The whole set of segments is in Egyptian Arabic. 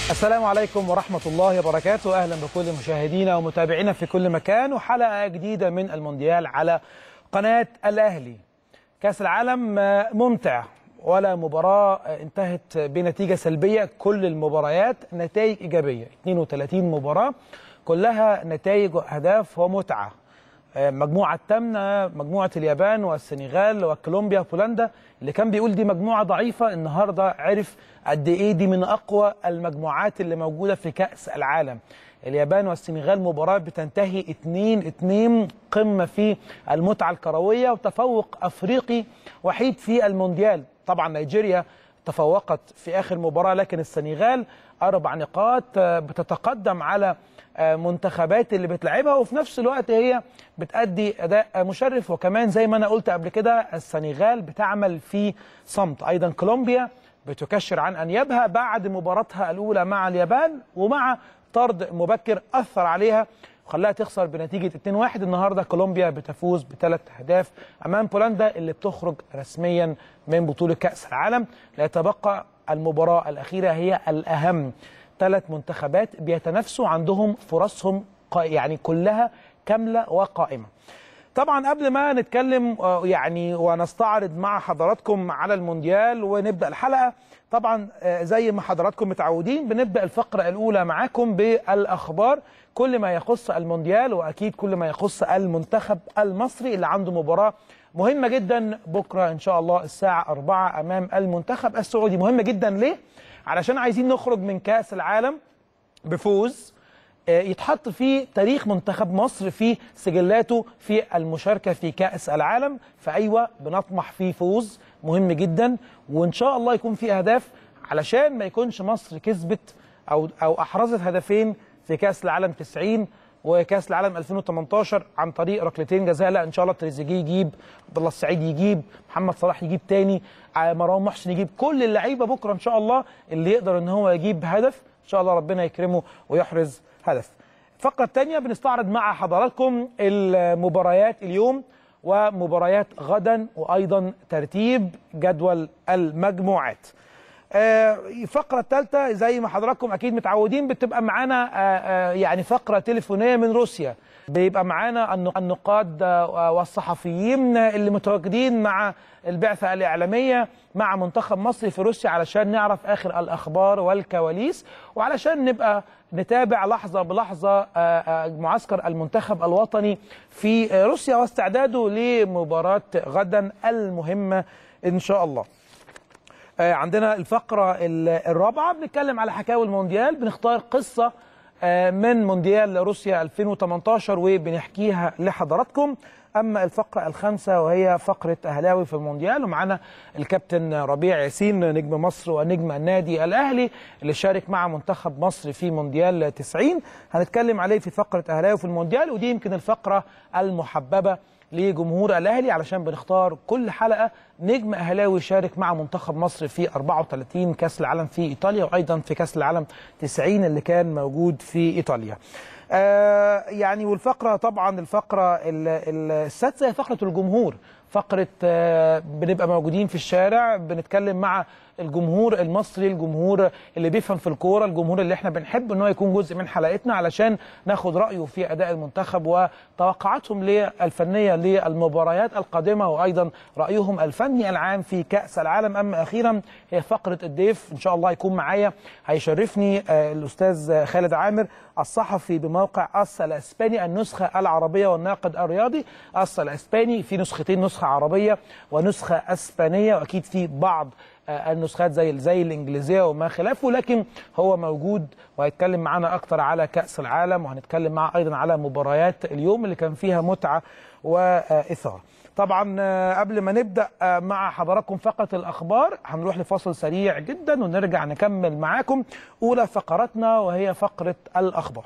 السلام عليكم ورحمة الله وبركاته أهلا بكل مشاهدينا ومتابعينا في كل مكان وحلقة جديدة من المونديال على قناة الأهلي كأس العالم ممتع ولا مباراة انتهت بنتيجة سلبية كل المباريات نتائج إيجابية 32 مباراة كلها نتائج وأهداف ومتعة مجموعة الثامنة مجموعة اليابان والسنغال وكولومبيا وبولندا اللي كان بيقول دي مجموعة ضعيفة النهاردة عرف قد إيه دي من أقوى المجموعات اللي موجودة في كأس العالم اليابان والسنغال مباراة بتنتهي 2-2 قمة في المتعة الكروية وتفوق أفريقي وحيد في المونديال طبعا نيجيريا تفوقت في آخر مباراة لكن السنغال أربع نقاط بتتقدم على منتخبات اللي بتلعبها وفي نفس الوقت هي بتأدي أداء مشرف وكمان زي ما أنا قلت قبل كده السنغال بتعمل في صمت أيضا كولومبيا بتكشر عن أنيابها بعد مباراتها الأولى مع اليابان ومع طرد مبكر أثر عليها وخلاها تخسر بنتيجة 2-1 النهاردة كولومبيا بتفوز بثلاث أهداف أمام بولندا اللي بتخرج رسميا من بطولة كأس العالم لا يتبقى المباراة الأخيرة هي الأهم ثلاث منتخبات بيتنافسوا عندهم فرصهم يعني كلها كاملة وقائمة طبعا قبل ما نتكلم يعني ونستعرض مع حضراتكم على المونديال ونبدا الحلقه طبعا زي ما حضراتكم متعودين بنبدا الفقره الاولى معاكم بالاخبار كل ما يخص المونديال واكيد كل ما يخص المنتخب المصري اللي عنده مباراه مهمه جدا بكره ان شاء الله الساعه 4 امام المنتخب السعودي مهمه جدا ليه علشان عايزين نخرج من كاس العالم بفوز يتحط في تاريخ منتخب مصر في سجلاته في المشاركة في كأس العالم فأيوة بنطمح في فوز مهم جدا وإن شاء الله يكون في أهداف علشان ما يكونش مصر كسبت أو, أو أحرزت هدفين في كأس العالم 90 وكأس العالم 2018 عن طريق ركلتين جزاء لا إن شاء الله تريزيجيه يجيب عبد الله السعيد يجيب محمد صلاح يجيب تاني مروان محسن يجيب كل اللعيبة بكرة إن شاء الله اللي يقدر إن هو يجيب هدف إن شاء الله ربنا يكرمه ويحرز هدف الفقرة الثانية بنستعرض مع حضراتكم المباريات اليوم ومباريات غدا وأيضا ترتيب جدول المجموعات الفقرة الثالثة زي ما حضراتكم أكيد متعودين بتبقى معانا يعني فقرة تليفونية من روسيا بيبقى معانا النقاد والصحفيين اللي متواجدين مع البعثة الإعلامية مع منتخب مصر في روسيا علشان نعرف آخر الأخبار والكواليس وعلشان نبقى نتابع لحظة بلحظة معسكر المنتخب الوطني في روسيا واستعداده لمباراة غدا المهمة إن شاء الله عندنا الفقرة الرابعة بنتكلم على حكاوي المونديال بنختار قصة من مونديال روسيا 2018 وبنحكيها لحضراتكم اما الفقره الخامسه وهي فقره اهلاوي في المونديال ومعانا الكابتن ربيع ياسين نجم مصر ونجم النادي الاهلي اللي شارك مع منتخب مصر في مونديال 90 هنتكلم عليه في فقره اهلاوي في المونديال ودي يمكن الفقره المحببه لجمهور الاهلي علشان بنختار كل حلقه نجم اهلاوي شارك مع منتخب مصر في 34 كاس العالم في ايطاليا وايضا في كاس العالم 90 اللي كان موجود في ايطاليا. آه يعني والفقره طبعا الفقره السادسه هي فقره الجمهور فقره آه بنبقى موجودين في الشارع بنتكلم مع الجمهور المصري الجمهور اللي بيفهم في الكوره الجمهور اللي احنا بنحب ان هو يكون جزء من حلقتنا علشان ناخد رايه في اداء المنتخب وتوقعاتهم الفنيه للمباريات القادمه وايضا رايهم الفني العام في كاس العالم اما اخيرا هي فقره الضيف ان شاء الله يكون معايا هيشرفني آه الاستاذ خالد عامر الصحفي بموقع أص الاسباني النسخه العربيه والناقد الرياضي أص الاسباني في نسختين نسخه عربيه ونسخه اسبانيه واكيد في بعض النسخات زي زي الانجليزيه وما خلافه لكن هو موجود وهيتكلم معانا اكتر على كاس العالم وهنتكلم معاه ايضا على مباريات اليوم اللي كان فيها متعه واثاره. طبعا قبل ما نبدا مع حضراتكم فقره الاخبار هنروح لفاصل سريع جدا ونرجع نكمل معاكم اولى فقراتنا وهي فقره الاخبار.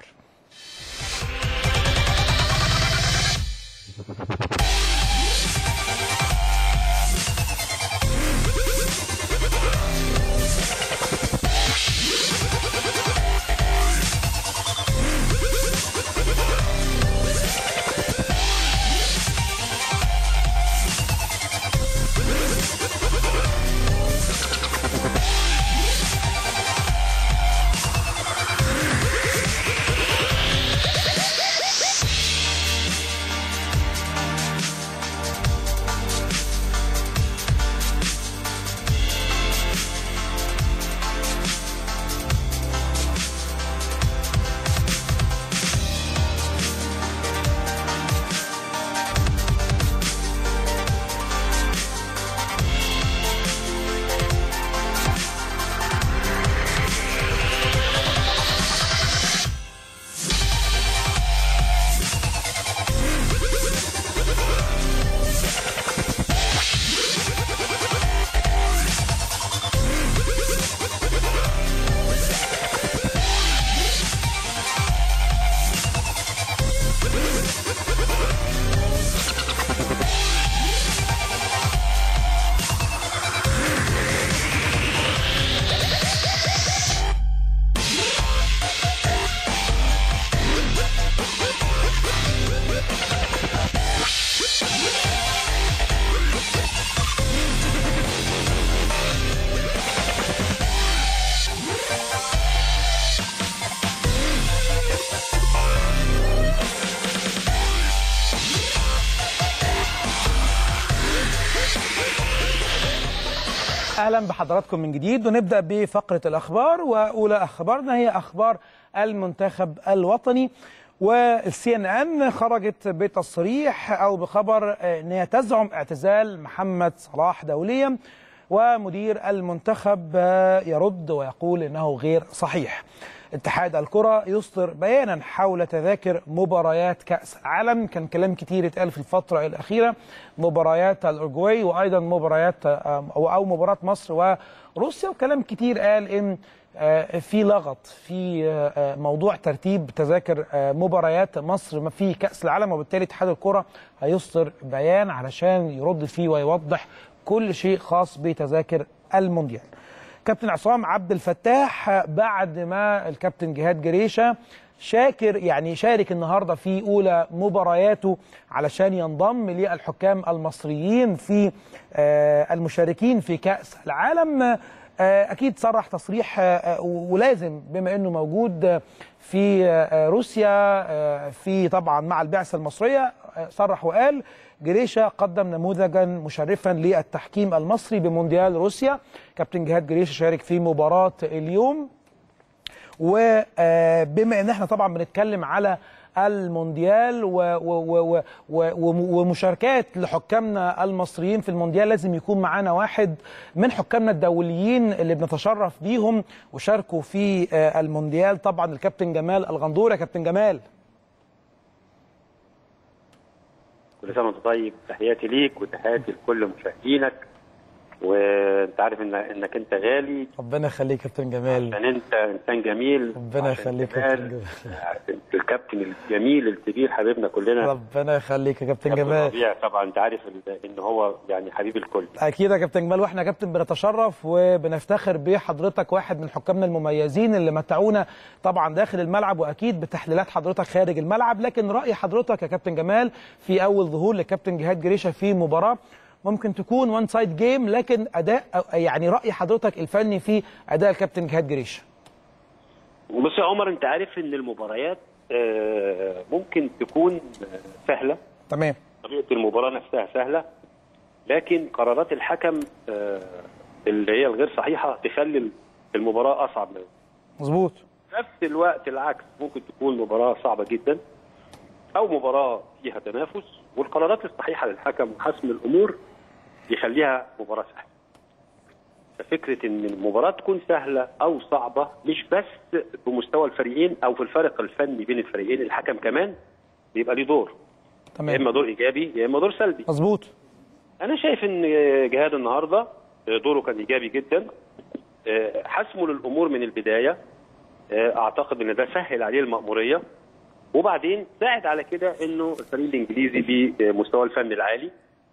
اهلا بحضراتكم من جديد ونبدا بفقره الاخبار واولى اخبارنا هي اخبار المنتخب الوطني والسي ان ان خرجت بتصريح او بخبر ان هي تزعم اعتزال محمد صلاح دوليا ومدير المنتخب يرد ويقول انه غير صحيح. اتحاد الكرة يصدر بيانا حول تذاكر مباريات كأس العالم كان كلام كتير اتقال في الفترة الأخيرة مباريات الأورجواي وأيضا مباريات أو مباراة مصر وروسيا وكلام كتير قال إن في لغط في موضوع ترتيب تذاكر مباريات مصر في كأس العالم وبالتالي اتحاد الكرة هيصدر بيان علشان يرد فيه ويوضح كل شيء خاص بتذاكر المونديال كابتن عصام عبد الفتاح بعد ما الكابتن جهاد جريشه شاكر يعني شارك النهارده في اولى مبارياته علشان ينضم للحكام المصريين في المشاركين في كاس العالم اكيد صرح تصريح ولازم بما انه موجود في روسيا في طبعا مع البعثه المصريه صرح وقال جريشة قدم نموذجا مشرفا للتحكيم المصري بمونديال روسيا كابتن جهاد جريشة شارك في مباراة اليوم وبما ان احنا طبعا بنتكلم على المونديال و و و ومشاركات لحكامنا المصريين في المونديال لازم يكون معانا واحد من حكامنا الدوليين اللي بنتشرف بيهم وشاركوا في المونديال طبعا الكابتن جمال الغندور يا كابتن جمال كل سنه وانت طيب تحياتي ليك وتحياتي لكل مشاهدينك وانت عارف إن انك انت غالي ربنا يخليك كابتن جمال عشان انت انسان جميل ربنا يخليك كابتن جمال الكابتن الجميل الكبير حبيبنا كلنا ربنا يخليك يا كابتن جمال ربيع طبعا انت عارف ان هو يعني حبيب الكل اكيد يا كابتن جمال واحنا يا كابتن بنتشرف وبنفتخر بحضرتك واحد من حكامنا المميزين اللي متعونا طبعا داخل الملعب واكيد بتحليلات حضرتك خارج الملعب لكن راي حضرتك يا كابتن جمال في اول ظهور لكابتن جهاد جريشه في مباراه ممكن تكون وان سايد جيم لكن اداء يعني راي حضرتك الفني في اداء الكابتن جهاد جريشه بص يا عمر انت عارف ان المباريات ممكن تكون سهله تمام طريقه المباراه نفسها سهله لكن قرارات الحكم اللي هي الغير صحيحه تخلي المباراه اصعب منه مظبوط في نفس الوقت العكس ممكن تكون مباراه صعبه جدا او مباراه فيها تنافس والقرارات الصحيحه للحكم وحسم الامور يخليها مباراه سهله. ففكره ان المباراه تكون سهله او صعبه مش بس بمستوى الفريقين او في الفرق الفني بين الفريقين الحكم كمان بيبقى ليه دور. تمام يا اما دور ايجابي يا اما دور سلبي. مظبوط انا شايف ان جهاد النهارده دوره كان ايجابي جدا. حسمه للامور من البدايه اعتقد ان ده سهل عليه المأموريه وبعدين ساعد على كده انه الفريق الانجليزي بمستوى الفن العالي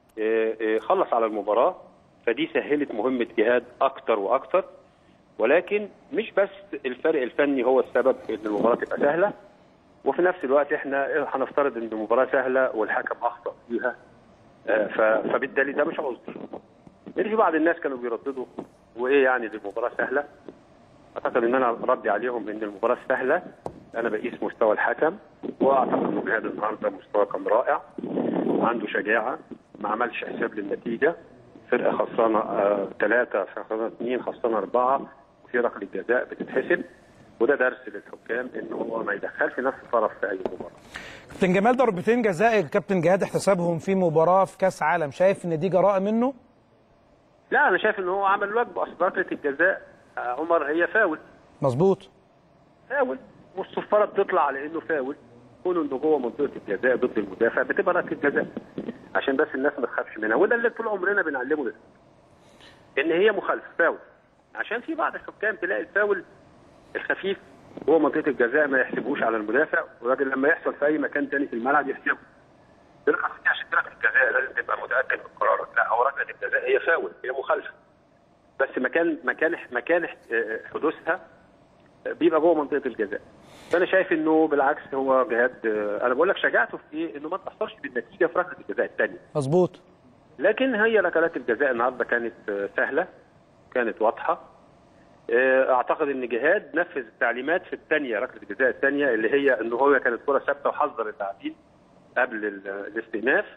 خلص على المباراه فدي سهلت مهمه جهاد اكتر واكتر ولكن مش بس الفرق الفني هو السبب ان المباراه تبقى سهله وفي نفس الوقت احنا هنفترض ان المباراه سهله والحكم اخطا فيها فبالتالي ده مش عذر. يعني في بعض الناس كانوا بيرددوا وايه يعني دي المباراه سهله اعتقد ان انا ردي عليهم ان المباراه سهله انا بقيس مستوى الحكم واعتقد ان جهاد النهارده مستوى كان رائع عنده شجاعه ما عملش حساب للنتيجه فرقه خسرانه ثلاثه خسرانه اثنين خسرانه اربعه وفي ركله جزاء بتتحسب وده درس للحكام ان هو ما يدخلش نفس الطرف في اي مباراه. كابتن جمال ضربتين جزاء الكابتن جهاد احتسابهم في مباراه في كاس عالم شايف ان دي جراءه منه؟ لا انا شايف ان هو عمل واجبه اصل ركله الجزاء عمر هي فاول. مظبوط. فاول والصفاره بتطلع على انه فاول كونه انه جوه منطقه الجزاء ضد المدافع بتبقى ركله جزاء عشان بس الناس ما تخافش منها وده اللي طول عمرنا بنعلمه ده ان هي مخالفه فاول عشان في بعض الحكام تلاقي الفاول الخفيف جوه منطقه الجزاء ما يحسبوش على المدافع ولكن لما يحصل في اي مكان تاني في الملعب يحسبه يرجع عشان ركله الجزاء لازم تبقى متاكد من قرارك لا هو ركله الجزاء هي فاول هي مخالفه بس مكان مكان مكان حدوثها بيبقى جوه منطقه الجزاء فانا شايف انه بالعكس هو جهاد انا بقول لك شجاعته في ايه انه ما تاثرش بالنتيجه في ركله الجزاء الثانيه مظبوط لكن هي ركلات الجزاء النهارده كانت سهله كانت واضحه اعتقد ان جهاد نفذ التعليمات في الثانيه ركله الجزاء الثانيه اللي هي ان هو كانت كره ثابته وحذر اللاعبين قبل الاستئناف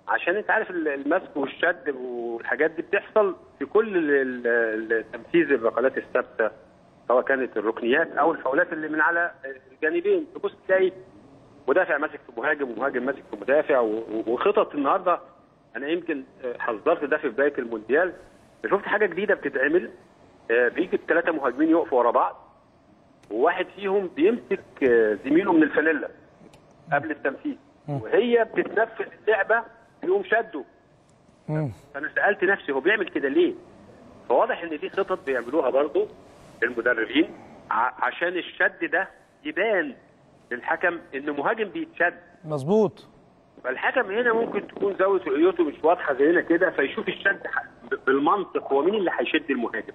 عشان انت عارف ال- المسك والشد والحاجات دي بتحصل في كل ال- ال- تنفيذ الركلات الثابته سواء كانت الركنيات او الفاولات اللي من على الجانبين تبص تلاقي مدافع ماسك في مهاجم ومهاجم ماسك في مدافع و- و- وخطط النهارده انا يمكن آه، حذرت ده في بدايه المونديال شفت حاجه جديده بتتعمل آه، بيجي الثلاثه مهاجمين يقفوا ورا بعض وواحد فيهم بيمسك آه، زميله من الفانيلا قبل التنفيذ وهي بتتنفذ اللعبه يقوم شده مم. فانا سالت نفسي هو بيعمل كده ليه؟ فواضح ان في خطط بيعملوها برضه المدربين ع- عشان الشد ده يبان للحكم ان مهاجم بيتشد مظبوط فالحكم هنا ممكن تكون زاويه رؤيته مش واضحه زينا كده فيشوف الشد ح- ب- بالمنطق هو مين اللي هيشد المهاجم؟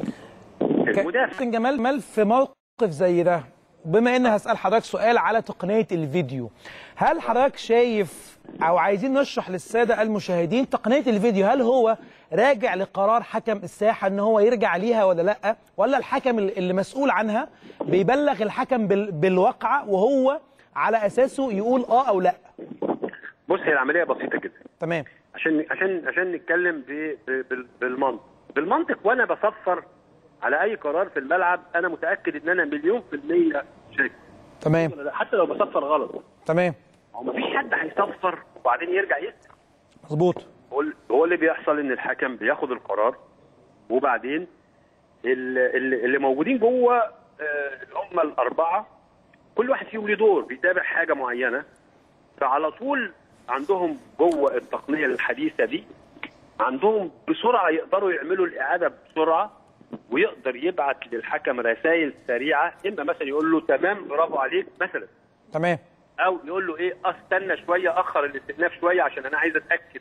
المدافع كابتن جمال مال في موقف زي ده بما ان هسال حضرتك سؤال على تقنيه الفيديو هل حضرتك شايف او عايزين نشرح للساده المشاهدين تقنيه الفيديو هل هو راجع لقرار حكم الساحه ان هو يرجع ليها ولا لا ولا الحكم اللي اللي مسؤول عنها بيبلغ الحكم بال- بالواقعه وهو على اساسه يقول اه او لا بص هي العمليه بسيطه جدا تمام عشان عشان عشان نتكلم ب- ب- بال- بالمنطق بالمنطق وانا بصفر على اي قرار في الملعب انا متاكد ان انا مليون في الميه شاك تمام حتى لو بصفر غلط تمام هو مفيش حد هيصفر وبعدين يرجع يسال مظبوط هو ال- هو اللي بيحصل ان الحكم بياخد القرار وبعدين ال- ال- اللي موجودين جوه آه، هم الاربعه كل واحد فيهم له دور بيتابع حاجه معينه فعلى طول عندهم جوه التقنيه الحديثه دي عندهم بسرعه يقدروا يعملوا الاعاده بسرعه ويقدر يبعت للحكم رسائل سريعه اما مثلا يقول له تمام برافو عليك مثلا تمام او يقول له ايه استنى شويه اخر الاستئناف شويه عشان انا عايز اتاكد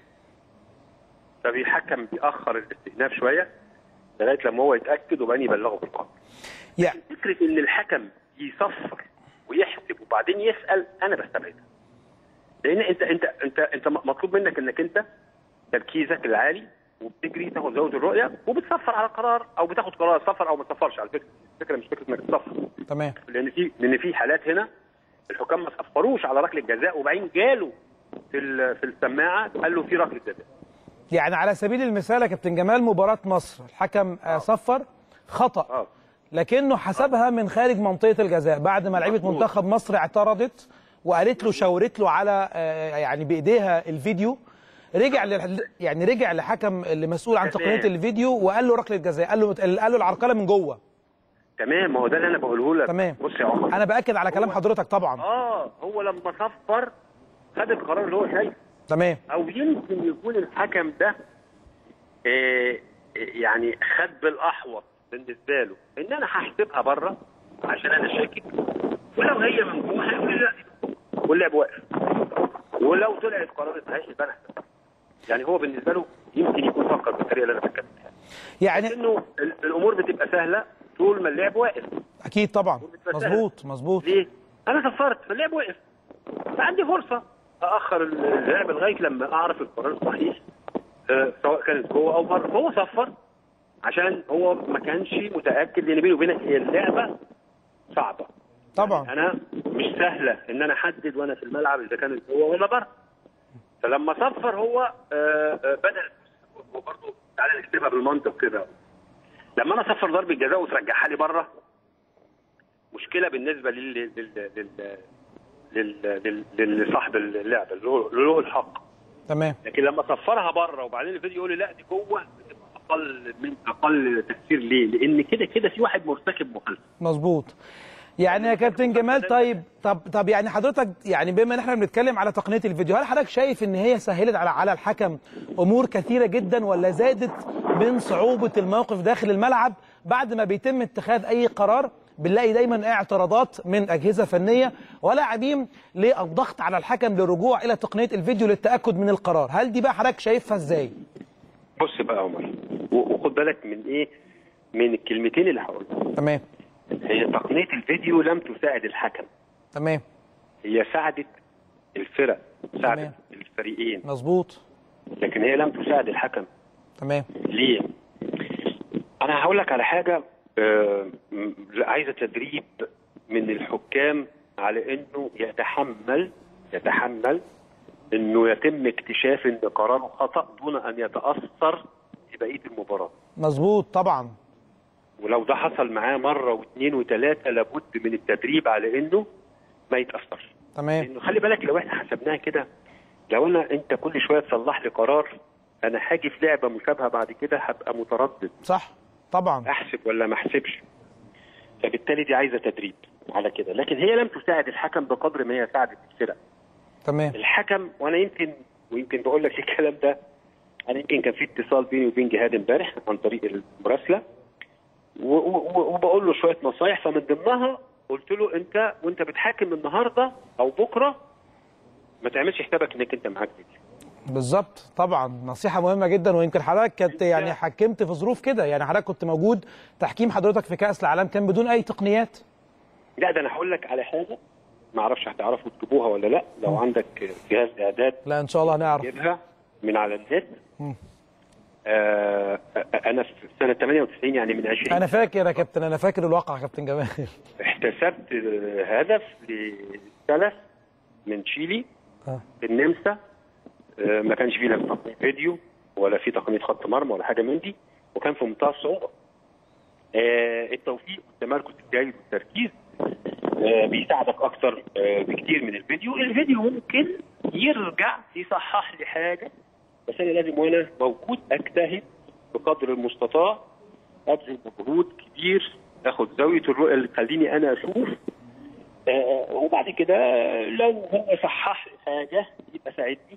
فبيحكم بيأخر الاستئناف شويه لغايه لما هو يتاكد وبعدين يبلغه بالقرار يعني فكره ان الحكم يصفر ويحسب وبعدين يسال انا بستبعدها لان انت انت انت انت مطلوب منك انك انت تركيزك العالي وبتجري تاخد زاويه الرؤيه وبتصفر على قرار او بتاخد قرار صفر او ما تصفرش على فكره الفكره مش فكره انك تصفر تمام لان في لان في حالات هنا الحكام ما صفروش على ركله جزاء وبعدين جاله في ال- في السماعه قال له في ركله جزاء يعني على سبيل المثال يا كابتن جمال مباراة مصر الحكم آه، صفر خطأ اه لكنه حسبها من خارج منطقة الجزاء بعد ما لعيبة مظبوط. منتخب مصر اعترضت وقالت له شاورت له على آه، يعني بإيديها الفيديو رجع لل- يعني رجع لحكم اللي مسؤول عن تمام. تقنية الفيديو وقال له ركلة جزاء قال له قال له العرقلة من جوه تمام ما هو ده اللي انا بقوله لك تمام. بص يا عمر انا باكد على كلام هو- حضرتك طبعا اه هو لما صفر خد القرار اللي هو شايفه تمام او يمكن يكون الحكم ده آه يعني خد بالاحوط بالنسبه له ان انا هحسبها بره عشان انا شاكك ولو هي من جوه هيقول لي لا واللعب واقف ولو طلعت قرار صحيح يبقى انا هحسبها. يعني هو بالنسبه له يمكن يكون فكر بالطريقه اللي انا بتكلم فيها يعني انه ال- الامور بتبقى سهله طول ما اللعب واقف اكيد طبعا مظبوط مظبوط ليه؟ انا صفرت فاللعب وقف فعندي فرصه ااخر اللعب لغايه لما اعرف القرار الصحيح آه، سواء كانت جوه او بره هو صفر عشان هو ما كانش متاكد لان بيني وبينك هي اللعبه صعبه طبعا انا مش سهله ان انا احدد وانا في الملعب اذا كانت جوه ولا بره فلما صفر هو آه، آه، بدل هو برضه تعالى نكتبها بالمنطق كده لما انا صفر ضربه جزاء وترجعها لي بره مشكله بالنسبه لل لل لل لل لل لصاحب اللعبه اللي هو اللي له الحق تمام لكن لما صفرها بره وبعدين الفيديو يقول لي لا دي جوه بتبقى اقل من اقل تفسير ليه؟ لان كده كده في واحد مرتكب مخالفه مظبوط يعني يا كابتن جمال طيب طب طب يعني حضرتك يعني بما ان احنا بنتكلم على تقنيه الفيديو هل حضرتك شايف ان هي سهلت على على الحكم امور كثيره جدا ولا زادت من صعوبه الموقف داخل الملعب بعد ما بيتم اتخاذ اي قرار بنلاقي دايما اعتراضات من اجهزه فنيه ولاعبين للضغط على الحكم للرجوع الى تقنيه الفيديو للتاكد من القرار هل دي بقى حضرتك شايفها ازاي بص بقى يا عمر و- وخد بالك من ايه؟ من الكلمتين اللي هقولهم تمام هي تقنيه الفيديو لم تساعد الحكم تمام هي ساعدت الفرق ساعدت تمام. الفريقين مظبوط لكن هي لم تساعد الحكم تمام ليه؟ انا هقول لك على حاجه آه، م- عايزه تدريب من الحكام على انه يتحمل يتحمل انه يتم اكتشاف ان قراره خطا دون ان يتاثر في بقيه المباراه مظبوط طبعا ولو ده حصل معاه مره واثنين وثلاثه لابد من التدريب على انه ما يتاثرش تمام لانه خلي بالك لو احنا حسبناها كده لو انا انت كل شويه تصلح لي قرار انا هاجي في لعبه مشابهه بعد كده هبقى متردد صح طبعا احسب ولا ما احسبش فبالتالي دي عايزه تدريب على كده لكن هي لم تساعد الحكم بقدر ما هي ساعدت الفرق تمام الحكم وانا يمكن ويمكن بقول لك الكلام ده انا يمكن كان في اتصال بيني وبين جهاد امبارح عن طريق المراسله و- و- وبقول له شويه نصايح فمن ضمنها قلت له انت وانت بتحاكم النهارده او بكره ما تعملش حسابك انك انت معاك فيديو بالظبط طبعا نصيحه مهمه جدا ويمكن حضرتك كنت يعني حكمت في ظروف كده يعني حضرتك كنت موجود تحكيم حضرتك في كاس العالم كان بدون اي تقنيات لا ده انا هقول لك على حاجه ما اعرفش هتعرفوا تجيبوها ولا لا لو عندك جهاز اعداد لا ان شاء الله هنعرف جيبها من على النت مم. آه انا في سنه 98 يعني من 20 انا فاكر يا كابتن انا فاكر الواقع يا كابتن جمال احتسبت آه، هدف لثلاث من تشيلي آه. في النمسا آه، ما كانش فيه لا تقنيه فيديو ولا في تقنيه خط مرمى ولا حاجه من دي وكان في منتهى الصعوبه آه، التوفيق والتمركز الجيد والتركيز آه، بيساعدك اكتر آه، بكتير من الفيديو الفيديو ممكن يرجع يصحح لي حاجه بس انا لازم وانا موجود اجتهد بقدر المستطاع ابذل مجهود كبير اخد زاويه الرؤيه اللي تخليني انا اشوف آه، وبعد كده لو هو صحح لي حاجه يبقى ساعدني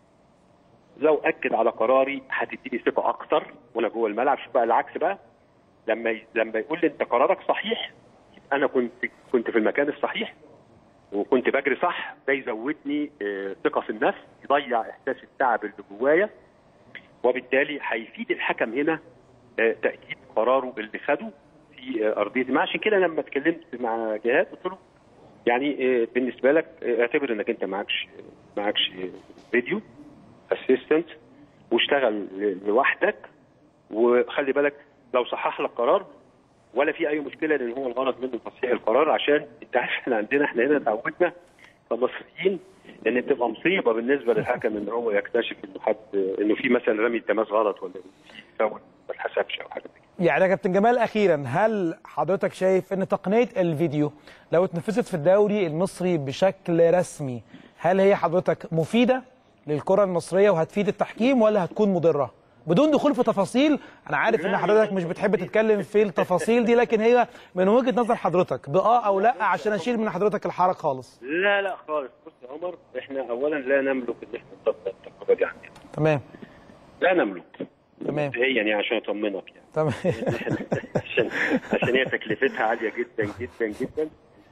لو اكد على قراري هتديني ثقه اكتر وانا جوه الملعب شوف بقى العكس بقى لما ي... لما يقول لي انت قرارك صحيح يبقى انا كنت كنت في المكان الصحيح وكنت بجري صح ده يزودني آه، ثقه في النفس يضيع احساس التعب اللي جوايا وبالتالي هيفيد الحكم هنا آه، تاكيد قراره اللي خده في آه، ارضيه ما عشان كده لما اتكلمت مع جهاد قلت له يعني آه، بالنسبه لك آه، اعتبر انك انت معكش معكش فيديو اسيستنت واشتغل ل- لوحدك وخلي بالك لو صحح لك قرار ولا في اي مشكله لان هو الغرض منه تصحيح القرار عشان انت عارف احنا عندنا احنا هنا اتعودنا كمصريين ان بتبقى مصيبه بالنسبه للحكم ان هو يكتشف انه حد انه في مثلا رمي التماس غلط ولا في فاول ما اتحسبش او حاجه زي كده. يعني يا كابتن جمال اخيرا هل حضرتك شايف ان تقنيه الفيديو لو اتنفذت في الدوري المصري بشكل رسمي هل هي حضرتك مفيده للكره المصريه وهتفيد التحكيم ولا هتكون مضره بدون دخول في تفاصيل انا عارف ان حضرتك مش بتحب تتكلم في التفاصيل دي لكن هي من وجهه نظر حضرتك باه او لا عشان اشيل من حضرتك الحرج خالص لا لا خالص بص يا عمر احنا اولا لا نملك ان احنا نطبق التجربه دي عندنا تمام لا نملك تمام مبدئيا يعني عشان اطمنك يعني تمام عشان عشان هي تكلفتها عاليه جدا جدا جدا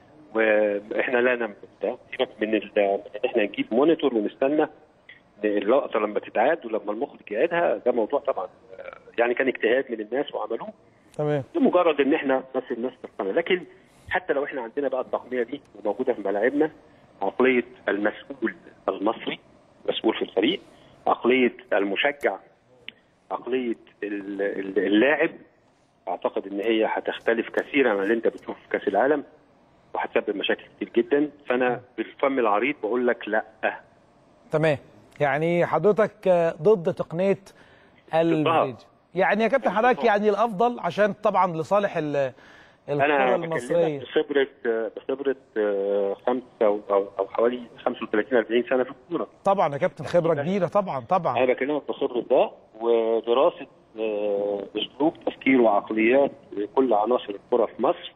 واحنا لا نملك ده سيبك من ال- من ان احنا نجيب مونيتور ونستنى اللقطه لما تتعاد ولما المخرج يعيدها ده موضوع طبعا آه، يعني كان اجتهاد من الناس وعملوه تمام لمجرد ان احنا بس الناس تقتنع لكن حتى لو احنا عندنا بقى التقنيه دي وموجوده في ملاعبنا عقليه المسؤول المصري مسؤول في الفريق عقليه المشجع عقليه ال- ال- اللاعب اعتقد ان هي هتختلف كثيرا عن اللي انت بتشوفه في كاس العالم وهتسبب مشاكل كتير جدا فانا بالفم العريض بقول لك لا تمام يعني حضرتك آه، ضد تقنيه الفيديو يعني يا كابتن حضرتك يعني الافضل عشان طبعا لصالح ال- الكره انا المصريه بكلمك بخبره بخبره آه، خمسه او او أو حوالي 35 40 سنه في الكوره طبعا يا كابتن خبره كبيره طبعا انا طبعا بكلمك بخبره ده ودراسه آه، اسلوب تفكير وعقليات كل عناصر الكره في مصر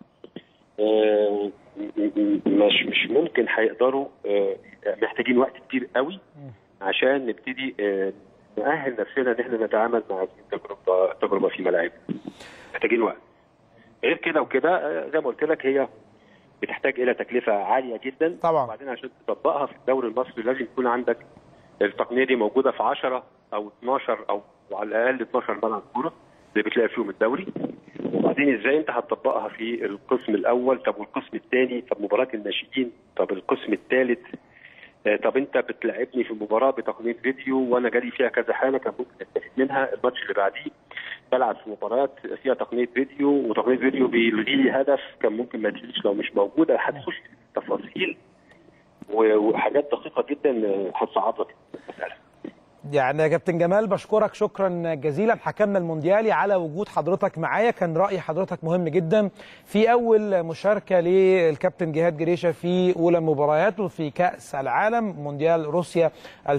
آه، م- م- مش مش ممكن هيقدروا آه، محتاجين وقت كتير قوي عشان نبتدي آه، نأهل نفسنا ان احنا نتعامل مع هذه التجربه تجربه في ملاعبنا محتاجين وقت غير كده وكده آه، زي ما قلت لك هي بتحتاج الى تكلفه عاليه جدا طبعا. وبعدين عشان تطبقها في الدوري المصري لازم يكون عندك التقنيه دي موجوده في 10 او 12 او على الاقل 12 ملعب كوره اللي بتلاقي فيهم الدوري وبعدين ازاي انت هتطبقها في القسم الاول طب والقسم الثاني طب مباراه الناشئين طب القسم الثالث آه، طب انت بتلعبني في مباراه بتقنيه فيديو وانا جالي فيها كذا حاله كان ممكن استفيد منها الماتش اللي بعديه بلعب في مباريات فيها تقنيه فيديو وتقنيه فيديو بيلغي لي هدف كان ممكن ما تجيش لو مش موجوده هتخش في تفاصيل و- وحاجات دقيقه جدا آه، هتصعب لك المساله يعني يا كابتن جمال بشكرك شكرا جزيلا حكمنا المونديالي على وجود حضرتك معايا كان رأي حضرتك مهم جدا في أول مشاركة للكابتن جهاد جريشة في أولى مبارياته في كأس العالم مونديال روسيا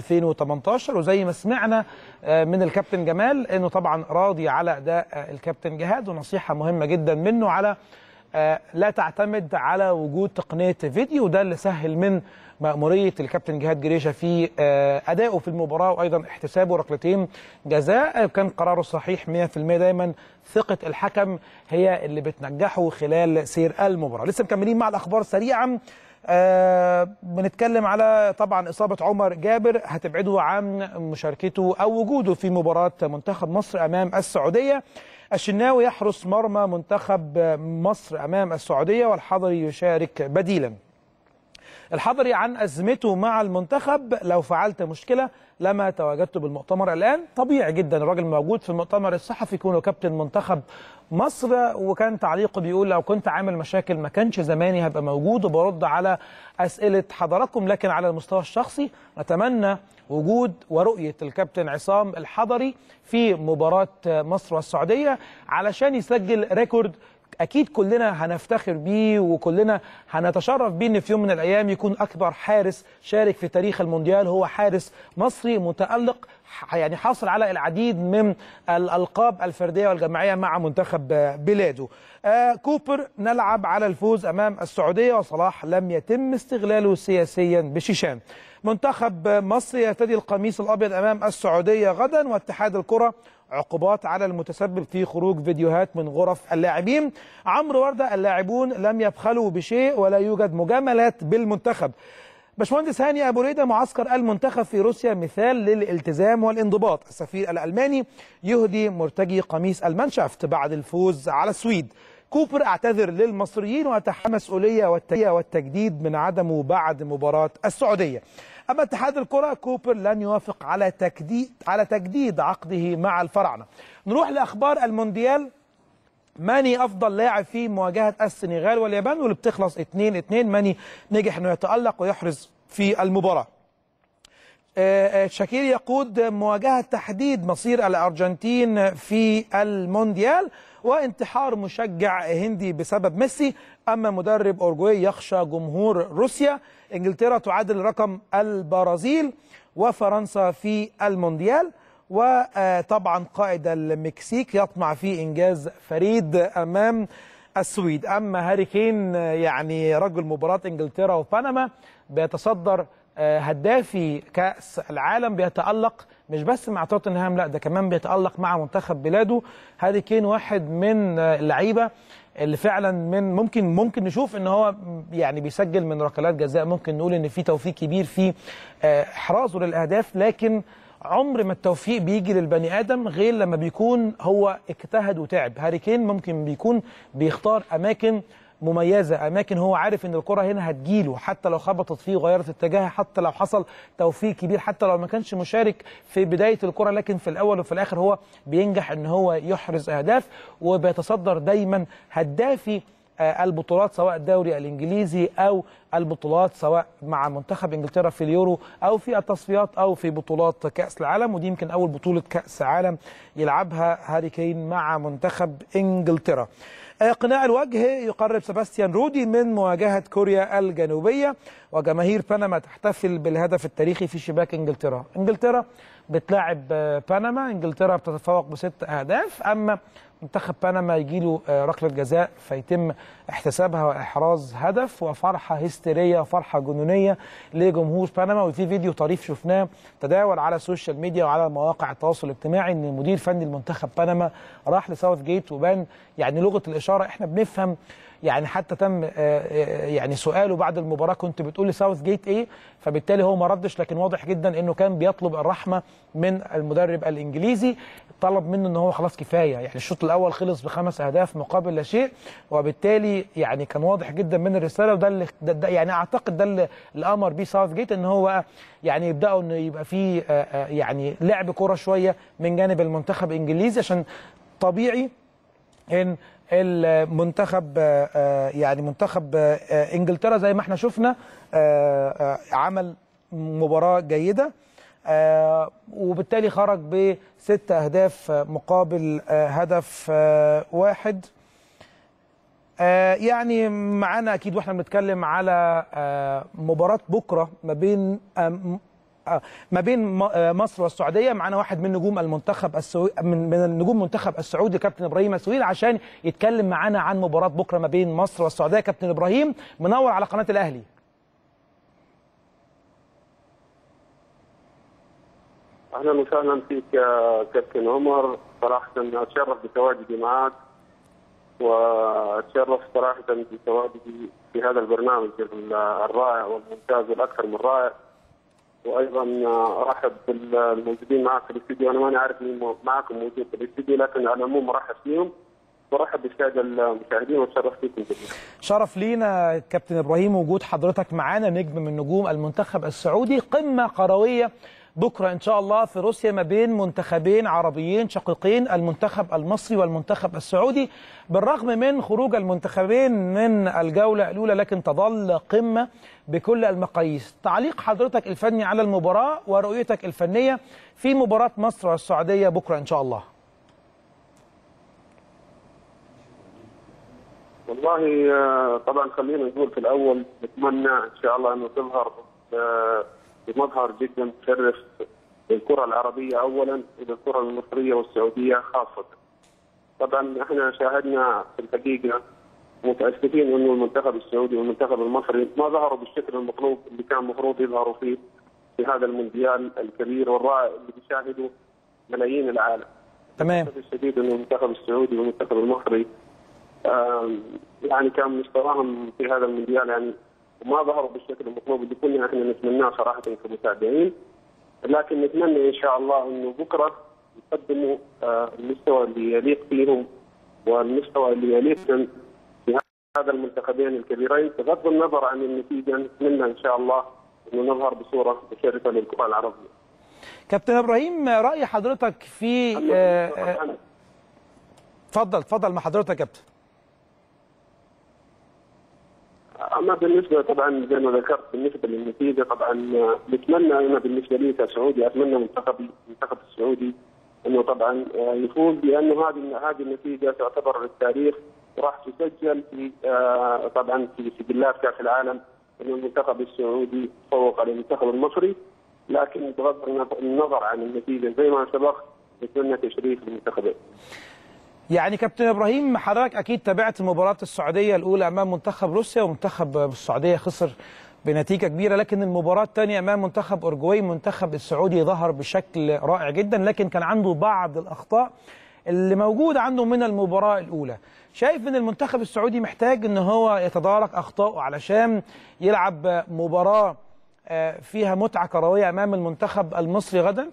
2018 وزي ما سمعنا آه، من الكابتن جمال أنه طبعا راضي على أداء آه، الكابتن جهاد ونصيحة مهمة جدا منه على آه، لا تعتمد على وجود تقنيه فيديو ده اللي سهل من مأمورية الكابتن جهاد جريشة في آه، أدائه في المباراة وأيضا احتسابه ركلتين جزاء كان قراره صحيح 100% دايما ثقة الحكم هي اللي بتنجحه خلال سير المباراة لسه مكملين مع الأخبار سريعا آه بنتكلم على طبعا إصابة عمر جابر هتبعده عن مشاركته أو وجوده في مباراة منتخب مصر أمام السعودية الشناوي يحرس مرمى منتخب مصر أمام السعودية والحضري يشارك بديلاً الحضري عن أزمته مع المنتخب لو فعلت مشكلة لما تواجدت بالمؤتمر الآن طبيعي جدا الراجل موجود في المؤتمر الصحفي يكون كابتن منتخب مصر وكان تعليقه بيقول لو كنت عامل مشاكل ما كانش زماني هبقى موجود وبرد على أسئلة حضراتكم لكن على المستوى الشخصي نتمنى وجود ورؤية الكابتن عصام الحضري في مباراة مصر والسعودية علشان يسجل ريكورد اكيد كلنا هنفتخر بيه وكلنا هنتشرف بيه ان في يوم من الايام يكون اكبر حارس شارك في تاريخ المونديال هو حارس مصري متالق ح- يعني حاصل على العديد من الالقاب الفرديه والجماعيه مع منتخب بلاده. آه كوبر نلعب على الفوز امام السعوديه وصلاح لم يتم استغلاله سياسيا بشيشان. منتخب مصر يرتدي القميص الابيض امام السعوديه غدا واتحاد الكره عقوبات على المتسبب في خروج فيديوهات من غرف اللاعبين عمرو ورده اللاعبون لم يبخلوا بشيء ولا يوجد مجاملات بالمنتخب باشمهندس هاني ابو ريده معسكر المنتخب في روسيا مثال للالتزام والانضباط السفير الالماني يهدي مرتجي قميص المانشافت بعد الفوز على السويد كوبر اعتذر للمصريين وتحمل مسؤوليه والت- والتجديد من عدمه بعد مباراه السعوديه اما اتحاد الكره كوبر لن يوافق على تجديد على تجديد عقده مع الفراعنه نروح لاخبار المونديال ماني افضل لاعب في مواجهه السنغال واليابان واللي بتخلص 2 2 ماني نجح انه يتالق ويحرز في المباراه آه، آه، شاكير يقود مواجهة تحديد مصير الأرجنتين في المونديال وانتحار مشجع هندي بسبب ميسي أما مدرب أورجواي يخشى جمهور روسيا إنجلترا تعادل رقم البرازيل وفرنسا في المونديال وطبعا قائد المكسيك يطمع في إنجاز فريد أمام السويد أما هاري كين آه، يعني رجل مباراة إنجلترا وبنما بيتصدر آه، هدافي كأس العالم بيتألق مش بس مع توتنهام لا ده كمان بيتألق مع منتخب بلاده هاري كين واحد من آه، اللعيبة اللي فعلا من ممكن ممكن نشوف ان هو يعني بيسجل من ركلات جزاء ممكن نقول ان في توفيق كبير في آه، احرازه للاهداف لكن عمر ما التوفيق بيجي للبني ادم غير لما بيكون هو اجتهد وتعب هاري كين ممكن بيكون بيختار اماكن مميزه اماكن هو عارف ان الكره هنا هتجيله حتى لو خبطت فيه وغيرت اتجاهها حتى لو حصل توفيق كبير حتى لو ما كانش مشارك في بدايه الكره لكن في الاول وفي الاخر هو بينجح ان هو يحرز اهداف وبيتصدر دايما هدافي آه، البطولات سواء الدوري الانجليزي او البطولات سواء مع منتخب انجلترا في اليورو او في التصفيات او في بطولات كاس العالم ودي يمكن اول بطوله كاس عالم يلعبها هاري كين مع منتخب انجلترا. آه، قناع الوجه يقرب سباستيان رودي من مواجهه كوريا الجنوبيه وجماهير بنما تحتفل بالهدف التاريخي في شباك انجلترا. انجلترا بتلاعب آه، بنما، انجلترا بتتفوق بست اهداف اما منتخب بنما يجي له ركله جزاء فيتم احتسابها واحراز هدف وفرحه هستيريه وفرحه جنونيه لجمهور بنما وفي فيديو طريف شفناه تداول على السوشيال ميديا وعلى مواقع التواصل الاجتماعي ان مدير فني المنتخب بنما راح لساوث جيت وبان يعني لغه الاشاره احنا بنفهم يعني حتى تم آه، آه، يعني سؤاله بعد المباراه كنت بتقول لساوث جيت ايه فبالتالي هو ما ردش لكن واضح جدا انه كان بيطلب الرحمه من المدرب الانجليزي طلب منه ان هو خلاص كفايه يعني الشوط الاول خلص بخمس اهداف مقابل لا شيء وبالتالي يعني كان واضح جدا من الرساله وده اللي ده ده يعني اعتقد ده اللي اللي امر بيه ساوث جيت ان هو بقى يعني يبداوا انه يبقى فيه آه، آه، يعني لعب كوره شويه من جانب المنتخب الانجليزي عشان طبيعي ان المنتخب آه، يعني منتخب آه، انجلترا زي ما احنا شفنا آه، آه، عمل مباراه جيده آه، وبالتالي خرج بست اهداف آه، مقابل آه، هدف آه، واحد آه، يعني معانا اكيد واحنا بنتكلم على آه، مباراه بكره ما بين آم، آه، ما بين م- آه، مصر والسعوديه معانا واحد من نجوم المنتخب السعودي من من النجوم المنتخب السعودي كابتن ابراهيم السويد عشان يتكلم معانا عن مباراه بكره ما بين مصر والسعوديه كابتن ابراهيم منور على قناه الاهلي اهلا وسهلا فيك يا كابتن عمر صراحه اتشرف بتواجدي معك واتشرف صراحه بتواجدي في هذا البرنامج الرائع والممتاز والاكثر من رائع وايضا ارحب بالموجودين معك في الاستديو انا ماني عارف مين مو- معكم موجود في الاستديو لكن على العموم مرحب فيهم وارحب بالساده المشاهدين واتشرف فيكم جميعا شرف لينا كابتن ابراهيم وجود حضرتك معانا نجم من نجوم المنتخب السعودي قمه قرويه بكره ان شاء الله في روسيا ما بين منتخبين عربيين شقيقين المنتخب المصري والمنتخب السعودي بالرغم من خروج المنتخبين من الجوله الاولى لكن تظل قمه بكل المقاييس تعليق حضرتك الفني على المباراه ورؤيتك الفنيه في مباراه مصر والسعوديه بكره ان شاء الله والله آه، طبعا خلينا نقول في الاول نتمنى ان شاء الله انه تظهر آه، بمظهر جدا مشرف للكره العربيه اولا وللكره المصريه والسعوديه خاصه. طبعا احنا شاهدنا في الحقيقه متاسفين انه المنتخب السعودي والمنتخب المصري ما ظهروا بالشكل المطلوب اللي كان المفروض يظهروا فيه في هذا المونديال الكبير والرائع اللي بيشاهده ملايين العالم. تمام للاسف الشديد انه المنتخب السعودي والمنتخب المصري آم، يعني كان مستواهم في هذا المونديال يعني ما ظهروا بالشكل المطلوب اللي كنا احنا نتمناه صراحه كمتابعين لكن نتمنى ان شاء الله انه بكره يقدموا آه، المستوى اللي يليق فيهم والمستوى اللي يليق في هذا المنتخبين الكبيرين بغض النظر عن النتيجه نتمنى ان شاء الله انه نظهر بصوره مشرفه للكره العربيه. كابتن ابراهيم راي حضرتك في آه، آه، اتفضل اتفضل مع حضرتك يا كابتن اما بالنسبه طبعا زي ما ذكرت بالنسبه للنتيجه طبعا نتمنى انا بالنسبه لي كسعودي اتمنى منتخب المنتخب السعودي انه طبعا يفوز لانه هذه هذه النتيجه تعتبر للتاريخ وراح تسجل في آه، طبعا في سجلات كاس العالم انه المنتخب السعودي فوق على المنتخب المصري لكن بغض النظر عن النتيجه زي ما سبق نتمنى تشريف المنتخبين. يعني كابتن ابراهيم حضرتك اكيد تابعت مباراه السعوديه الاولى امام منتخب روسيا ومنتخب السعوديه خسر بنتيجه كبيره لكن المباراه الثانيه امام منتخب اورجواي المنتخب السعودي ظهر بشكل رائع جدا لكن كان عنده بعض الاخطاء اللي موجوده عنده من المباراه الاولى شايف ان المنتخب السعودي محتاج ان هو يتدارك اخطائه علشان يلعب مباراه آه، فيها متعه كرويه امام المنتخب المصري غدا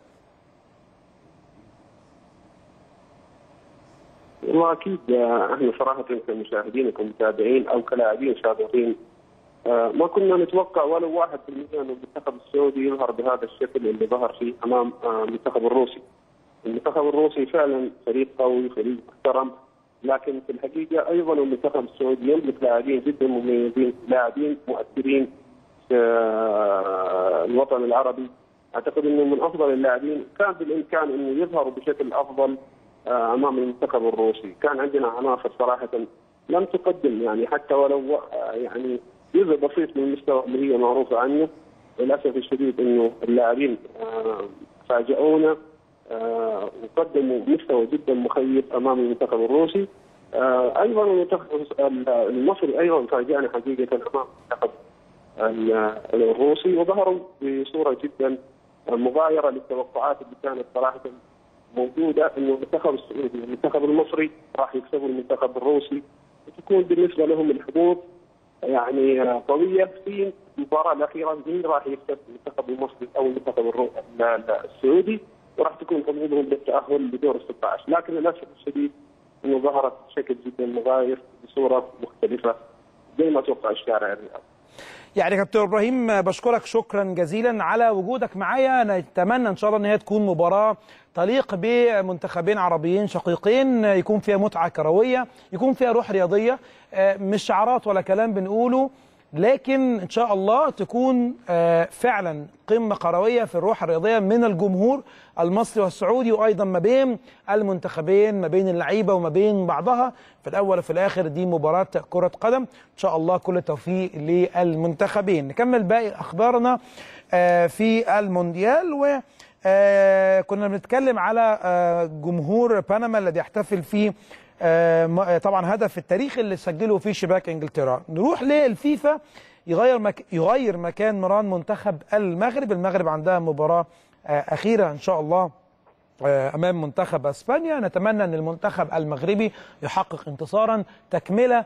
والله اكيد آه، احنا صراحه كمشاهدين وكمتابعين او كلاعبين سابقين آه، ما كنا نتوقع ولو واحد في المية انه المنتخب السعودي يظهر بهذا الشكل اللي ظهر فيه امام آه، المنتخب الروسي. المنتخب الروسي فعلا فريق قوي فريق محترم لكن في الحقيقه ايضا المنتخب السعودي يملك لاعبين جدا مميزين لاعبين مؤثرين في آه، الوطن العربي اعتقد انه من افضل اللاعبين كان بالامكان انه يظهروا بشكل افضل آه، امام المنتخب الروسي، كان عندنا عناصر صراحه لم تقدم يعني حتى ولو آه، يعني جزء بسيط من المستوى اللي هي معروفه عنه للاسف الشديد انه اللاعبين آه، فاجئونا آه، وقدموا مستوى جدا مخيب امام المنتخب الروسي آه، ايضا المنتخب المصري ايضا فاجانا حقيقه امام المنتخب ال- الروسي وظهروا بصوره جدا مغايره للتوقعات اللي كانت صراحه موجوده انه المنتخب السعودي والمنتخب المصري راح يكسبوا المنتخب الروسي وتكون بالنسبه لهم الحظوظ يعني قويه في المباراه الاخيره مين راح يكسب المنتخب المصري او المنتخب الرو... ال- ال- السعودي وراح تكون حظوظهم للتاهل لدور ال 16 لكن للاسف الشديد انه ظهرت بشكل جدا مغاير بصوره مختلفه زي ما توقع الشارع الرياضي. يعني كابتن ابراهيم بشكرك شكرا جزيلا على وجودك معايا نتمنى ان شاء الله ان هي تكون مباراه تليق بمنتخبين عربيين شقيقين يكون فيها متعه كرويه يكون فيها روح رياضيه مش شعارات ولا كلام بنقوله لكن ان شاء الله تكون فعلا قمه كرويه في الروح الرياضيه من الجمهور المصري والسعودي وايضا ما بين المنتخبين ما بين اللعيبه وما بين بعضها في الاول وفي الاخر دي مباراه كره قدم ان شاء الله كل التوفيق للمنتخبين نكمل باقي اخبارنا في المونديال و كنا بنتكلم على جمهور بنما الذي يحتفل فيه طبعا هدف التاريخ اللي سجله في شباك انجلترا نروح للفيفا يغير مك... يغير مكان مران منتخب المغرب المغرب عندها مباراه اخيره ان شاء الله امام منتخب اسبانيا نتمنى ان المنتخب المغربي يحقق انتصارا تكمله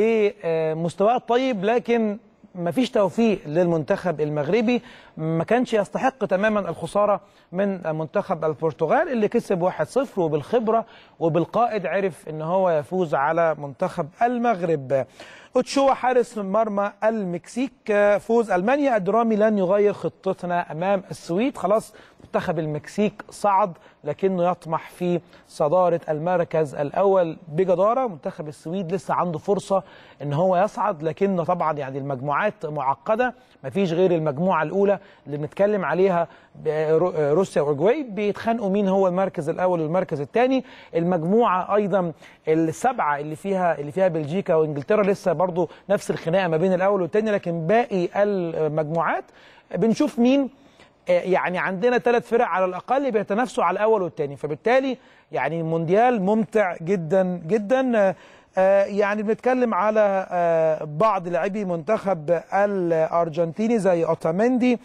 لمستواه الطيب لكن ما فيش توفيق للمنتخب المغربي ما كانش يستحق تماما الخساره من منتخب البرتغال اللي كسب 1-0 وبالخبره وبالقائد عرف ان هو يفوز على منتخب المغرب اوتشوا حارس مرمى المكسيك فوز المانيا الدرامي لن يغير خطتنا امام السويد خلاص منتخب المكسيك صعد لكنه يطمح في صداره المركز الاول بجداره منتخب السويد لسه عنده فرصه ان هو يصعد لكنه طبعا يعني المجموعات معقده مفيش غير المجموعه الاولى اللي بنتكلم عليها روسيا واورجواي بيتخانقوا مين هو المركز الاول والمركز الثاني المجموعه ايضا السبعه اللي فيها اللي فيها بلجيكا وانجلترا لسه برضو نفس الخناقه ما بين الاول والثاني لكن باقي المجموعات بنشوف مين يعني عندنا ثلاث فرق على الاقل بيتنافسوا على الاول والثاني فبالتالي يعني مونديال ممتع جدا جدا يعني بنتكلم على بعض لاعبي منتخب الارجنتيني زي اوتاميندي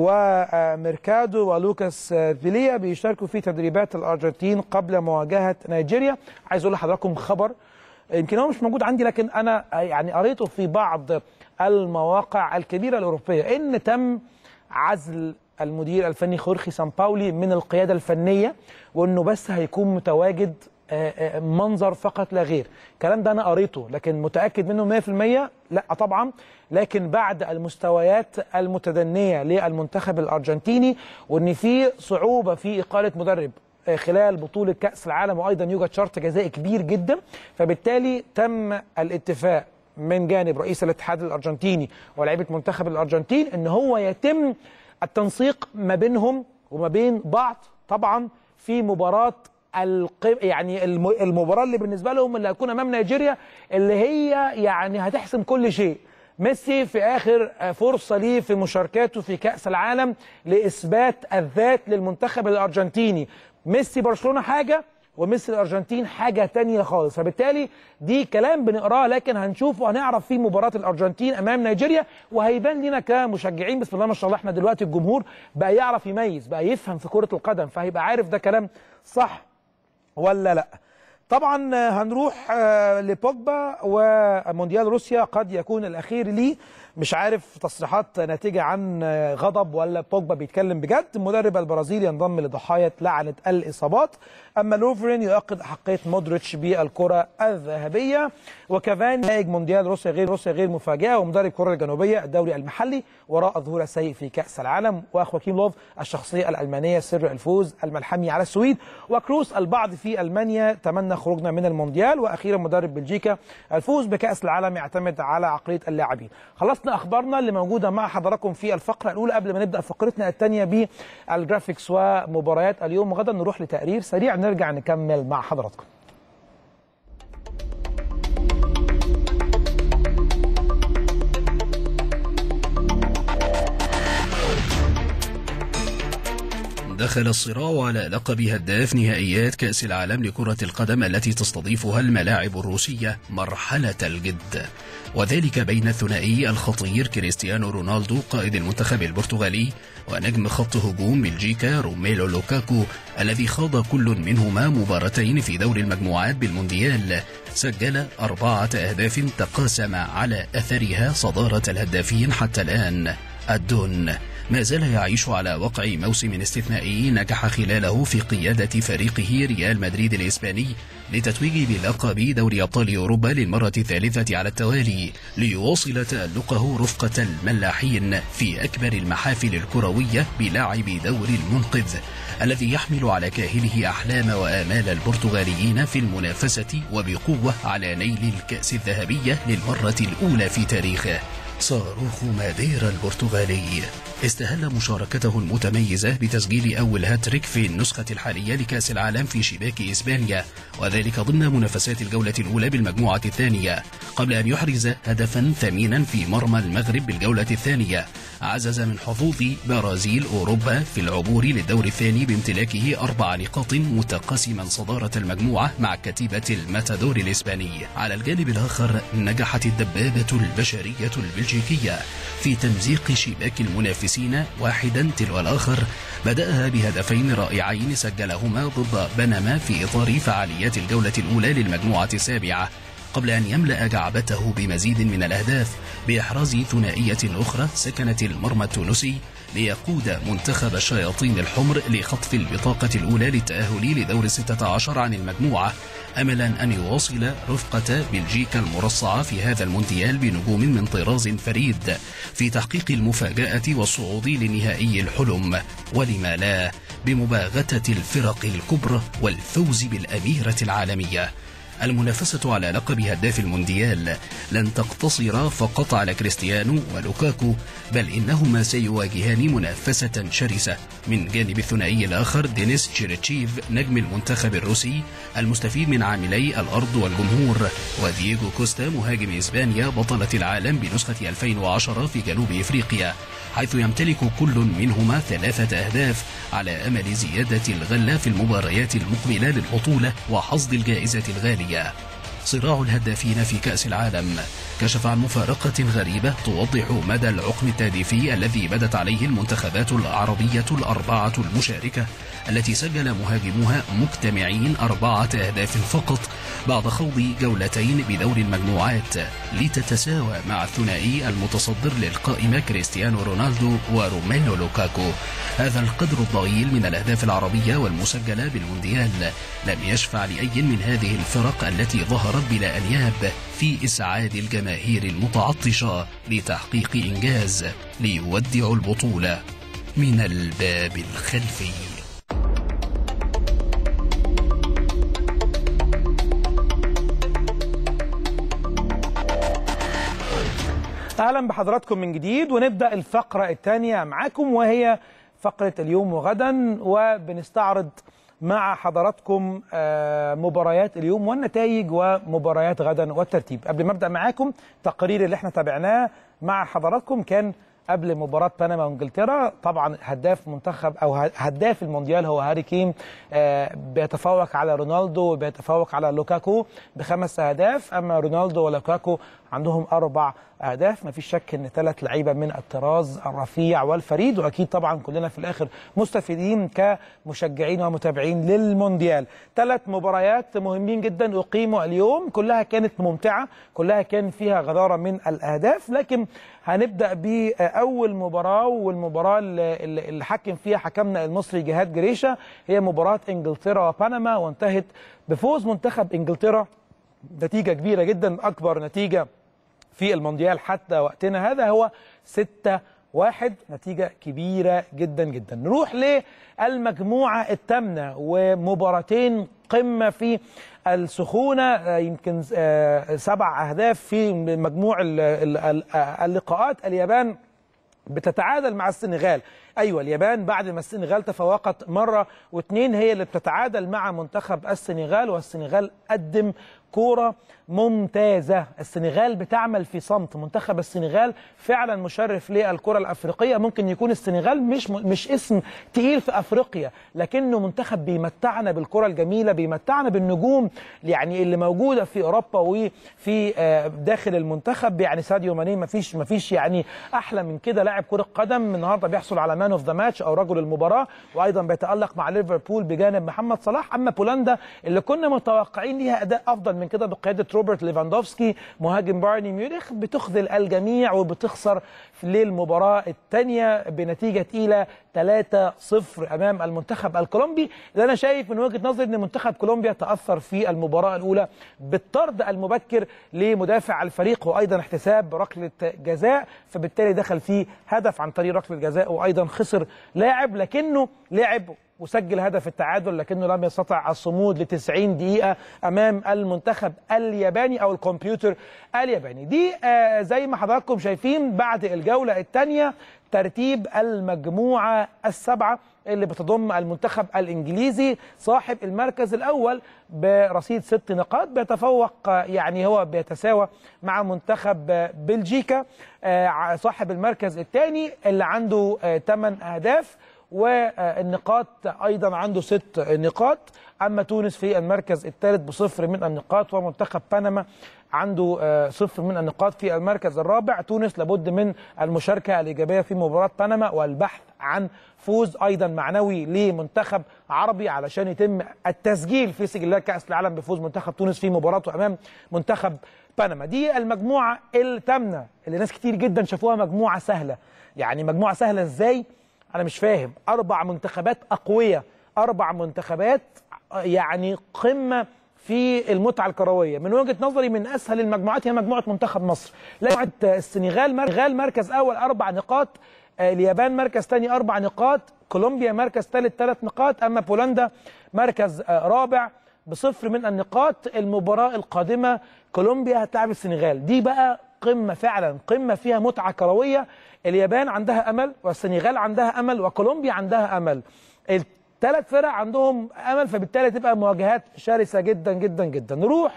وميركادو ولوكاس فيليا بيشاركوا في تدريبات الارجنتين قبل مواجهه نيجيريا عايز اقول لحضراتكم خبر يمكن هو مش موجود عندي لكن انا يعني قريته في بعض المواقع الكبيره الاوروبيه ان تم عزل المدير الفني خورخي سامباولي من القياده الفنيه وانه بس هيكون متواجد منظر فقط لا غير الكلام ده انا قريته لكن متاكد منه 100% لا طبعا لكن بعد المستويات المتدنيه للمنتخب الارجنتيني وان في صعوبه في اقاله مدرب خلال بطوله كاس العالم وايضا يوجد شرط جزائي كبير جدا فبالتالي تم الاتفاق من جانب رئيس الاتحاد الارجنتيني ولاعيبه منتخب الارجنتين ان هو يتم التنسيق ما بينهم وما بين بعض طبعا في مباراه القم... يعني المباراه اللي بالنسبه لهم اللي هتكون امام نيجيريا اللي هي يعني هتحسم كل شيء ميسي في اخر فرصه ليه في مشاركاته في كاس العالم لاثبات الذات للمنتخب الارجنتيني ميسي برشلونه حاجه وميسي الارجنتين حاجه تانية خالص فبالتالي دي كلام بنقراه لكن هنشوف وهنعرف في مباراه الارجنتين امام نيجيريا وهيبان لنا كمشجعين بسم الله ما شاء الله احنا دلوقتي الجمهور بقى يعرف يميز بقى يفهم في كره القدم فهيبقى عارف ده كلام صح ولا لا طبعا هنروح لبوجبا ومونديال روسيا قد يكون الاخير ليه مش عارف تصريحات ناتجه عن غضب ولا بوجبا بيتكلم بجد المدرب البرازيلي ينضم لضحايا لعنه الاصابات اما لوفرين يؤكد احقيه مودريتش بالكره الذهبيه وكافاني نتائج مونديال روسيا غير روسيا غير مفاجاه ومدرب كوريا الجنوبيه الدوري المحلي وراء الظهور السيء في كاس العالم واخواكيم لوف الشخصيه الالمانيه سر الفوز الملحمي على السويد وكروس البعض في المانيا تمنى خروجنا من المونديال واخيرا مدرب بلجيكا الفوز بكاس العالم يعتمد على عقليه اللاعبين خلصنا اخبارنا اللي موجوده مع حضراتكم في الفقره الاولى قبل ما نبدا فقرتنا الثانيه بالجرافيكس ومباريات اليوم وغدا نروح لتقرير سريع نرجع نكمل مع حضراتكم دخل الصراع على لقب هداف نهائيات كأس العالم لكرة القدم التي تستضيفها الملاعب الروسية مرحلة الجد وذلك بين الثنائي الخطير كريستيانو رونالدو قائد المنتخب البرتغالي ونجم خط هجوم بلجيكا روميلو لوكاكو الذي خاض كل منهما مباراتين في دور المجموعات بالمونديال سجل أربعة أهداف تقاسم على أثرها صدارة الهدافين حتى الآن الدون ما زال يعيش على وقع موسم استثنائي نجح خلاله في قيادة فريقه ريال مدريد الإسباني لتتويج بلقب دوري أبطال أوروبا للمرة الثالثة على التوالي ليواصل تألقه رفقة الملاحين في أكبر المحافل الكروية بلاعب دور المنقذ الذي يحمل على كاهله أحلام وآمال البرتغاليين في المنافسة وبقوة على نيل الكأس الذهبية للمرة الأولى في تاريخه صاروخ ماديرا البرتغالي استهل مشاركته المتميزة بتسجيل أول هاتريك في النسخة الحالية لكأس العالم في شباك إسبانيا وذلك ضمن منافسات الجولة الأولى بالمجموعة الثانية قبل أن يحرز هدفا ثمينا في مرمى المغرب بالجولة الثانية عزز من حظوظ برازيل أوروبا في العبور للدور الثاني بامتلاكه أربع نقاط متقاسما صدارة المجموعة مع كتيبة الماتادور الإسباني على الجانب الآخر نجحت الدبابة البشرية البلجيكية في تمزيق شباك المنافسين واحدا تلو الآخر بدأها بهدفين رائعين سجلهما ضد بنما في إطار فعاليات الجولة الأولى للمجموعة السابعة قبل أن يملأ جعبته بمزيد من الأهداف بإحراز ثنائية أخرى سكنت المرمى التونسي ليقود منتخب الشياطين الحمر لخطف البطاقة الأولى للتأهل لدور 16 عن المجموعة أملا أن يواصل رفقة بلجيكا المرصعة في هذا المونديال بنجوم من طراز فريد في تحقيق المفاجأة والصعود لنهائي الحلم ولما لا بمباغتة الفرق الكبرى والفوز بالأميرة العالمية المنافسة على لقب هداف المونديال لن تقتصر فقط على كريستيانو ولوكاكو بل إنهما سيواجهان منافسة شرسة من جانب الثنائي الآخر دينيس تشيرتشيف نجم المنتخب الروسي المستفيد من عاملي الأرض والجمهور ودييغو كوستا مهاجم إسبانيا بطلة العالم بنسخة 2010 في جنوب إفريقيا حيث يمتلك كل منهما ثلاثة أهداف على أمل زيادة الغلة في المباريات المقبلة للبطولة وحصد الجائزة الغالية صراع الهدافين في كأس العالم كشف عن مفارقة غريبة توضح مدى العقم التهديفي الذي بدت عليه المنتخبات العربية الأربعة المشاركة التي سجل مهاجموها مجتمعين أربعة أهداف فقط بعد خوض جولتين بدور المجموعات لتتساوى مع الثنائي المتصدر للقائمة كريستيانو رونالدو وروميلو لوكاكو هذا القدر الضئيل من الأهداف العربية والمسجلة بالمونديال لم يشفع لأي من هذه الفرق التي ظهرت بلا أنياب في إسعاد الجماهير المتعطشة لتحقيق إنجاز ليودع البطولة من الباب الخلفي اهلا بحضراتكم من جديد ونبدا الفقره الثانيه معاكم وهي فقره اليوم وغدا وبنستعرض مع حضراتكم آه، مباريات اليوم والنتائج ومباريات غدا والترتيب قبل ما ابدا معاكم تقرير اللي احنا تابعناه مع حضراتكم كان قبل مباراة بنما وانجلترا طبعا هداف منتخب او هداف المونديال هو هاري كين آه، بيتفوق على رونالدو وبيتفوق على لوكاكو بخمس اهداف اما رونالدو ولوكاكو عندهم اربع اهداف ما فيش شك ان ثلاث لعيبه من الطراز الرفيع والفريد واكيد طبعا كلنا في الاخر مستفيدين كمشجعين ومتابعين للمونديال ثلاث مباريات مهمين جدا اقيموا اليوم كلها كانت ممتعه كلها كان فيها غداره من الاهداف لكن هنبدا باول مباراه والمباراه اللي اللي حكم فيها حكمنا المصري جهاد جريشه هي مباراه انجلترا وبنما وانتهت بفوز منتخب انجلترا نتيجه كبيره جدا اكبر نتيجه في المونديال حتى وقتنا هذا هو 6 واحد نتيجة كبيرة جدا جدا نروح للمجموعة الثامنة ومباراتين قمة في السخونة يمكن سبع أهداف في مجموع اللقاءات اليابان بتتعادل مع السنغال ايوه اليابان بعد ما السنغال تفوقت مره واثنين هي اللي بتتعادل مع منتخب السنغال والسنغال قدم كوره ممتازه السنغال بتعمل في صمت منتخب السنغال فعلا مشرف للكره الافريقيه ممكن يكون السنغال مش مش اسم تقيل في افريقيا لكنه منتخب بيمتعنا بالكره الجميله بيمتعنا بالنجوم يعني اللي موجوده في اوروبا وفي داخل المنتخب يعني ساديو ماني ما فيش ما فيش يعني احلى من كده لاعب كره قدم النهارده بيحصل على مان اوف ذا ماتش او رجل المباراه وايضا بيتالق مع ليفربول بجانب محمد صلاح اما بولندا اللي كنا متوقعين ليها اداء افضل من كده بقياده روبرت ليفاندوفسكي مهاجم بايرن ميونخ بتخذل الجميع وبتخسر في للمباراه الثانيه بنتيجه تقيله 3-0 امام المنتخب الكولومبي اللي انا شايف من وجهه نظري ان منتخب كولومبيا تاثر في المباراه الاولى بالطرد المبكر لمدافع الفريق وايضا احتساب ركله جزاء فبالتالي دخل فيه هدف عن طريق ركله جزاء وايضا خسر لاعب لكنه لعب وسجل هدف التعادل لكنه لم يستطع الصمود ل 90 دقيقة أمام المنتخب الياباني أو الكمبيوتر الياباني دي آه زي ما حضراتكم شايفين بعد الجولة الثانية ترتيب المجموعة السبعة اللي بتضم المنتخب الإنجليزي صاحب المركز الأول برصيد ست نقاط بيتفوق آه، يعني هو بيتساوى مع منتخب آه، بلجيكا آه، صاحب المركز الثاني اللي عنده 8 أهداف والنقاط ايضا عنده ست نقاط اما تونس في المركز الثالث بصفر من النقاط ومنتخب بنما عنده آه، صفر من النقاط في المركز الرابع تونس لابد من المشاركه الايجابيه في مباراه بنما والبحث عن فوز ايضا معنوي لمنتخب عربي علشان يتم التسجيل في سجلات كاس العالم بفوز منتخب تونس في مباراته امام منتخب بنما دي المجموعه الثامنه اللي ناس كتير جدا شافوها مجموعه سهله يعني مجموعه سهله ازاي انا مش فاهم اربع منتخبات اقوياء اربع منتخبات يعني قمه في المتعه الكرويه من وجهه نظري من اسهل المجموعات هي مجموعه منتخب مصر مجموعه السنغال السنغال مركز اول اربع نقاط آه، اليابان مركز ثاني اربع نقاط كولومبيا مركز ثالث ثلاث نقاط اما بولندا مركز آه، رابع بصفر من النقاط المباراه القادمه كولومبيا هتلاعب السنغال دي بقى قمه فعلا قمه فيها متعه كرويه اليابان عندها امل والسنغال عندها امل وكولومبيا عندها امل الثلاث فرق عندهم امل فبالتالي تبقى مواجهات شرسه جدا جدا جدا نروح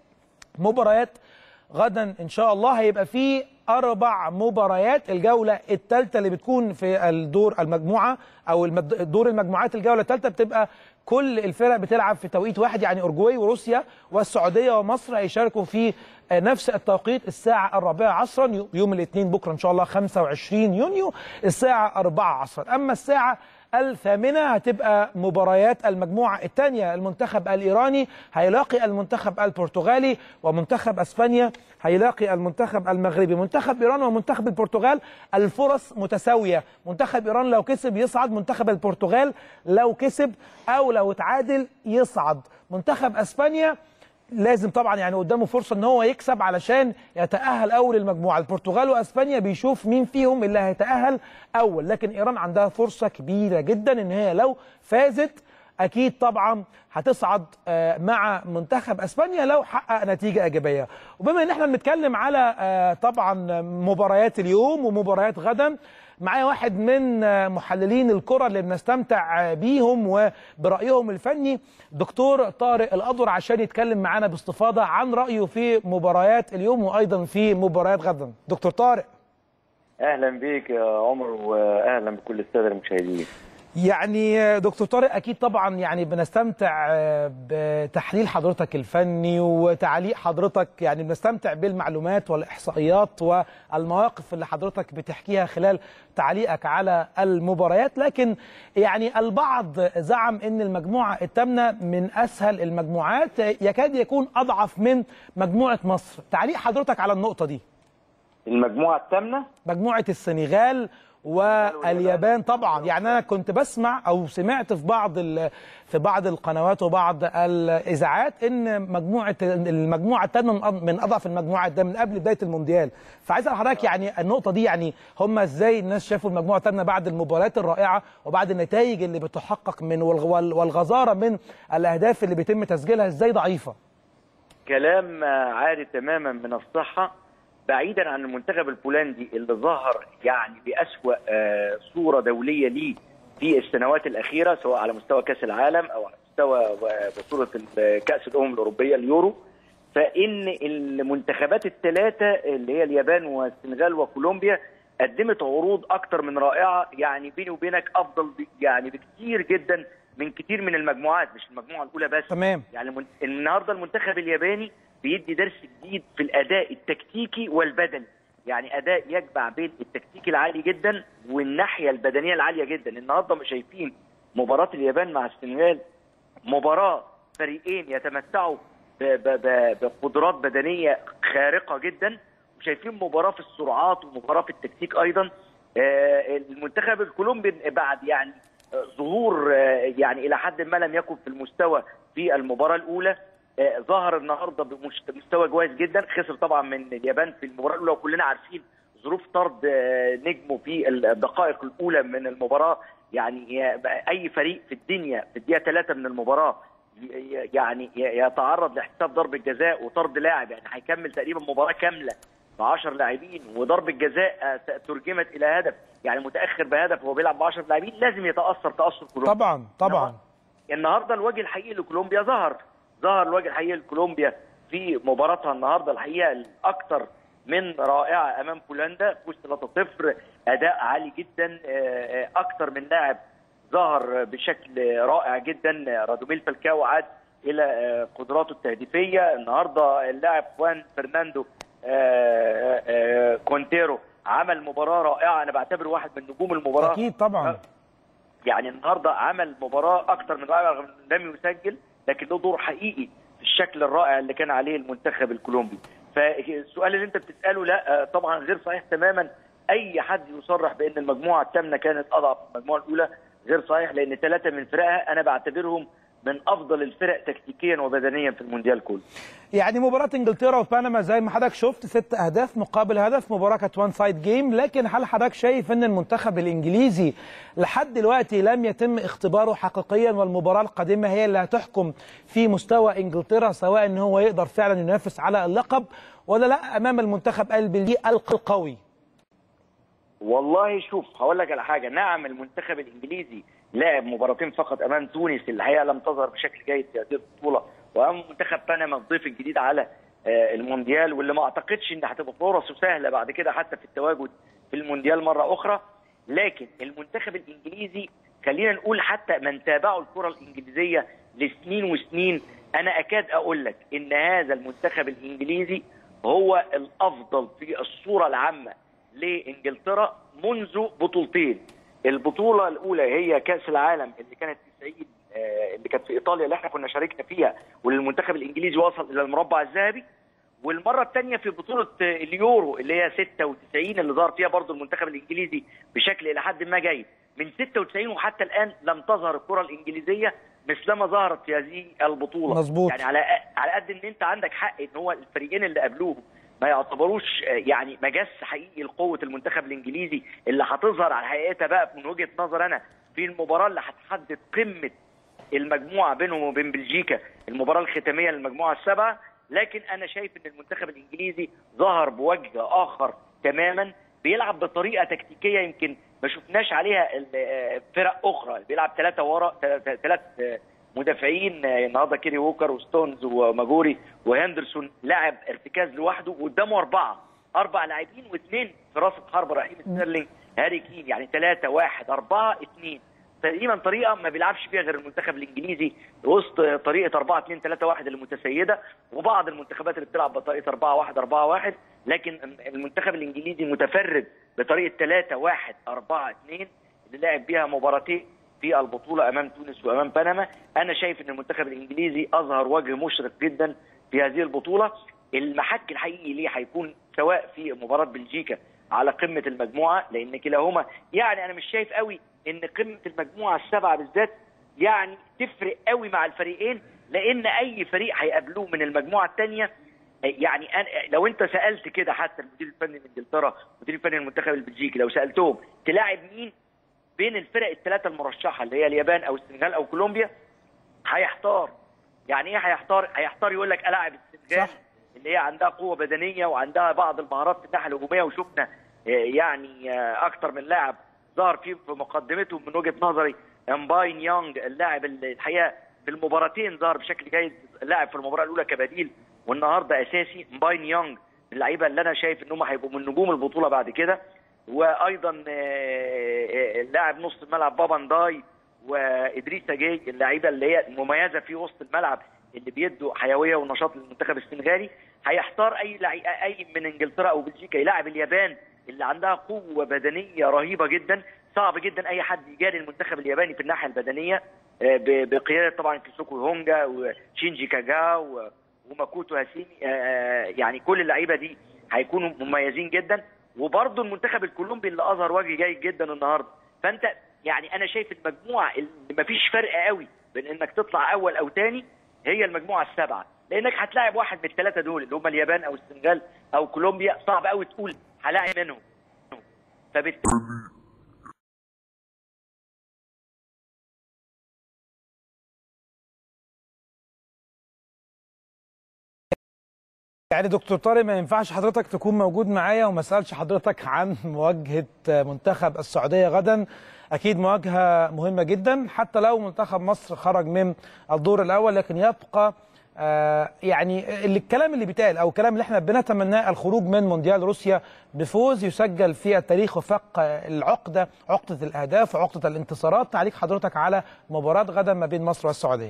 لمباريات غدا ان شاء الله هيبقى في اربع مباريات الجوله الثالثه اللي بتكون في الدور المجموعه او المد- دور المجموعات الجوله الثالثه بتبقى كل الفرق بتلعب في توقيت واحد يعني اورجواي وروسيا والسعوديه ومصر هيشاركوا في آه، نفس التوقيت الساعه الرابعه عصرا يوم الاثنين بكره ان شاء الله 25 يونيو الساعه 4 عصرا اما الساعه الثامنة هتبقى مباريات المجموعة الثانية المنتخب الإيراني هيلاقي المنتخب البرتغالي ومنتخب أسبانيا هيلاقي المنتخب المغربي منتخب إيران ومنتخب البرتغال الفرص متساوية منتخب إيران لو كسب يصعد منتخب البرتغال لو كسب أو لو تعادل يصعد منتخب أسبانيا لازم طبعا يعني قدامه فرصه ان هو يكسب علشان يتاهل اول المجموعه البرتغال واسبانيا بيشوف مين فيهم اللي هيتاهل اول لكن ايران عندها فرصه كبيره جدا ان هي لو فازت اكيد طبعا هتصعد آه، مع منتخب اسبانيا لو حقق نتيجه ايجابيه وبما ان احنا بنتكلم على آه، طبعا مباريات اليوم ومباريات غدا معايا واحد من آه، محللين الكرة اللي بنستمتع آه، بيهم وبرأيهم الفني دكتور طارق الأدور عشان يتكلم معانا باستفاضة عن رأيه في مباريات اليوم وأيضا في مباريات غدا دكتور طارق اهلا بيك يا عمر واهلا بكل الساده المشاهدين يعني آه، دكتور طارق اكيد طبعا يعني بنستمتع آه، بتحليل حضرتك الفني وتعليق حضرتك يعني بنستمتع بالمعلومات والاحصائيات والمواقف اللي حضرتك بتحكيها خلال تعليقك على المباريات لكن يعني البعض زعم ان المجموعه الثامنه من اسهل المجموعات آه، يكاد يكون اضعف من مجموعه مصر تعليق حضرتك على النقطه دي المجموعه الثامنه مجموعه السنغال واليابان طبعا يعني انا كنت بسمع او سمعت في بعض ال- في بعض القنوات وبعض الاذاعات ان مجموعه المجموعه الثانيه من أض- من اضعف المجموعات ده من قبل بدايه المونديال فعايز اسال حضرتك يعني النقطه دي يعني هم ازاي الناس شافوا المجموعه الثانيه بعد المباريات الرائعه وبعد النتائج اللي بتحقق من والغ- وال- والغزاره من الاهداف اللي بيتم تسجيلها ازاي ضعيفه كلام آه، عاري تماما من الصحه بعيدا عن المنتخب البولندي اللي ظهر يعني باسوا آه، صوره دوليه ليه في السنوات الاخيره سواء على مستوى كاس العالم او على مستوى آه، بطوله ال- كاس الامم الاوروبيه اليورو فان المنتخبات الثلاثه اللي هي اليابان والسنغال وكولومبيا قدمت عروض اكتر من رائعه يعني بيني وبينك افضل ب- يعني بكتير جدا من كتير من المجموعات مش المجموعه الاولى بس تمام يعني من- النهارده المنتخب الياباني بيدي درس جديد في الاداء التكتيكي والبدني يعني اداء يجمع بين التكتيك العالي جدا والناحيه البدنيه العاليه جدا النهارده مش شايفين مباراه اليابان مع السنغال مباراه فريقين يتمتعوا ب- ب- ب- بقدرات بدنيه خارقه جدا وشايفين مباراه في السرعات ومباراه في التكتيك ايضا آه، المنتخب الكولومبي بعد يعني آه، ظهور آه، يعني الى حد ما لم يكن في المستوى في المباراه الاولى آه، ظهر النهارده بمستوى كويس جدا خسر طبعا من اليابان في المباراه الاولى وكلنا عارفين ظروف طرد آه، نجمه في الدقائق الاولى من المباراه يعني ي- اي فريق في الدنيا في الدقيقه ثلاثه من المباراه ي- يعني ي- يتعرض لاحتساب ضربه جزاء وطرد لاعب يعني هيكمل تقريبا مباراه كامله ب 10 لاعبين وضربه جزاء آه، ترجمت الى هدف يعني متاخر بهدف وهو بيلعب ب 10 لاعبين لازم يتاثر تاثر كولومبيا طبعا طبعا النهارده الوجه الحقيقي لكولومبيا ظهر ظهر الوجه الحقيقي لكولومبيا في مباراتها النهارده الحقيقه الاكثر من رائعه امام بولندا فوز 3-0 اداء عالي جدا آه، آه، اكثر من لاعب ظهر بشكل رائع جدا رادوميل فالكاو عاد الى آه، قدراته التهديفيه النهارده اللاعب خوان فرناندو آه، آه، كونتيرو عمل مباراه رائعه انا بعتبره واحد من نجوم المباراه اكيد طبعا يعني النهارده عمل مباراه اكتر من رائعه رغم إنه لم يسجل لكن له دور حقيقي في الشكل الرائع اللي كان عليه المنتخب الكولومبي فالسؤال اللي انت بتساله لا آه، طبعا غير صحيح تماما اي حد يصرح بان المجموعه الثامنه كانت اضعف من المجموعه الاولى غير صحيح لان ثلاثه من فرقها انا بعتبرهم من افضل الفرق تكتيكيا وبدنيا في المونديال كله يعني مباراة انجلترا وبنما زي ما حضرتك شفت ست اهداف مقابل هدف مباراة كانت وان سايد جيم لكن هل حضرتك شايف ان المنتخب الانجليزي لحد دلوقتي لم يتم اختباره حقيقيا والمباراة القادمة هي اللي هتحكم في مستوى انجلترا سواء ان هو يقدر فعلا ينافس على اللقب ولا لا امام المنتخب البلجيكي القوي والله شوف هقول لك على حاجه نعم المنتخب الانجليزي لعب مباراتين فقط امام تونس اللي الحقيقه لم تظهر بشكل جيد في هذه البطوله وامام منتخب بنما الضيف الجديد على آه، المونديال واللي ما اعتقدش ان هتبقى فرصه سهله بعد كده حتى في التواجد في المونديال مره اخرى لكن المنتخب الانجليزي خلينا نقول حتى من تابعوا الكره الانجليزيه لسنين وسنين انا اكاد اقول لك ان هذا المنتخب الانجليزي هو الافضل في الصوره العامه لانجلترا منذ بطولتين البطوله الاولى هي كاس العالم اللي كانت في 90 آه، اللي كانت في ايطاليا اللي احنا كنا شاركنا فيها واللي المنتخب الانجليزي وصل الى المربع الذهبي والمره الثانيه في بطوله آه، اليورو اللي هي 96 اللي ظهر فيها برضو المنتخب الانجليزي بشكل الى حد ما جيد من 96 وحتى الان لم تظهر الكره الانجليزيه مثلما ظهرت في هذه البطوله مظبوط. يعني على على قد ان انت عندك حق ان هو الفريقين اللي قابلوهم ما يعتبروش آه، يعني مجس حقيقي لقوه المنتخب الانجليزي اللي هتظهر على حقيقتها بقى من وجهه نظر انا في المباراه اللي هتحدد قمه المجموعه بينهم وبين بلجيكا المباراه الختاميه للمجموعه السبعه لكن انا شايف ان المنتخب الانجليزي ظهر بوجه اخر تماما بيلعب بطريقه تكتيكيه يمكن ما شفناش عليها ال- آه، فرق اخرى بيلعب ثلاثه ورا ثلاث مدافعين آه، النهارده كيري ووكر وستونز وماجوري وهندرسون لاعب ارتكاز لوحده وقدامه اربعه اربع لاعبين واثنين في راس الحربه رحيم ستيرلينج هاري كين يعني ثلاثه واحد اربعه اثنين تقريبا طريقه ما بيلعبش فيها غير المنتخب الانجليزي وسط طريقه 4 2 3 1 المتسيده وبعض المنتخبات اللي بتلعب بطريقه 4 1 4 1 لكن المنتخب الانجليزي متفرد بطريقه 3 1 4 2 اللي لعب بيها مباراتين في البطوله امام تونس وامام بنما انا شايف ان المنتخب الانجليزي اظهر وجه مشرق جدا في هذه البطوله المحك الحقيقي ليه هيكون سواء في مباراه بلجيكا على قمه المجموعه لان كلاهما يعني انا مش شايف قوي ان قمه المجموعه السبعه بالذات يعني تفرق قوي مع الفريقين لان اي فريق هيقابلوه من المجموعه الثانيه يعني أنا لو انت سالت كده حتى المدير الفني لانجلترا المدير الفني للمنتخب البلجيكي لو سالتهم تلاعب مين بين الفرق الثلاثه المرشحه اللي هي اليابان او السنغال او كولومبيا هيحتار يعني ايه هيحتار هيحتار يقول لك العب السنغال صح. اللي هي عندها قوه بدنيه وعندها بعض المهارات في الناحيه الهجوميه وشفنا آه، يعني آه، اكتر من لاعب ظهر فيه في مقدمته من وجهه نظري امباين يونغ اللاعب اللي الحقيقه في المباراتين ظهر بشكل جيد لاعب في المباراه الاولى كبديل والنهارده اساسي امباين يونغ من اللعيبه اللي انا شايف ان هم هيبقوا من نجوم البطوله بعد كده وايضا آه، آه، اللاعب نص الملعب بابا نداي وادريس جاي اللعيبه اللي هي مميزه في وسط الملعب اللي بيدوا حيويه ونشاط للمنتخب السنغالي هيحتار اي لعي... اي من انجلترا او بلجيكا يلاعب اليابان اللي عندها قوه بدنيه رهيبه جدا صعب جدا اي حد يجاري المنتخب الياباني في الناحيه البدنيه آه، ب- بقياده طبعا كيسوكو هونجا وشينجي كاجا و... وماكوتو هاسيمي آه، يعني كل اللعيبه دي هيكونوا مميزين جدا وبرضه المنتخب الكولومبي اللي اظهر وجه جيد جدا النهارده فانت يعني انا شايف المجموعه اللي مفيش فرق قوي بين انك تطلع اول او تاني هي المجموعه السبعه لانك هتلاعب واحد من الثلاثه دول اللي هم اليابان او السنغال او كولومبيا صعب قوي تقول هلاعب منهم فبالتالي يعني دكتور طارق ما ينفعش حضرتك تكون موجود معايا وما اسالش حضرتك عن مواجهه منتخب السعوديه غدا اكيد مواجهه مهمه جدا حتى لو منتخب مصر خرج من الدور الاول لكن يبقى آه يعني اللي الكلام اللي بيتقال او الكلام اللي احنا بنتمناه الخروج من مونديال روسيا بفوز يسجل في التاريخ وفق العقده عقده الاهداف وعقده الانتصارات تعليق حضرتك على مباراه غدا ما بين مصر والسعوديه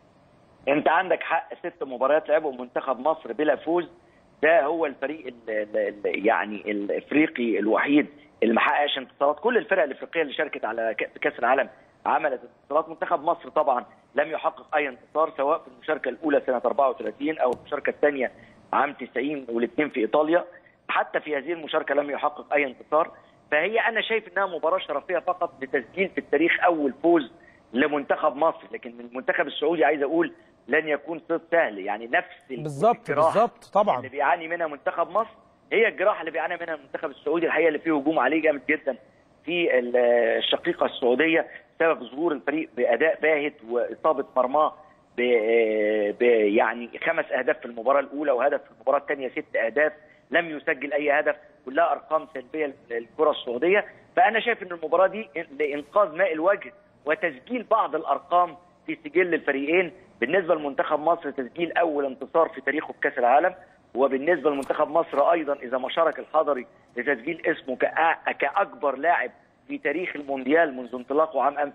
انت عندك حق ست مباريات لعبوا منتخب مصر بلا فوز ده هو الفريق ال ال يعني الافريقي الوحيد اللي ما حققش انتصارات كل الفرق الافريقيه اللي شاركت على ك- في كاس العالم عملت انتصارات منتخب مصر طبعا لم يحقق اي انتصار سواء في المشاركه الاولى سنه 34 او المشاركه الثانيه عام 90 والاثنين في ايطاليا حتى في هذه المشاركه لم يحقق اي انتصار فهي انا شايف انها مباراه شرفيه فقط لتسجيل في التاريخ اول فوز لمنتخب مصر لكن من المنتخب السعودي عايز اقول لن يكون صيد سهل يعني نفس ال- بالظبط الجراحة بالظبط طبعا اللي بيعاني منها منتخب مصر هي الجراحه اللي بيعاني منها المنتخب السعودي الحقيقه اللي فيه هجوم عليه جامد جدا في ال- الشقيقه السعوديه بسبب ظهور الفريق باداء باهت واصابه مرماه ب- ب- يعني خمس اهداف في المباراه الاولى وهدف في المباراه الثانيه ست اهداف لم يسجل اي هدف كلها ارقام سلبيه للكره السعوديه فانا شايف ان المباراه دي لانقاذ ماء الوجه وتسجيل بعض الارقام في سجل الفريقين بالنسبه لمنتخب مصر تسجيل اول انتصار في تاريخه في كاس العالم وبالنسبه لمنتخب مصر ايضا اذا ما شارك الحضري لتسجيل اسمه كأ- كاكبر لاعب في تاريخ المونديال منذ انطلاقه عام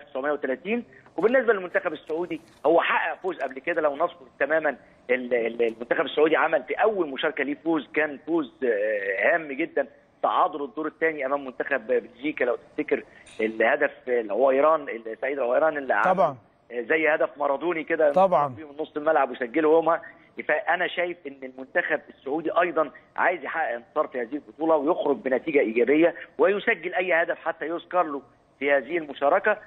1930 وبالنسبه للمنتخب السعودي هو حقق فوز قبل كده لو نذكر تماما ال- ال- المنتخب السعودي عمل في اول مشاركه ليه فوز كان فوز آه، هام جدا تعادل الدور الثاني امام منتخب بلجيكا لو تفتكر الهدف العويران سعيد العويران اللي عمل طبعا زي هدف مارادوني كده طبعاً. فيه من نص الملعب وسجله يومها فانا شايف ان المنتخب السعودي ايضا عايز يحقق انتصار في هذه البطوله ويخرج بنتيجه ايجابيه ويسجل اي هدف حتى يذكر له في هذه المشاركه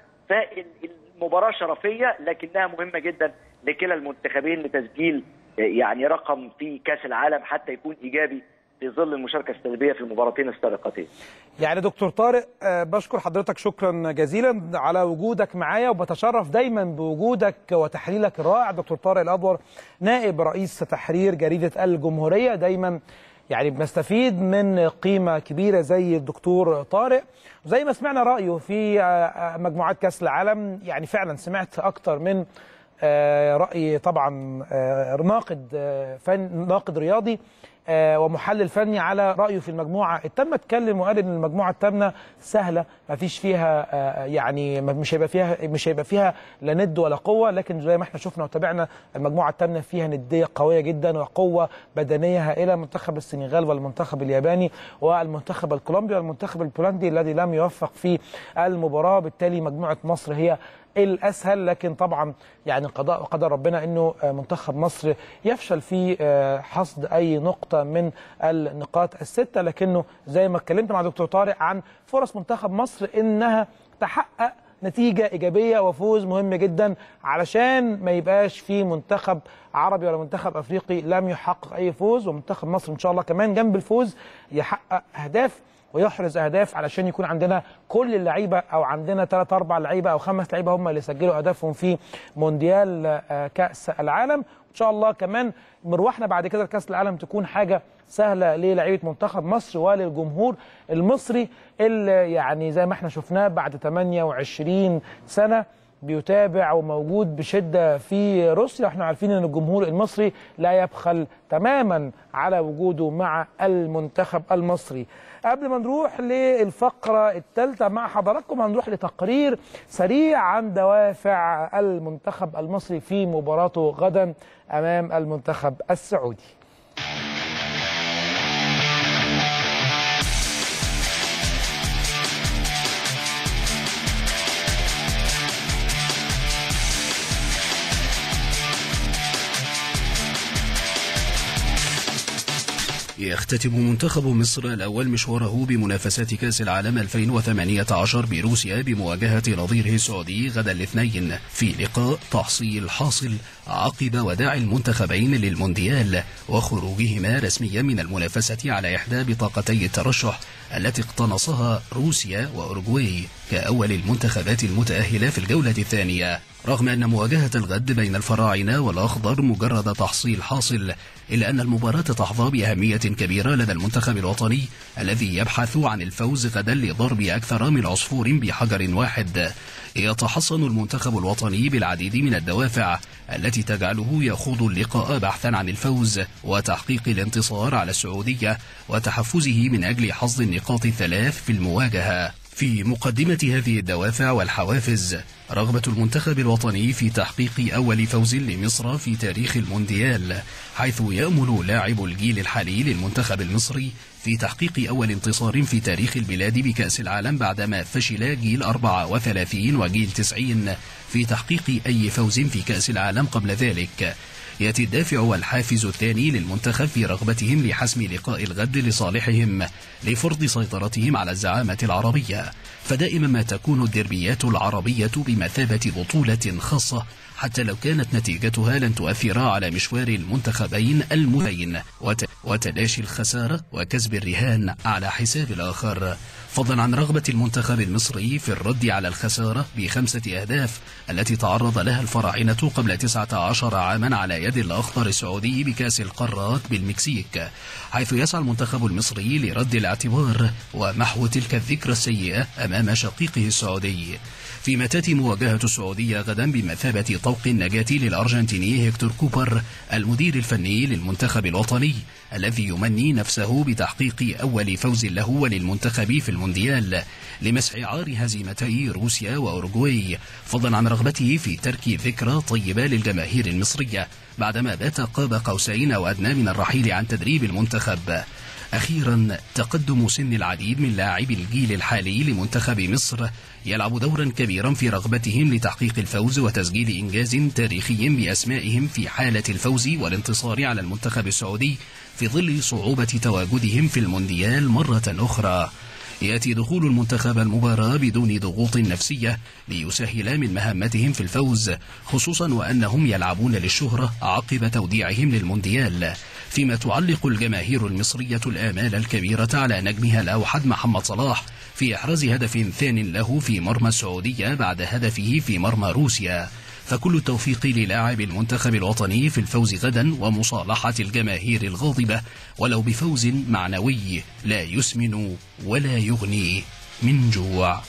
فالمباراه شرفيه لكنها مهمه جدا لكلا المنتخبين لتسجيل يعني رقم في كاس العالم حتى يكون ايجابي في ظل المشاركه السلبيه في المباراتين السابقتين. يعني دكتور طارق آه، بشكر حضرتك شكرا جزيلا على وجودك معايا وبتشرف دايما بوجودك وتحليلك الرائع دكتور طارق الادور نائب رئيس تحرير جريده الجمهوريه دايما يعني بنستفيد من قيمه كبيره زي الدكتور طارق زي ما سمعنا رايه في آه، آه، مجموعات كاس العالم يعني فعلا سمعت اكتر من آه، راي طبعا آه، ناقد آه، فن ناقد رياضي آه، ومحلل فني على رايه في المجموعه التامه اتكلم وقال ان المجموعه التامه سهله ما فيش فيها آه، يعني ما- مش هيبقى فيها مش هيبقى فيها لا ند ولا قوه لكن زي ما احنا شفنا وتابعنا المجموعه التامه فيها نديه قويه جدا وقوه بدنيه هائله منتخب السنغال والمنتخب الياباني والمنتخب الكولومبي والمنتخب البولندي الذي لم يوفق في المباراه بالتالي مجموعه مصر هي الاسهل لكن طبعا يعني قضاء وقدر ربنا انه آه، منتخب مصر يفشل في آه، حصد اي نقطه من النقاط السته لكنه زي ما اتكلمت مع دكتور طارق عن فرص منتخب مصر انها تحقق نتيجة إيجابية وفوز مهم جدا علشان ما يبقاش في منتخب عربي ولا منتخب أفريقي لم يحقق أي فوز ومنتخب مصر إن شاء الله كمان جنب الفوز يحقق أهداف ويحرز اهداف علشان يكون عندنا كل اللعيبه او عندنا ثلاث اربع لعيبه او خمس لعيبه هم اللي سجلوا اهدافهم في مونديال آه، كاس العالم ان شاء الله كمان مروحنا بعد كده لكاس العالم تكون حاجه سهله للعيبه منتخب مصر وللجمهور المصري اللي يعني زي ما احنا شفناه بعد 28 سنه بيتابع وموجود بشده في روسيا احنا عارفين ان الجمهور المصري لا يبخل تماما على وجوده مع المنتخب المصري قبل ما نروح للفقره الثالثه مع حضراتكم هنروح لتقرير سريع عن دوافع المنتخب المصري في مباراته غدا امام المنتخب السعودي يختتم منتخب مصر الأول مشواره بمنافسات كأس العالم 2018 بروسيا بمواجهة نظيره السعودي غدا الاثنين في لقاء تحصيل حاصل عقب وداع المنتخبين للمونديال وخروجهما رسميا من المنافسة على إحدى بطاقتي الترشح التي اقتنصها روسيا وأورجواي كأول المنتخبات المتأهلة في الجولة الثانية رغم أن مواجهة الغد بين الفراعنة والأخضر مجرد تحصيل حاصل إلا أن المباراة تحظى بأهمية كبيرة لدى المنتخب الوطني الذي يبحث عن الفوز غدا لضرب أكثر من عصفور بحجر واحد يتحصن المنتخب الوطني بالعديد من الدوافع التي تجعله يخوض اللقاء بحثا عن الفوز وتحقيق الانتصار على السعودية وتحفزه من أجل حظ النقاط الثلاث في المواجهة في مقدمة هذه الدوافع والحوافز رغبة المنتخب الوطني في تحقيق أول فوز لمصر في تاريخ المونديال حيث يأمل لاعب الجيل الحالي للمنتخب المصري في تحقيق أول انتصار في تاريخ البلاد بكأس العالم بعدما فشل جيل 34 وجيل 90 في تحقيق أي فوز في كأس العالم قبل ذلك يأتي الدافع والحافز الثاني للمنتخب في رغبتهم لحسم لقاء الغد لصالحهم لفرض سيطرتهم على الزعامة العربية فدائما ما تكون الدربيات العربية بمثابة بطولة خاصة حتى لو كانت نتيجتها لن تؤثر على مشوار المنتخبين المثين وت... وتلاشي الخسارة وكسب الرهان على حساب الآخر فضلا عن رغبة المنتخب المصري في الرد على الخسارة بخمسة أهداف التي تعرض لها الفراعنة قبل 19 عاما على يد الأخضر السعودي بكأس القارات بالمكسيك حيث يسعى المنتخب المصري لرد الاعتبار ومحو تلك الذكرى السيئة أمام شقيقه السعودي فيما تأتي مواجهة السعودية غدا بمثابة طوق النجاة للأرجنتيني هيكتور كوبر المدير الفني للمنتخب الوطني الذي يمني نفسه بتحقيق أول فوز له وللمنتخب في المونديال لمسح عار هزيمتي روسيا وأورجواي فضلا عن رغبته في ترك ذكرى طيبة للجماهير المصرية بعدما بات قاب قوسين أو أدنى من الرحيل عن تدريب المنتخب أخيرا تقدم سن العديد من لاعبي الجيل الحالي لمنتخب مصر يلعب دورا كبيرا في رغبتهم لتحقيق الفوز وتسجيل إنجاز تاريخي بأسمائهم في حالة الفوز والانتصار على المنتخب السعودي في ظل صعوبة تواجدهم في المونديال مرة أخرى يأتي دخول المنتخب المباراة بدون ضغوط نفسية ليسهل من مهمتهم في الفوز خصوصا وأنهم يلعبون للشهرة عقب توديعهم للمونديال فيما تعلق الجماهير المصرية الآمال الكبيرة على نجمها الأوحد محمد صلاح في إحراز هدف ثان له في مرمى السعودية بعد هدفه في مرمى روسيا فكل التوفيق للاعب المنتخب الوطني في الفوز غدا ومصالحة الجماهير الغاضبة ولو بفوز معنوي لا يسمن ولا يغني من جوع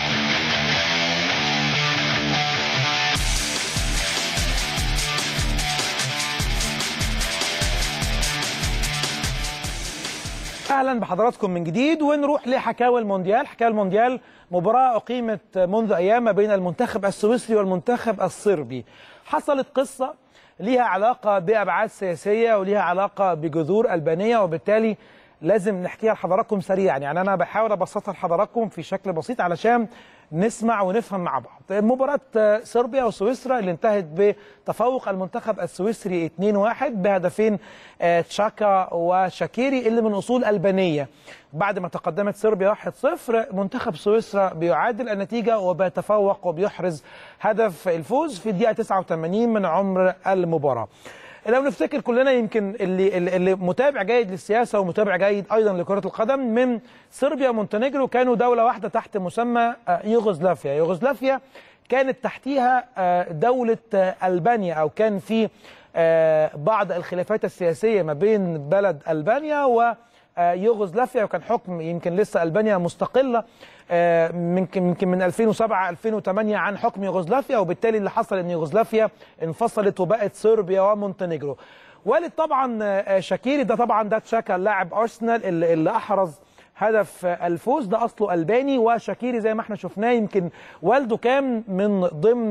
اهلا بحضراتكم من جديد ونروح لحكاوي المونديال حكاوي المونديال مباراه اقيمت منذ ايام ما بين المنتخب السويسري والمنتخب الصربي حصلت قصه ليها علاقه بابعاد سياسيه وليها علاقه بجذور البانيه وبالتالي لازم نحكيها لحضراتكم سريعا يعني انا بحاول ابسطها لحضراتكم في شكل بسيط علشان نسمع ونفهم مع بعض مباراة صربيا وسويسرا اللي انتهت بتفوق المنتخب السويسري 2-1 بهدفين تشاكا وشاكيري اللي من أصول ألبانية بعد ما تقدمت صربيا 1-0 منتخب سويسرا بيعادل النتيجة وبيتفوق وبيحرز هدف الفوز في الدقيقة 89 من عمر المباراة لو نفتكر كلنا يمكن اللي اللي متابع جيد للسياسه ومتابع جيد ايضا لكره القدم من صربيا ومونتينيجرو كانوا دوله واحده تحت مسمى يوغوسلافيا، يوغوسلافيا كانت تحتيها دوله البانيا او كان في بعض الخلافات السياسيه ما بين بلد البانيا و يوغوسلافيا وكان حكم يمكن لسه البانيا مستقله يمكن يمكن من 2007 2008 عن حكم يوغوسلافيا وبالتالي اللي حصل ان يوغوسلافيا انفصلت وبقت صربيا ومونتينيجرو والد طبعا شاكيري ده طبعا ده تشاكا لاعب ارسنال اللي, اللي احرز هدف الفوز ده اصله الباني وشاكيري زي ما احنا شفناه يمكن والده كان من ضمن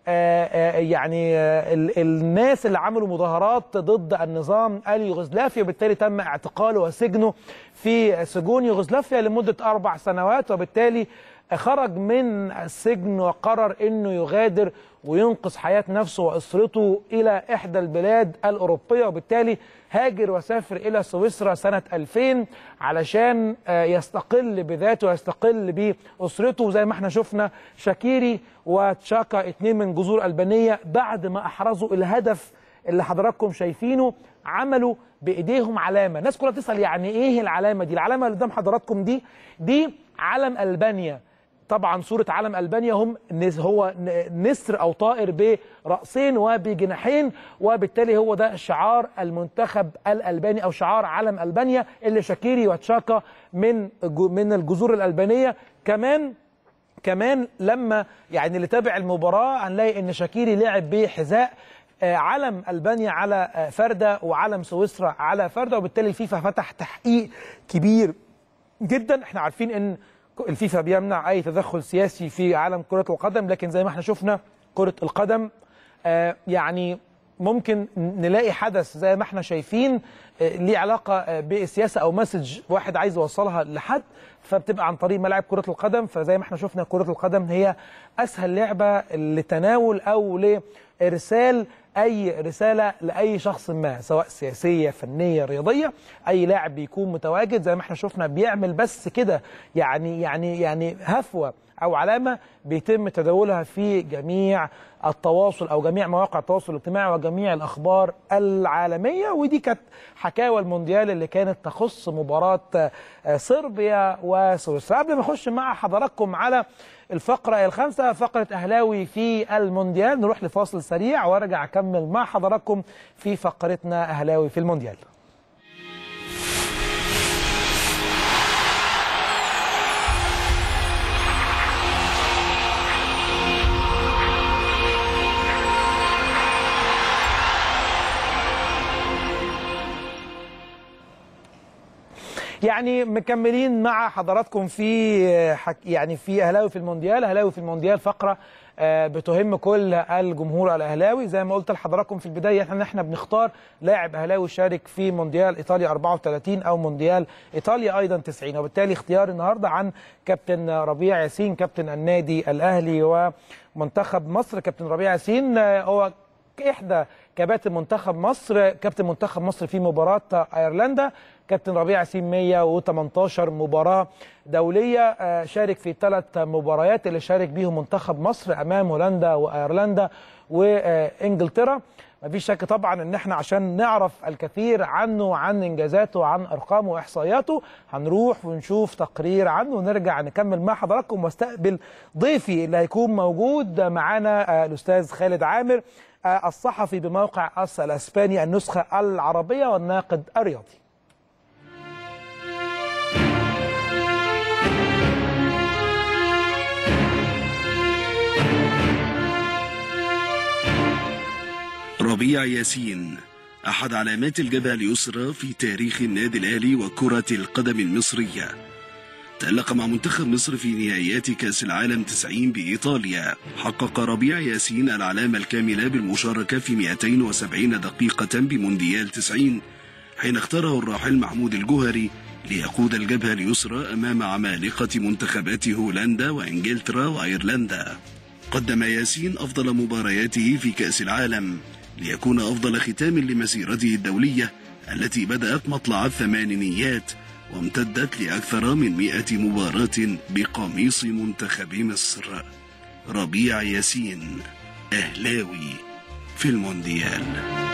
آه، آه، يعني آه، ال- الناس اللي عملوا مظاهرات ضد النظام اليوغوسلافي وبالتالي تم اعتقاله وسجنه في سجون يوغوسلافيا لمدة أربع سنوات وبالتالي خرج من السجن وقرر انه يغادر وينقذ حياه نفسه واسرته الى احدى البلاد الاوروبيه وبالتالي هاجر وسافر الى سويسرا سنه 2000 علشان آه، يستقل بذاته ويستقل باسرته زي ما احنا شفنا شاكيري وتشاكا اتنين من جذور البانيه بعد ما احرزوا الهدف اللي حضراتكم شايفينه عملوا بايديهم علامه الناس كلها بتسال يعني ايه العلامه دي العلامه اللي قدام حضراتكم دي دي علم البانيا طبعا صورة علم ألبانيا هم نس- هو ن- نسر أو طائر برأسين وبجناحين وبالتالي هو ده شعار المنتخب الألباني أو شعار علم ألبانيا اللي شاكيري وتشاكا من جو- من الجذور الألبانية كمان كمان لما يعني اللي تابع المباراة هنلاقي ان شاكيري لعب بحذاء آه، علم البانيا على آه، فرده وعلم سويسرا على فرده وبالتالي الفيفا فتح تحقيق كبير جدا احنا عارفين ان الفيفا بيمنع اي تدخل سياسي في عالم كره القدم لكن زي ما احنا شفنا كره القدم آه، يعني ممكن نلاقي حدث زي ما احنا شايفين آه، ليه علاقه آه، بالسياسه او مسج واحد عايز يوصلها لحد فبتبقى عن طريق ملاعب كره القدم فزي ما احنا شفنا كره القدم هي اسهل لعبه لتناول او لارسال اي رساله لاي شخص ما سواء سياسيه فنيه رياضيه اي لاعب بيكون متواجد زي ما احنا شفنا بيعمل بس كده يعني يعني يعني هفوه او علامه بيتم تداولها في جميع التواصل او جميع مواقع التواصل الاجتماعي وجميع الاخبار العالميه ودي كانت حكاوى المونديال اللي كانت تخص مباراه آه، صربيا وسويسرا قبل ما اخش مع حضراتكم على الفقره الخامسه فقره اهلاوي في المونديال نروح لفاصل سريع وارجع اكمل مع حضراتكم في فقرتنا اهلاوي في المونديال يعني مكملين مع حضراتكم في حك يعني في اهلاوي في المونديال اهلاوي في المونديال فقره آه، بتهم كل الجمهور الاهلاوي زي ما قلت لحضراتكم في البدايه احنا احنا بنختار لاعب اهلاوي يشارك في مونديال ايطاليا 34 او مونديال ايطاليا ايضا 90 وبالتالي اختيار النهارده عن كابتن ربيع ياسين كابتن النادي الاهلي ومنتخب مصر كابتن ربيع ياسين آه، هو احدى كباتن منتخب مصر كابتن منتخب مصر في مباراه ايرلندا كابتن ربيع ياسين 118 مباراه دوليه آه، شارك في ثلاث مباريات اللي شارك بيهم منتخب مصر امام هولندا وايرلندا وانجلترا مفيش شك طبعا ان احنا عشان نعرف الكثير عنه وعن انجازاته وعن ارقامه واحصائياته هنروح ونشوف تقرير عنه ونرجع نكمل مع حضراتكم واستقبل ضيفي اللي هيكون موجود معانا آه، الاستاذ خالد عامر آه، الصحفي بموقع اس الاسباني النسخه العربيه والناقد الرياضي ربيع ياسين أحد علامات الجبهة اليسرى في تاريخ النادي الأهلي وكرة القدم المصرية تألق مع منتخب مصر في نهائيات كأس العالم 90 بإيطاليا حقق ربيع ياسين العلامة الكاملة بالمشاركة في 270 دقيقة بمونديال 90 حين اختاره الراحل محمود الجوهري ليقود الجبهة اليسرى أمام عمالقة منتخبات هولندا وإنجلترا وأيرلندا قدم ياسين أفضل مبارياته في كأس العالم ليكون أفضل ختام لمسيرته الدولية التي بدأت مطلع الثمانينيات وامتدت لأكثر من مئة مباراة بقميص منتخب مصر ربيع ياسين أهلاوي في المونديال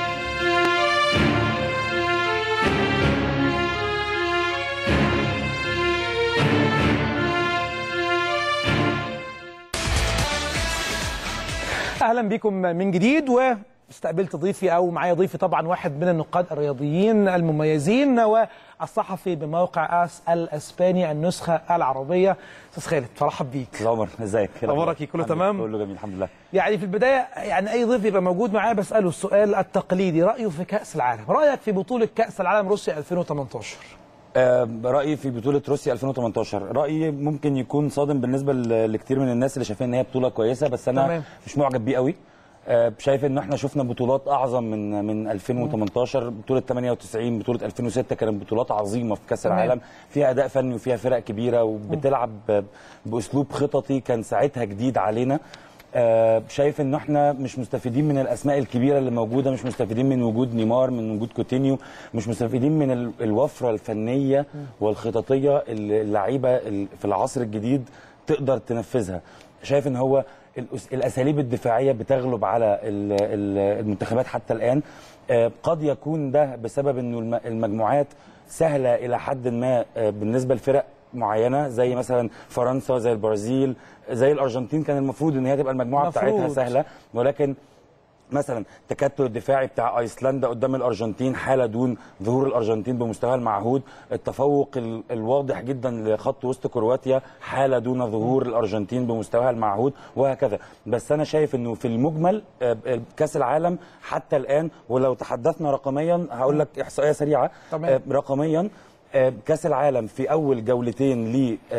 اهلا بكم من جديد واستقبلت ضيفي او معايا ضيفي طبعا واحد من النقاد الرياضيين المميزين والصحفي بموقع اس الاسباني النسخه العربيه استاذ خالد فرحب بيك عمر ازيك إيه الأخبار؟ أخبارك إيه؟ كله الحمد تمام؟ لله، كله جميل الحمد لله يعني في البدايه يعني اي ضيف يبقى موجود معايا بساله السؤال التقليدي رايه في كاس العالم رايك في بطوله كاس العالم روسيا 2018 آه، رايي في بطوله روسيا 2018 رايي ممكن يكون صادم بالنسبه ل- لكتير من الناس اللي شايفين ان هي بطوله كويسه بس انا تمام. مش معجب بيه قوي آه، شايف ان احنا شفنا بطولات اعظم من من 2018 بطوله 98 بطوله 2006 كانت بطولات عظيمه في كاس تمام. العالم فيها اداء فني وفيها فرق كبيره وبتلعب ب- باسلوب خططي كان ساعتها جديد علينا آه، شايف ان احنا مش مستفيدين من الاسماء الكبيره اللي موجوده مش مستفيدين من وجود نيمار من وجود كوتينيو مش مستفيدين من ال- الوفره الفنيه والخططيه اللي اللعيبه ال- في العصر الجديد تقدر تنفذها شايف ان هو الأس- الاساليب الدفاعيه بتغلب على ال- ال- المنتخبات حتى الان آه، قد يكون ده بسبب انه الم- المجموعات سهله الى حد ما آه، بالنسبه لفرق معينه زي مثلا فرنسا زي البرازيل زي الارجنتين كان المفروض ان هي تبقى المجموعه مفروض. بتاعتها سهله ولكن مثلا التكتل الدفاعي بتاع ايسلندا قدام الارجنتين حاله دون ظهور الارجنتين بمستوى المعهود التفوق ال- الواضح جدا لخط وسط كرواتيا حاله دون ظهور الارجنتين بمستواها المعهود وهكذا بس انا شايف انه في المجمل آه، آه، كاس العالم حتى الان ولو تحدثنا رقميا هقول لك احصائيه سريعه تمام. آه، رقميا آه، كاس العالم في اول جولتين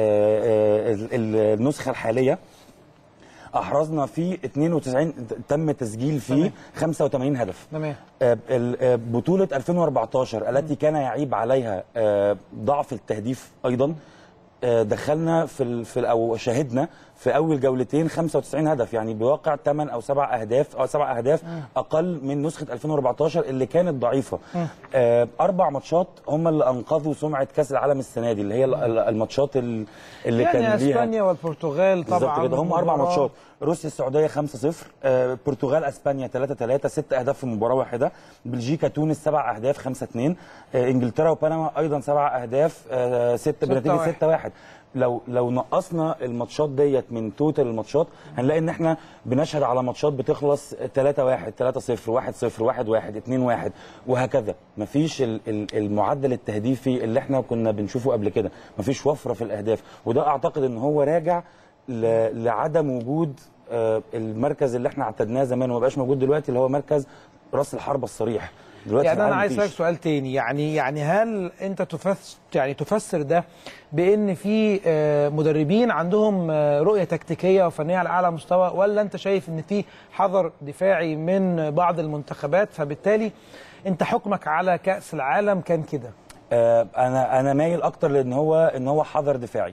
للنسخه الحاليه احرزنا فيه 92 تم تسجيل فيه تمام. 85 هدف تمام آه، ال- آه، بطولة 2014 التي كان يعيب عليها آه، ضعف التهديف أيضا آه، دخلنا في ال- في ال- او شاهدنا في اول جولتين 95 هدف يعني بواقع 8 او 7 اهداف او 7 اهداف اقل من نسخه 2014 اللي كانت ضعيفه آه، اربع ماتشات هم اللي انقذوا سمعه كاس العالم السنه دي اللي هي ال- ال- الماتشات ال- اللي يعني كان ليها اسبانيا والبرتغال طبعا بالظبط كده هم اربع مباراة. ماتشات روسيا السعوديه 5-0 آه، البرتغال اسبانيا 3-3 ست اهداف في مباراه واحده بلجيكا تونس سبع اهداف 5-2 آه، انجلترا وبنما ايضا سبع اهداف 6 بنتيجه 6-1. 6-1 لو لو نقصنا الماتشات ديت من توتال الماتشات هنلاقي ان احنا بنشهد على ماتشات بتخلص 3-1 3-0 1-0 1-1 2-1 وهكذا مفيش ال- ال- المعدل التهديفي اللي احنا كنا بنشوفه قبل كده مفيش وفره في الاهداف وده اعتقد ان هو راجع ل- لعدم وجود آه، المركز اللي احنا اعتدناه زمان وما بقاش موجود دلوقتي اللي هو مركز راس الحربه الصريح دلوقتي يعني في انا العالم عايز مفيش. اسالك سؤال تاني يعني يعني هل انت تفسر يعني تفسر ده بان في آه، مدربين عندهم آه، رؤيه تكتيكيه وفنيه على اعلى مستوى ولا انت شايف ان في حذر دفاعي من بعض المنتخبات فبالتالي انت حكمك على كاس العالم كان كده آه، انا انا مايل اكتر لان هو ان هو حذر دفاعي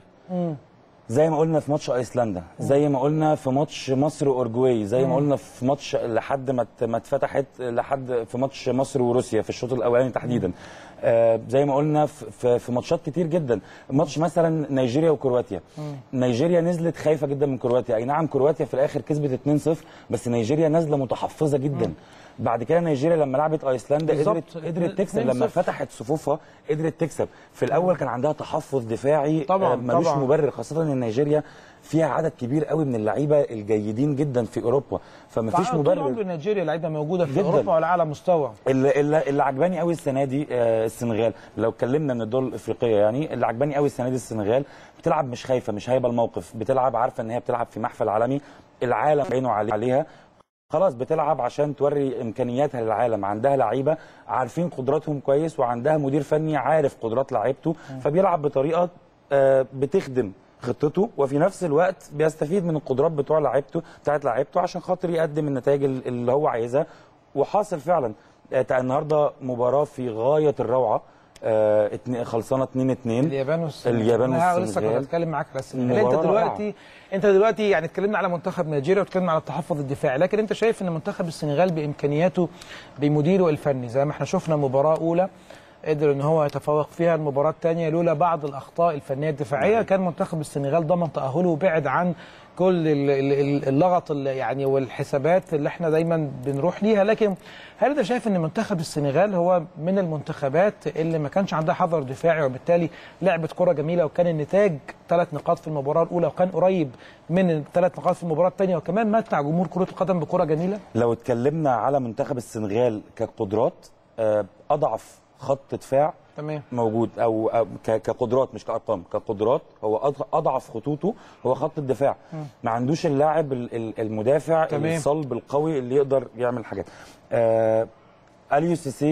زي ما قلنا في ماتش ايسلندا زي ما قلنا في ماتش مصر واورجواي زي ما قلنا في ماتش لحد ما ات- ما اتفتحت لحد في ماتش مصر وروسيا في الشوط الاولاني تحديدا آه زي ما قلنا في- في في ماتشات كتير جدا ماتش مثلا نيجيريا وكرواتيا نيجيريا نزلت خايفه جدا من كرواتيا اي نعم كرواتيا في الاخر كسبت 2-0 بس نيجيريا نازله متحفظه جدا بعد كده نيجيريا لما لعبت ايسلندا بالظبط. قدرت قدرت تكسب 2-0. لما فتحت صفوفها قدرت تكسب في الاول كان عندها تحفظ دفاعي طبعاً، آه، ملوش طبعاً. مبرر خاصه ان نيجيريا فيها عدد كبير قوي من اللعيبه الجيدين جدا في اوروبا فمفيش طول عمر مبرر نيجيريا لعيبه موجوده في جداً. اوروبا وعلى اعلى مستوى اللي, اللي, اللي عجباني قوي السنه دي آه، السنغال لو اتكلمنا من الدول الافريقيه يعني اللي عجباني قوي السنه دي السنغال بتلعب مش خايفه مش هايبه الموقف بتلعب عارفه ان هي بتلعب في محفل عالمي العالم عينه علي- عليها خلاص بتلعب عشان توري امكانياتها للعالم عندها لعيبه عارفين قدراتهم كويس وعندها مدير فني عارف قدرات لعيبته فبيلعب بطريقه آه، بتخدم خطته وفي نفس الوقت بيستفيد من القدرات بتوع لعيبته بتاعت لعيبته عشان خاطر يقدم النتائج ال- اللي هو عايزها وحاصل فعلا آه، تع- النهارده مباراه في غايه الروعه آه، اتنين- خلصانه 2 2 اليابان والسنغال اليابان أنا لسه كنت والسنغال. بتكلم معاك على السنغال مباراة انت دلوقتي انت دلوقتي يعني اتكلمنا على منتخب نيجيريا واتكلمنا على التحفظ الدفاعي لكن انت شايف ان منتخب السنغال بامكانياته بمديره الفني زي ما احنا شفنا مباراه اولى قدر ان هو يتفوق فيها المباراه الثانيه لولا بعض الاخطاء الفنيه الدفاعيه كان منتخب السنغال ضمن تاهله وبعد عن كل ال- ال- ال- اللغط اللي يعني والحسابات اللي احنا دايما بنروح ليها لكن هل انت شايف ان منتخب السنغال هو من المنتخبات اللي ما كانش عندها حذر دفاعي وبالتالي لعبت كره جميله وكان النتاج ثلاث نقاط في المباراه الاولى وكان قريب من الثلاث نقاط في المباراه الثانيه وكمان متع جمهور كره القدم بكره جميله لو اتكلمنا على منتخب السنغال كقدرات آه، اضعف خط دفاع تمام موجود او أو ك- كقدرات مش كارقام كقدرات هو أض- اضعف خطوطه هو خط الدفاع ما عندوش اللاعب ال- ال- المدافع تمام. الصلب القوي اللي يقدر يعمل حاجات آه اليو سيسي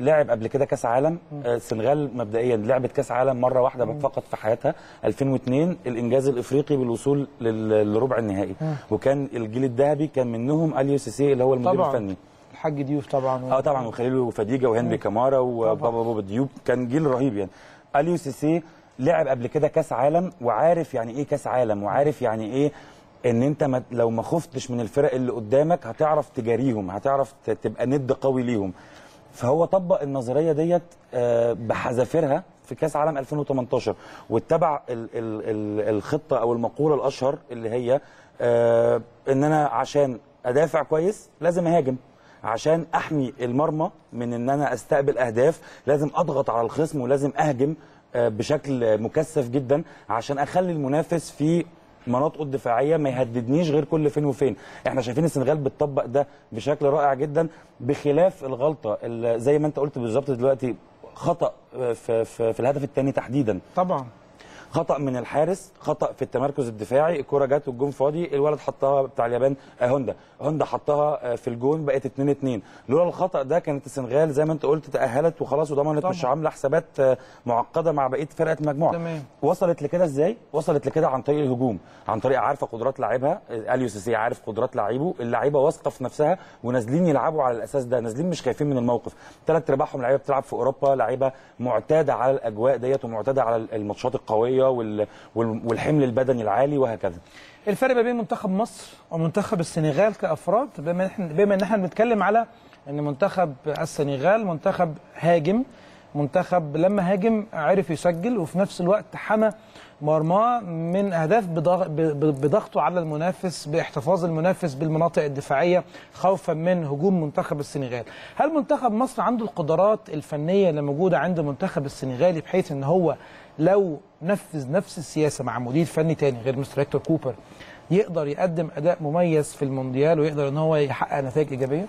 لعب قبل كده كاس عالم آه، السنغال مبدئيا لعبت كاس عالم مره واحده فقط في حياتها 2002 الانجاز الافريقي بالوصول لل- لربع النهائي وكان الجيل الذهبي كان منهم اليو سيسي اللي هو المدير طبعا الفني الحاج ديوف طبعا اه طبعا وخليل وفديجه وهنري كامارا وبابا بابا ديوب كان جيل رهيب يعني اليو سيسي لعب قبل كده كاس عالم وعارف يعني ايه كاس عالم وعارف يعني ايه ان انت ما لو ما خفتش من الفرق اللي قدامك هتعرف تجاريهم هتعرف ت- تبقى ند قوي ليهم فهو طبق النظريه ديت آه، بحذافيرها في كاس عالم 2018 واتبع ال ال ال الخطه او المقوله الاشهر اللي هي آه، ان انا عشان ادافع كويس لازم اهاجم عشان احمي المرمى من ان انا استقبل اهداف لازم اضغط على الخصم ولازم اهجم آه، بشكل مكثف جدا عشان اخلي المنافس في مناطقه الدفاعيه ما يهددنيش غير كل فين وفين احنا شايفين السنغال بتطبق ده بشكل رائع جدا بخلاف الغلطه اللي زي ما انت قلت بالظبط دلوقتي خطا آه، في, في, في الهدف الثاني تحديدا طبعا خطا من الحارس خطا في التمركز الدفاعي الكره جت والجون فاضي الولد حطها بتاع اليابان آه، هوندا هوندا حطها آه، في الجون بقت 2 2 لولا الخطا ده كانت السنغال زي ما انت قلت تاهلت وخلاص وضمنت طبعا. مش عامله حسابات آه، معقده مع بقيه فرقه المجموعه تمام. وصلت لكده ازاي وصلت لكده عن طريق الهجوم عن طريق عارفه قدرات لاعبها آه، اليو سيسي عارف قدرات لعيبه اللعيبه واثقه في نفسها ونازلين يلعبوا على الاساس ده نازلين مش خايفين من الموقف ثلاث ارباعهم لعيبه بتلعب في اوروبا لعيبه معتاده على الاجواء ديت ومعتاده على الماتشات القويه وال... وال- والحمل البدني العالي وهكذا الفرق ما بين منتخب مصر ومنتخب السنغال كافراد بما احنا بما ان احنا بنتكلم على ان منتخب السنغال منتخب هاجم منتخب لما هاجم عرف يسجل وفي نفس الوقت حمى مرماه من اهداف بضغ- ب- ب- بضغطه على المنافس باحتفاظ المنافس بالمناطق الدفاعيه خوفا من هجوم منتخب السنغال. هل منتخب مصر عنده القدرات الفنيه اللي موجوده عند منتخب السنغالي بحيث ان هو لو نفذ نفس السياسه مع مدير فني تاني غير مستر هيكتور كوبر يقدر يقدم اداء مميز في المونديال ويقدر ان هو يحقق نتائج ايجابيه؟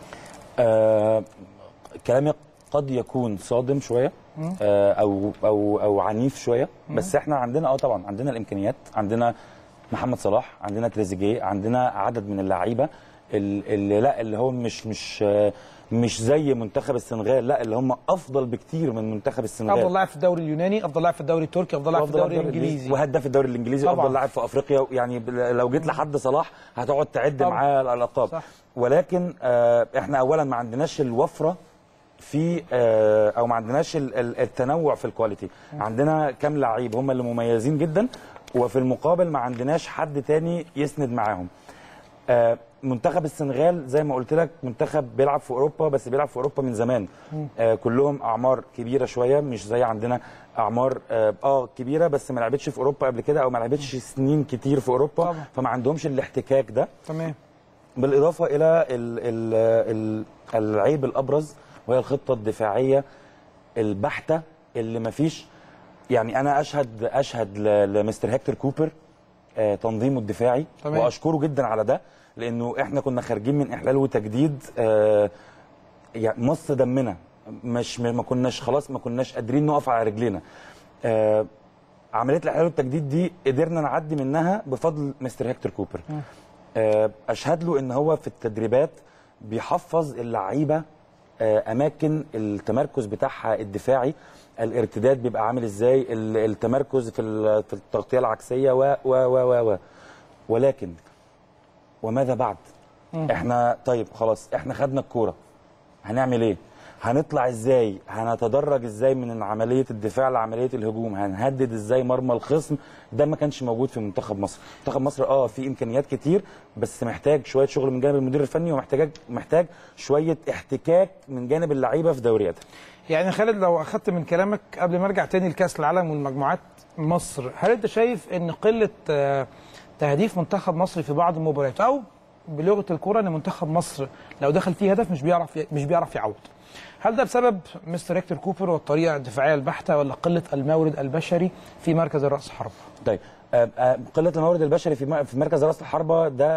آه كلامي قد يكون صادم شويه آه او او او عنيف شويه بس احنا عندنا اه طبعا عندنا الامكانيات عندنا محمد صلاح عندنا تريزيجيه عندنا عدد من اللعيبه ال- اللي لا اللي هو مش مش آه، مش زي منتخب السنغال لا اللي هم افضل بكتير من منتخب السنغال افضل لاعب في الدوري اليوناني، افضل لاعب في الدوري التركي، افضل لاعب في الدوري الانجليزي. وهداف الدوري الانجليزي طبعاً. افضل لاعب في افريقيا يعني ب- لو جيت لحد صلاح هتقعد تعد طبعاً. معاه الالقاب صح. ولكن آه احنا اولا ما عندناش الوفره في آه او ما عندناش ال- ال- التنوع في الكواليتي عندنا كام لعيب هم اللي مميزين جدا وفي المقابل ما عندناش حد تاني يسند معاهم آه، منتخب السنغال زي ما قلت لك منتخب بيلعب في اوروبا بس بيلعب في اوروبا من زمان آه كلهم اعمار كبيره شويه مش زي عندنا اعمار اه, آه كبيره بس ما لعبتش في اوروبا قبل كده او ما لعبتش سنين كتير في اوروبا طبعا. فما عندهمش الاحتكاك ده تمام بالاضافه الى ال ال ال العيب الابرز وهي الخطه الدفاعيه البحته اللي ما فيش يعني انا اشهد اشهد ل- لمستر هيكتور كوبر آه، تنظيمه الدفاعي تمام. واشكره جدا على ده لانه احنا كنا خارجين من احلال وتجديد آه، يعني مص دمنا مش ما كناش خلاص ما كناش قادرين نقف على رجلينا آه، عمليه الاحلال والتجديد دي قدرنا نعدي منها بفضل مستر هيكتور كوبر آه، اشهد له ان هو في التدريبات بيحفظ اللعيبه آه، اماكن التمركز بتاعها الدفاعي الارتداد بيبقى عامل ازاي ال- التمركز في ال- في التغطيه العكسيه و و و و و ولكن وماذا بعد احنا طيب خلاص احنا خدنا الكوره هنعمل ايه هنطلع ازاي هنتدرج ازاي من عمليه الدفاع لعمليه الهجوم هنهدد ازاي مرمى الخصم ده ما كانش موجود في منتخب مصر منتخب مصر اه في امكانيات كتير بس محتاج شويه شغل من جانب المدير الفني ومحتاج محتاج شويه احتكاك من جانب اللعيبه في دورياتها يعني خالد لو اخدت من كلامك قبل ما ارجع تاني لكاس العالم والمجموعات مصر هل انت شايف ان قله آه، تهديف منتخب مصر في بعض المباريات او بلغه الكره ان منتخب مصر لو دخل فيه هدف مش بيعرف مش بيعرف يعوض هل ده بسبب مستر هيكتور كوبر والطريقه الدفاعيه البحته ولا قله المورد البشري في مركز الراس حرب طيب آه، آه، قله المورد البشري في م- في مركز راس الحربه ده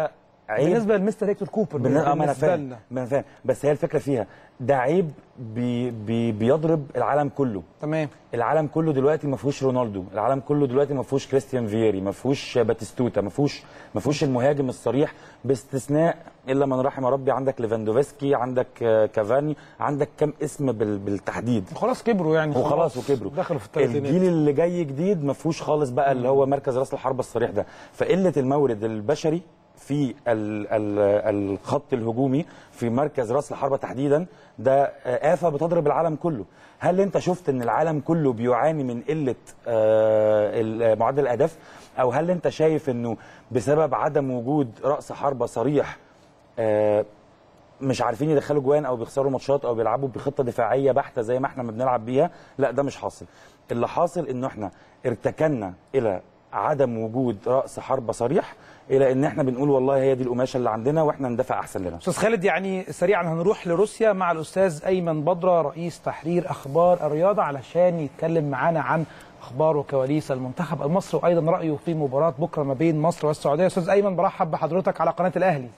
عيب بالنسبه لمستر هيكتور كوبر بالن- آه، ما انا بالنسبه فاهم لنا ما انا فاهم بس هي الفكره فيها ده عيب بي بي بيضرب العالم كله تمام العالم كله دلوقتي ما فيهوش رونالدو العالم كله دلوقتي ما فيهوش كريستيان فييري ما فيهوش باتيستوتا ما فيهوش ما فيهوش المهاجم الصريح باستثناء الا من رحم ربي عندك ليفاندوفسكي عندك آه، كافاني عندك كم اسم بال- بالتحديد خلاص كبروا يعني وخلاص وكبروا دخلوا في الثلاثينات الجيل اللي جاي جديد ما فيهوش خالص بقى اللي هو مركز راس الحربه الصريح ده فقله المورد البشري في ال ال الخط الهجومي في مركز راس الحربه تحديدا ده آه، آفة بتضرب العالم كله هل انت شفت ان العالم كله بيعاني من قله آه، ال- معدل الاهداف او هل انت شايف انه بسبب عدم وجود راس حربه صريح آه، مش عارفين يدخلوا جوان او بيخسروا ماتشات او بيلعبوا بخطه دفاعيه بحته زي ما احنا ما بنلعب بيها لا ده مش حاصل اللي حاصل انه احنا ارتكنا الى عدم وجود راس حربه صريح الى ان احنا بنقول والله هي دي القماشه اللي عندنا واحنا ندافع احسن لنا استاذ خالد يعني سريعا هنروح لروسيا مع الاستاذ ايمن بدره رئيس تحرير اخبار الرياضه علشان يتكلم معانا عن اخبار وكواليس المنتخب المصري وايضا رايه في مباراه بكره ما بين مصر والسعوديه استاذ ايمن برحب بحضرتك على قناه الاهلي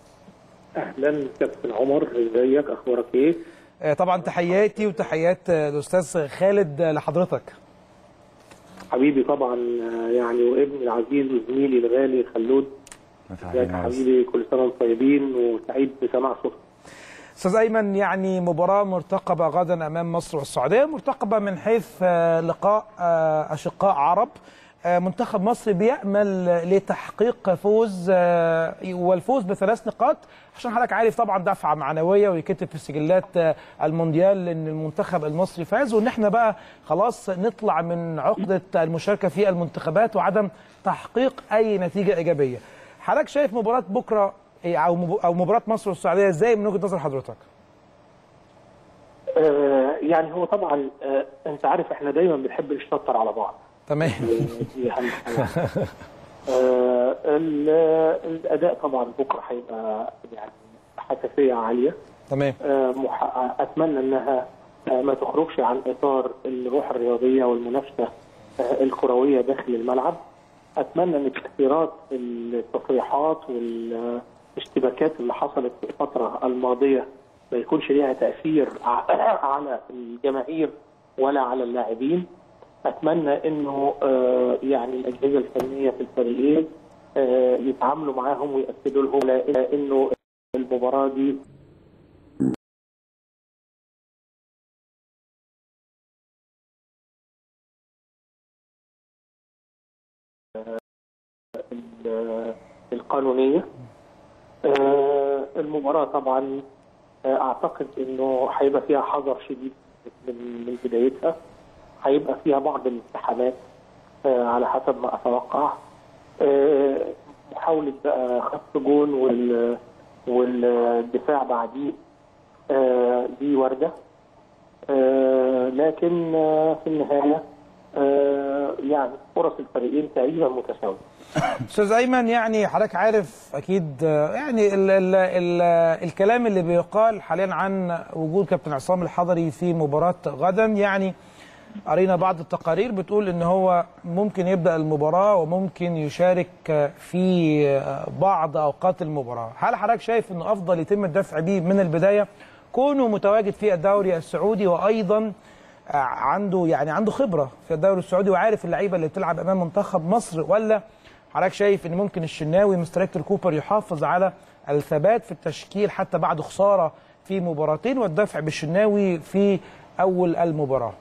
اهلا كابتن عمر ازيك اخبارك ايه؟ آه، طبعا تحياتي وتحيات آه، الاستاذ خالد آه، لحضرتك حبيبي طبعا آه، يعني وابني العزيز وزميلي الغالي خلود ازيك يا حبيبي كل سنه وانتم طيبين وسعيد بسماع صوتك استاذ ايمن يعني مباراه مرتقبه غدا امام مصر والسعوديه مرتقبه من حيث آه، لقاء آه، اشقاء عرب آه، منتخب مصر بيامل لتحقيق فوز آه، والفوز بثلاث نقاط عشان حضرتك عارف طبعا دفعه معنويه ويكتب في سجلات آه، المونديال ان المنتخب المصري فاز وان احنا بقى خلاص نطلع من عقده المشاركه في المنتخبات وعدم تحقيق اي نتيجه ايجابيه. حضرتك شايف مباراه بكره إيه، او مب- او مباراه مصر والسعوديه ازاي من وجهه نظر حضرتك؟ آه يعني هو طبعا آه انت عارف احنا دايما بنحب نشطر على بعض تمام دي اهم حاجه آه ال- الاداء طبعا بكره هيبقى يعني حساسيه عاليه تمام آه، مح- اتمنى انها آه، ما تخرجش عن اطار الروح الرياضيه والمنافسه آه، الكرويه داخل الملعب اتمنى ان تاثيرات التصريحات والاشتباكات اللي حصلت في الفتره الماضيه ما يكونش ليها تاثير ع- على الجماهير ولا على اللاعبين اتمنى انه آه، يعني الاجهزه الفنيه في الفريقين آه، يتعاملوا معاهم وياكدوا لهم لا- انه المباراه دي ال- القانونيه آه، المباراه طبعا آه، اعتقد انه هيبقى فيها حذر شديد من من بدايتها هيبقى فيها بعض الالتحامات آه، على حسب ما اتوقع آه، محاوله بقى خط جون وال والدفاع بعديه آه، دي وارده آه، لكن آه، في النهايه آه، يعني فرص الفريقين تقريبا متساويه استاذ ايمن يعني حضرتك عارف اكيد آه، يعني ال ال ال الكلام اللي بيقال حاليا عن وجود كابتن عصام الحضري في مباراه غدا يعني قرينا بعض التقارير بتقول ان هو ممكن يبدا المباراه وممكن يشارك آه، في آه، بعض اوقات المباراه هل حضرتك شايف انه افضل يتم الدفع بيه من البدايه كونه متواجد في الدوري السعودي وايضا آه، عنده يعني عنده خبره في الدوري السعودي وعارف اللعيبه اللي بتلعب امام منتخب مصر ولا حضرتك شايف ان ممكن الشناوي مستر هيكتور كوبر يحافظ على الثبات في التشكيل حتى بعد خساره في مباراتين والدفع بالشناوي في اول المباراه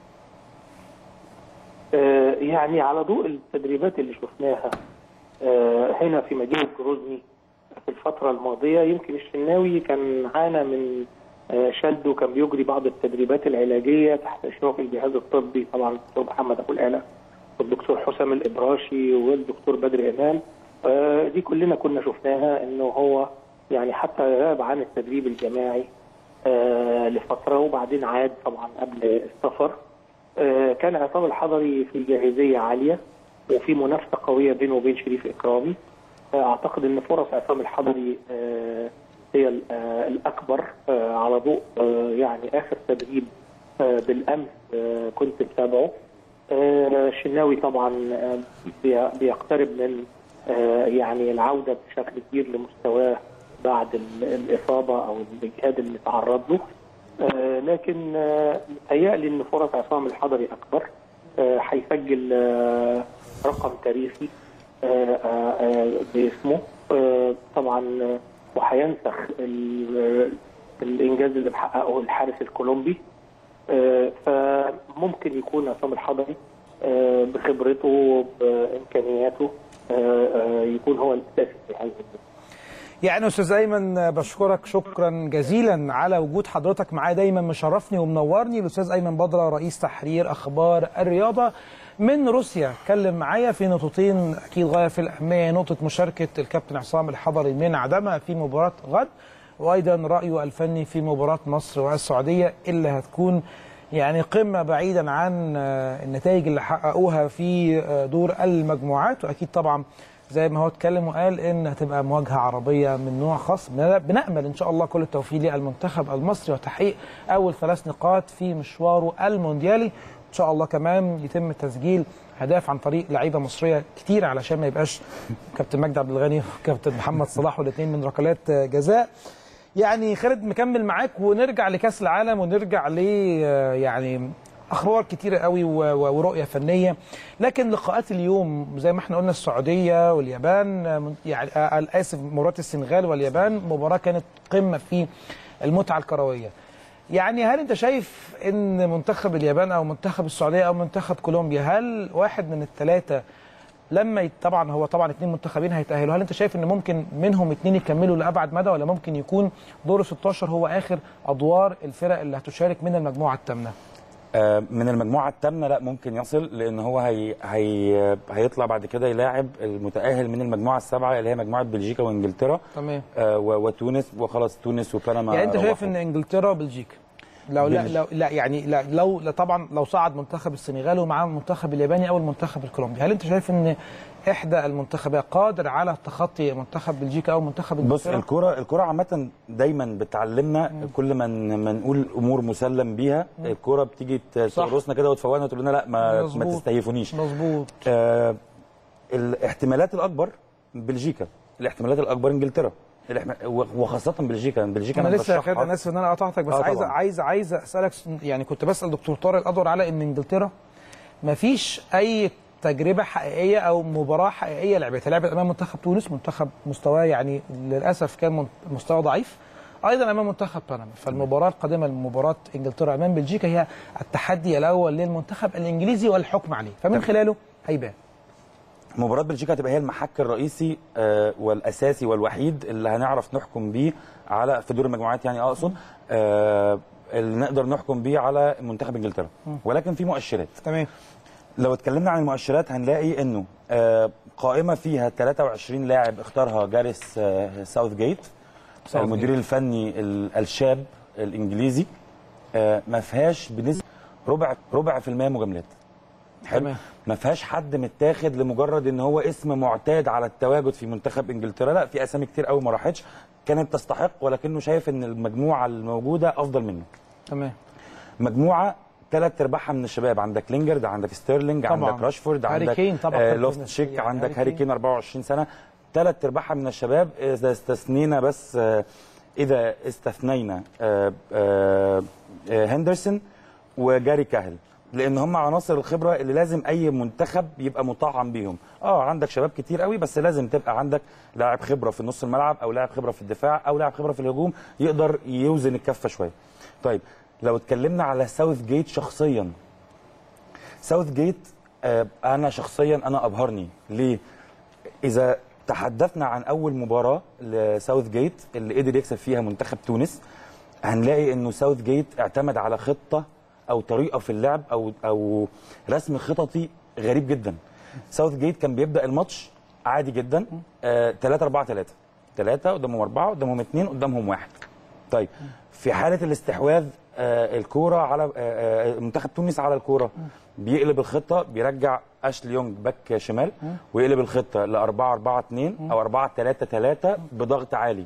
آه، يعني على ضوء التدريبات اللي شفناها آه، هنا في مدينة جروزني في الفترة الماضية يمكن الشناوي كان عانى من آه، شد وكان بيجري بعض التدريبات العلاجية تحت إشراف الجهاز الطبي طبعا الدكتور محمد أبو العلا والدكتور حسام الإبراشي والدكتور بدر إمام آه، دي كلنا كنا شفناها إنه هو يعني حتى غاب عن التدريب الجماعي آه، لفترة وبعدين عاد طبعا قبل السفر آه، كان عصام الحضري في جاهزيه عاليه وفي منافسه قويه بينه وبين شريف اكرامي آه، اعتقد ان فرص عصام الحضري آه، هي ال- آه، الاكبر آه، على ضوء آه، يعني اخر تدريب آه، بالامس آه، كنت متابعه آه، الشناوي طبعا آه، بي- بيقترب من آه، يعني العوده بشكل كبير لمستواه بعد ال- الاصابه او الاجهاد اللي تعرض له آه، لكن آه، متهيألي ان فرص عصام الحضري اكبر آه، هيسجل آه، رقم تاريخي آه، آه، آه، باسمه آه، طبعا آه، وهينسخ ال- الانجاز اللي محققه الحارس الكولومبي آه، فممكن يكون عصام الحضري آه، بخبرته بامكانياته آه، آه، يكون هو الاساسي في هذا الموضوع. يعني استاذ ايمن بشكرك شكرا جزيلا على وجود حضرتك معايا دايما مشرفني ومنورني الاستاذ ايمن بدره رئيس تحرير اخبار الرياضه من روسيا اتكلم معايا في نقطتين اكيد غايه في الاهميه نقطه مشاركه الكابتن عصام الحضري من عدمها في مباراه غد وايضا رايه الفني في مباراه مصر والسعوديه اللي هتكون يعني قمه بعيدا عن آه، النتائج اللي حققوها في آه، دور المجموعات واكيد طبعا زي ما هو اتكلم وقال ان هتبقى مواجهه عربيه من نوع خاص بن- بنامل ان شاء الله كل التوفيق للمنتخب المصري وتحقيق اول ثلاث نقاط في مشواره المونديالي ان شاء الله كمان يتم تسجيل اهداف عن طريق لعيبه مصريه كتير علشان ما يبقاش كابتن مجدي عبد الغني وكابتن محمد صلاح والاثنين من ركلات جزاء يعني خالد مكمل معاك ونرجع لكاس العالم ونرجع ل يعني اخبار كتيره قوي و- و- ورؤيه فنيه لكن لقاءات اليوم زي ما احنا قلنا السعوديه واليابان آه، يعني آه، اسف مباراه السنغال واليابان مباراه كانت قمه في المتعه الكرويه يعني هل انت شايف ان منتخب اليابان او منتخب السعوديه او منتخب كولومبيا هل واحد من الثلاثه لما يت- طبعا هو طبعا اثنين منتخبين هيتاهلوا هل انت شايف ان ممكن منهم اثنين يكملوا لابعد مدى ولا ممكن يكون دور 16 هو اخر ادوار الفرق اللي هتشارك من المجموعه الثامنه آه، من المجموعه الثامنه لا ممكن يصل لان هو هي هي هيطلع بعد كده يلاعب المتاهل من المجموعه السبعه اللي هي مجموعه بلجيكا وانجلترا تمام آه، و- وتونس وخلاص تونس وبنما يعني انت شايف روحوا. ان انجلترا وبلجيكا لو لا بلج- لو لا يعني لا لو لا طبعا لو صعد منتخب السنغال ومعاه المنتخب الياباني او المنتخب الكولومبي هل انت شايف ان احدى المنتخبات قادر على تخطي منتخب بلجيكا او منتخب بص انجلترا الكرة الكرة عامة دايما بتعلمنا كل ما ن- ما نقول امور مسلم بيها الكرة بتيجي ت- صح. تقرصنا كده وتفوقنا وتقول لنا لا ما ما مظبوط. تستهيفونيش مظبوط آه الاحتمالات الاكبر بلجيكا الاحتمالات الاكبر انجلترا الاحتمال- و- وخاصة بلجيكا بلجيكا انا لسه يا برشحها. خالد انا اسف ان انا قطعتك بس آه عايز طبعاً. عايز عايز اسالك س- يعني كنت بسال دكتور طارق الادور على ان انجلترا ما فيش اي تجربه حقيقيه او مباراه حقيقيه لعبتها لعبت امام منتخب تونس منتخب مستواه يعني للاسف كان من- مستوى ضعيف ايضا امام منتخب بنما فالمباراه القادمه لمباراه انجلترا امام بلجيكا هي التحدي الاول للمنتخب الانجليزي والحكم عليه فمن خلاله هيبان مباراة بلجيكا هتبقى هي المحك الرئيسي آه، والاساسي والوحيد اللي هنعرف نحكم بيه على في دور المجموعات يعني اقصد آه، اللي نقدر نحكم بيه على منتخب انجلترا ولكن في مؤشرات تمام لو اتكلمنا عن المؤشرات هنلاقي انه آه، قائمه فيها 23 لاعب اختارها جاريس آه، ساوث جيت ساوث المدير جيت. الفني ال- الشاب الانجليزي آه، ما فيهاش بنسبه ربع ربع في المية مجاملات حلو تمام. ما فيهاش حد متاخد لمجرد ان هو اسم معتاد على التواجد في منتخب انجلترا لا في اسامي كتير قوي ما راحتش كانت تستحق ولكنه شايف ان المجموعه الموجوده افضل منه تمام مجموعه ثلاث ارباعها من الشباب عندك لينجرد عندك ستيرلينج طبعاً. عندك راشفورد هاري عندك كين طبعاً آه كابتن لوفت الشيء، شيك يعني عندك هاري هاري كين. كين 24 سنه ثلاث ارباعها من الشباب اذا استثنينا بس آه اذا استثنينا آه آه آه هندرسون وجاري كاهل لان هم عناصر الخبره اللي لازم اي منتخب يبقى مطعم بيهم اه عندك شباب كتير قوي بس لازم تبقى عندك لاعب خبره في نص الملعب او لاعب خبره في الدفاع او لاعب خبره في الهجوم يقدر يوزن الكفه شويه طيب لو اتكلمنا على ساوث جيت شخصيا ساوث جيت آه، انا شخصيا انا ابهرني ليه اذا تحدثنا عن اول مباراه لساوث جيت اللي قدر يكسب فيها منتخب تونس هنلاقي انه ساوث جيت اعتمد على خطه او طريقه في اللعب او او رسم خططي غريب جدا ساوث جيت كان بيبدا الماتش عادي جدا 3 4 3 3 قدامهم 4 قدامهم 2 قدامهم 1 طيب في حاله الاستحواذ آه، الكوره على آه، آه، منتخب تونس على الكوره بيقلب الخطه بيرجع اشلي يونج باك شمال ويقلب الخطه ل 4 4 2 او 4 3 3 بضغط عالي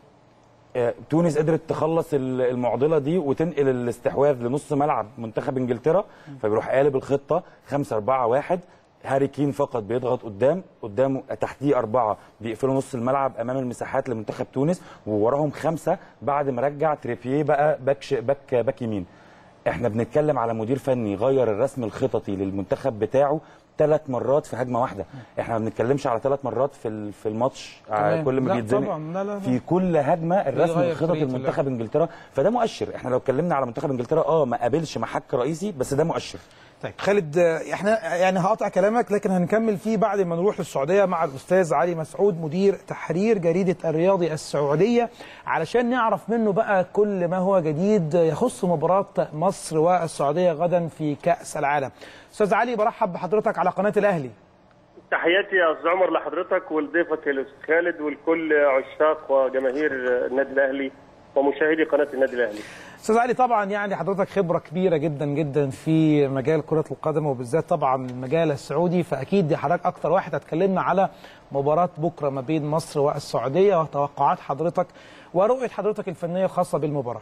آه، تونس قدرت تخلص ال- المعضله دي وتنقل الاستحواذ لنص ملعب منتخب انجلترا فبيروح قالب الخطه 5 4 1 هاري كين فقط بيضغط قدام قدامه تحتيه اربعه بيقفلوا نص الملعب امام المساحات لمنتخب تونس ووراهم خمسه بعد ما رجع تريبيه بقى باك ش- باك باك يمين احنا بنتكلم على مدير فني غير الرسم الخططي للمنتخب بتاعه ثلاث مرات في هجمه واحده احنا ما بنتكلمش على ثلاث مرات في ال- في الماتش آه، تمام. كل ما لا بيتزنق طبعاً، لا، لا، لا. في كل هجمه الرسم بيغير الخططي طريقة لمنتخب انجلترا فده مؤشر احنا لو اتكلمنا على منتخب انجلترا اه ما قابلش محك رئيسي بس ده مؤشر طيب خالد آه، احنا يعني هقطع كلامك لكن هنكمل فيه بعد ما نروح للسعوديه مع الاستاذ علي مسعود مدير تحرير جريده الرياضي السعوديه علشان نعرف منه بقى كل ما هو جديد يخص مباراه مصر والسعوديه غدا في كاس العالم. استاذ علي برحب بحضرتك على قناه الاهلي. تحياتي يا استاذ عمر لحضرتك ولضيفك الاستاذ خالد ولكل عشاق وجماهير النادي الاهلي ومشاهدي قناه النادي الاهلي. استاذ علي طبعا يعني حضرتك خبره كبيره جدا جدا في مجال كره القدم وبالذات طبعا المجال السعودي فاكيد حضرتك اكتر واحد هتكلمنا على مباراه بكره ما بين مصر والسعوديه وتوقعات حضرتك ورؤيه حضرتك الفنيه الخاصه بالمباراه.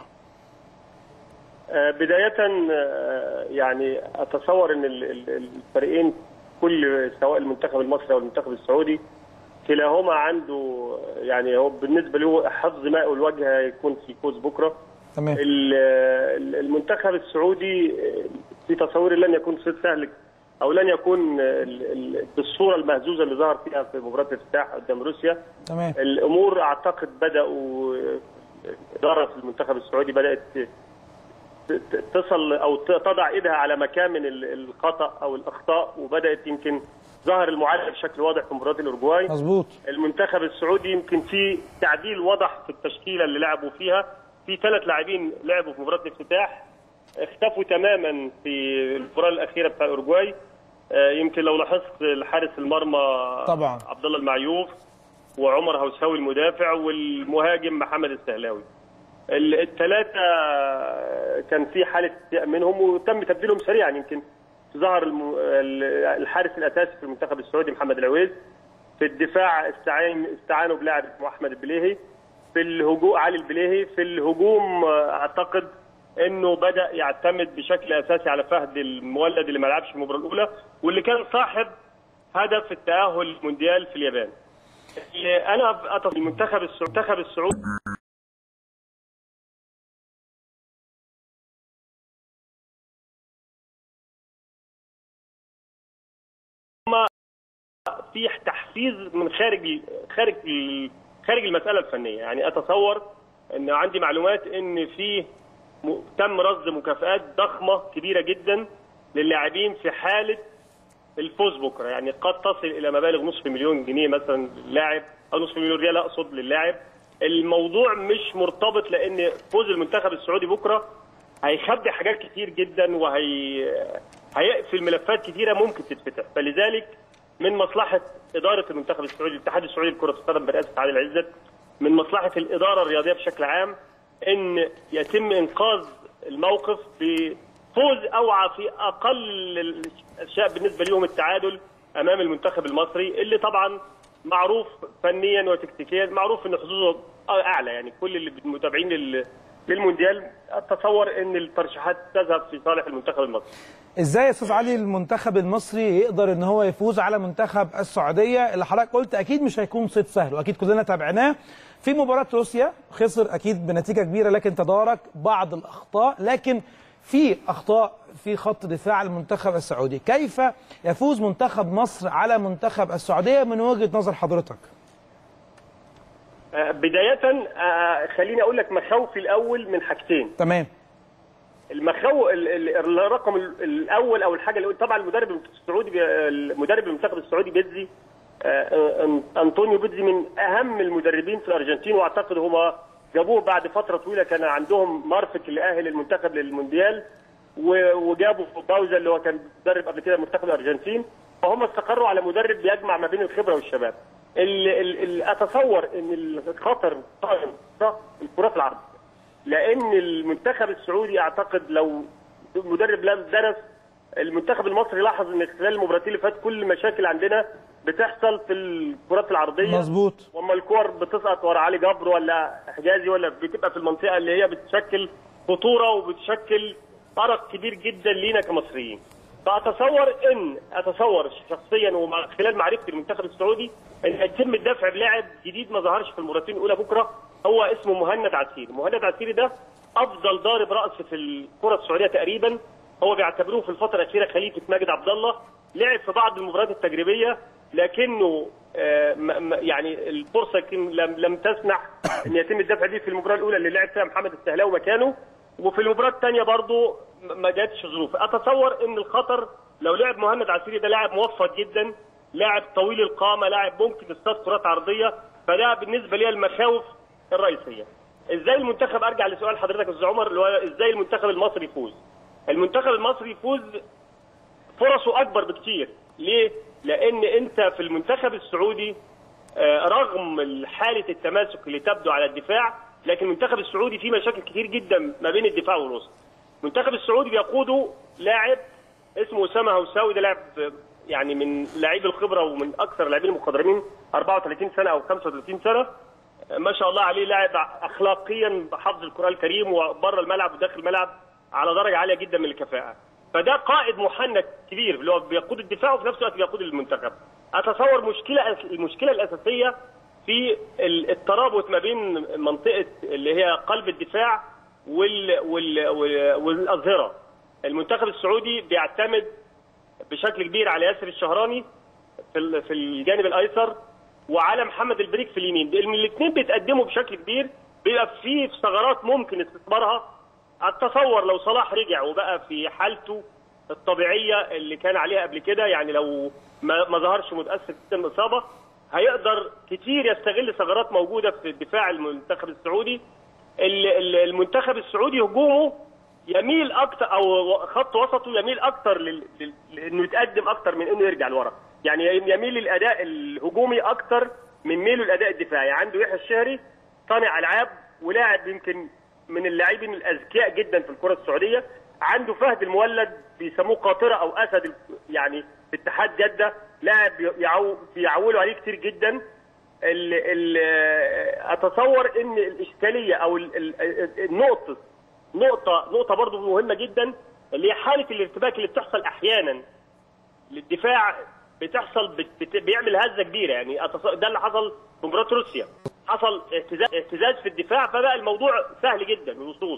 آه، بدايه آه، يعني اتصور ان ال- ال- الفريقين كل سواء المنتخب المصري او المنتخب السعودي كلاهما عنده يعني هو بالنسبه له حظ ماء الوجه هيكون في فوز بكره. تمام ال- ال- المنتخب السعودي في تصوري لن يكون صيد سهل او لن يكون ال- ال- بالصوره المهزوزه اللي ظهر فيها في مباراه الافتتاح قدام روسيا تمام الامور اعتقد بداوا اداره المنتخب السعودي بدات ت- ت- تصل او ت- تضع ايدها على مكامن ال- الخطا او الاخطاء وبدات يمكن ظهر المعالجه بشكل واضح في مباراه الاورجواي مظبوط المنتخب السعودي يمكن في تعديل واضح في التشكيله اللي لعبوا فيها في ثلاث لاعبين لعبوا في مباراه الافتتاح اختفوا تماما في المباراه الاخيره بتاع الاورجواي آه، يمكن لو لاحظت الحارس المرمى طبعا. عبد الله المعيوف وعمر هوساوي المدافع والمهاجم محمد السهلاوي الثلاثه كان في حاله استياء منهم وتم تبديلهم سريعا يمكن ظهر الم- ال- الحارس الاساسي في المنتخب السعودي محمد العويز في الدفاع استعان استعانوا بلاعب اسمه احمد البليهي في الهجوم علي البليهي في الهجوم آه، اعتقد انه بدا يعتمد بشكل اساسي على فهد المولد اللي ما لعبش في المباراه الاولى واللي كان صاحب هدف التاهل للمونديال في اليابان. اللي انا أتصل المنتخب السعودي المنتخب السعودي في تحفيز من خارج خارج خارج المساله الفنيه يعني اتصور ان عندي معلومات ان في م- تم رصد مكافآت ضخمه كبيره جدا للاعبين في حاله الفوز بكره يعني قد تصل الى مبالغ نصف مليون جنيه مثلا للاعب او نصف مليون ريال اقصد للاعب الموضوع مش مرتبط لان فوز المنتخب السعودي بكره هيخبي حاجات كتير جدا وهي هيقفل ملفات كتيره ممكن تتفتح فلذلك من مصلحه اداره المنتخب السعودي الاتحاد السعودي لكره القدم برئاسه علي العزت من مصلحه الاداره الرياضيه بشكل عام ان يتم انقاذ الموقف بفوز اوعى في اقل الاشياء بالنسبه ليهم التعادل امام المنتخب المصري اللي طبعا معروف فنيا وتكتيكيا معروف ان حظوظه اعلى يعني كل اللي متابعين لل- للمونديال اتصور ان الترشيحات تذهب في صالح المنتخب المصري ازاي يا استاذ علي المنتخب المصري يقدر ان هو يفوز على منتخب السعوديه اللي حضرتك قلت اكيد مش هيكون صيد سهل واكيد كلنا تابعناه في مباراه روسيا خسر اكيد بنتيجه كبيره لكن تدارك بعض الاخطاء لكن في اخطاء في خط دفاع المنتخب السعودي كيف يفوز منتخب مصر على منتخب السعوديه من وجهه نظر حضرتك آه، بدايه آه، خليني اقول لك مخاوفي الاول من حاجتين تمام المخاو ال- ال- الرقم ال- الاول او الحاجه اللي طبعا المدرب السعودي بي- المدرب المنتخب السعودي بيتزي آه، أن- انطونيو بيتزي من اهم المدربين في الارجنتين واعتقد هما جابوه بعد فتره طويله كان عندهم مارفك اللي اهل المنتخب للمونديال و- وجابوا باوزا اللي هو كان مدرب قبل كده منتخب الارجنتين فهم استقروا على مدرب بيجمع ما بين الخبره والشباب ال ال ال اتصور ان الخطر قائم ده الكرات العرض لان المنتخب السعودي اعتقد لو مدرب لم درس المنتخب المصري لاحظ ان خلال المباراتين اللي فات كل المشاكل عندنا بتحصل في الكرات العرضيه مظبوط واما الكور بتسقط ورا علي جبر ولا حجازي ولا بتبقى في المنطقه اللي هي بتشكل خطوره وبتشكل ارق كبير جدا لينا كمصريين فاتصور ان اتصور شخصيا ومن خلال معرفتي بالمنتخب السعودي ان يتم الدفع بلاعب جديد ما ظهرش في المرتين الاولى بكره هو اسمه مهند عسيري، مهند عسيري ده افضل ضارب راس في الكره السعوديه تقريبا هو بيعتبروه في الفتره الاخيره خليفه ماجد عبد الله لعب في بعض المباريات التجريبيه لكنه آه، م- م- يعني الفرصه يمكن لم لم تسمح ان يتم الدفع به في المباراه الاولى اللي لعب فيها محمد السهلاوي مكانه وفي المباراه الثانيه برضه م- ما جاتش ظروف اتصور ان الخطر لو لعب مهند عسيري ده لاعب موفق جدا لاعب طويل القامه لاعب ممكن يصطاد كرات عرضيه فده بالنسبه لي المخاوف الرئيسيه ازاي المنتخب ارجع لسؤال حضرتك يا استاذ عمر اللي هو ازاي المنتخب المصري يفوز المنتخب المصري يفوز فرصه اكبر بكتير ليه لان انت في المنتخب السعودي آه، رغم حاله التماسك اللي تبدو على الدفاع لكن المنتخب السعودي فيه مشاكل كتير جدا ما بين الدفاع والوسط المنتخب السعودي بيقوده لاعب اسمه اسامه هوساوي ده لاعب آه، يعني من لاعبي الخبره ومن اكثر اللاعبين المخضرمين 34 سنه او 35 سنه آه، ما شاء الله عليه لاعب اخلاقيا حافظ القران الكريم وبره الملعب وداخل الملعب على درجه عاليه جدا من الكفاءه فده قائد محنك كبير اللي هو بيقود الدفاع وفي نفس الوقت بيقود المنتخب اتصور مشكله المشكله الاساسيه في ال- الترابط ما بين منطقه اللي هي قلب الدفاع وال وال وال والاظهره المنتخب السعودي بيعتمد بشكل كبير على ياسر الشهراني في ال- في الجانب الايسر وعلى محمد البريك في اليمين لان الاثنين بيتقدموا بشكل كبير بيبقى في ثغرات ممكن استثمارها اتصور لو صلاح رجع وبقى في حالته الطبيعيه اللي كان عليها قبل كده يعني لو ما, ما ظهرش متاثر جدا بالاصابه هيقدر كتير يستغل ثغرات موجوده في دفاع المنتخب السعودي ال- ال- المنتخب السعودي هجومه يميل اكتر او خط وسطه يميل اكتر لل- لل- لانه يتقدم اكتر من انه يرجع لورا يعني يميل للاداء الهجومي اكتر من ميله للاداء الدفاعي عنده يحيى الشهري صانع العاب ولاعب يمكن من اللاعبين الاذكياء جدا في الكره السعوديه عنده فهد المولد بيسموه قاطره او اسد ال- يعني في اتحاد جده لاعب يعو بيعولوا عليه كتير جدا ال ال اتصور ان الاشكاليه او ال- ال- النقطه نقطه نقطه برضو مهمه جدا اللي هي حاله الارتباك اللي بتحصل احيانا للدفاع بتحصل بت... بت... بيعمل هزه كبيره يعني أتص- ده اللي حصل في مباراه روسيا حصل اهتزاز اهتزاز في الدفاع فبقى الموضوع سهل جدا الوصول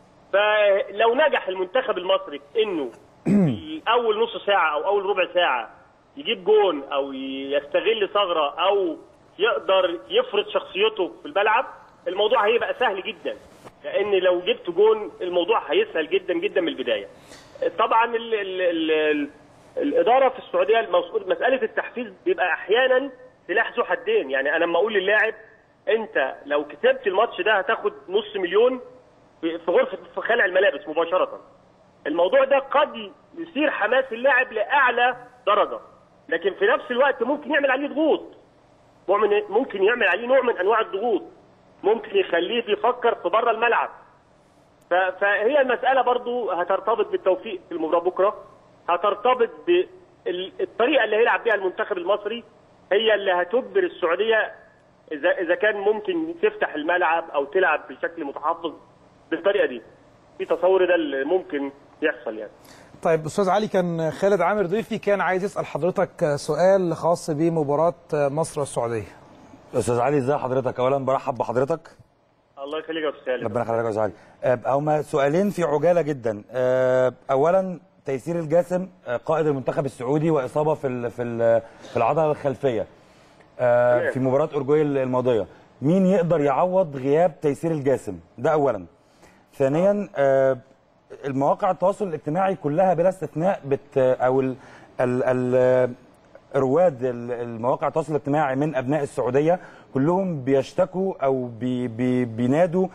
فلو نجح المنتخب المصري في انه في اول نص ساعه او اول ربع ساعه يجيب جون او يستغل ثغره او يقدر يفرض شخصيته في الملعب الموضوع هيبقى سهل جدا لان لو جبت جون الموضوع هيسهل جدا جدا من البدايه طبعا ال ال ال ال الاداره في السعوديه المسؤول مساله التحفيز بيبقى احيانا سلاح ذو حدين يعني انا لما اقول للاعب انت لو كسبت الماتش ده هتاخد نص مليون في في غرفه في خلع الملابس مباشره الموضوع ده قد يثير حماس اللاعب لاعلى درجه لكن في نفس الوقت ممكن يعمل عليه ضغوط مؤمن- ممكن يعمل عليه نوع من انواع الضغوط ممكن يخليه بيفكر في بره الملعب ف- فهي المساله برضو هترتبط بالتوفيق في المباراه بكره هترتبط بالطريقه اللي هيلعب بيها المنتخب المصري هي اللي هتجبر السعوديه اذا اذا كان ممكن تفتح الملعب او تلعب بشكل متحفظ بالطريقه دي في تصوري ده اللي ممكن يحصل يعني طيب استاذ علي كان خالد عامر ضيفي كان عايز يسال حضرتك سؤال خاص بمباراه مصر والسعوديه استاذ علي ازي حضرتك اولا برحب بحضرتك الله يخليك يا استاذ سالم ربنا يخليك يا استاذ علي آه، هما سؤالين في عجاله جدا آه، اولا تيسير الجاسم آه، قائد المنتخب السعودي واصابه في ال- في ال- في العضله الخلفيه آه، تمام. في مباراه اورجواي الماضيه مين يقدر يعوض غياب تيسير الجاسم ده اولا ثانيا آه، المواقع التواصل الاجتماعي كلها بلا استثناء بت او ال ال ال رواد ال- المواقع التواصل الاجتماعي من ابناء السعوديه كلهم بيشتكوا او بي بي بينادوا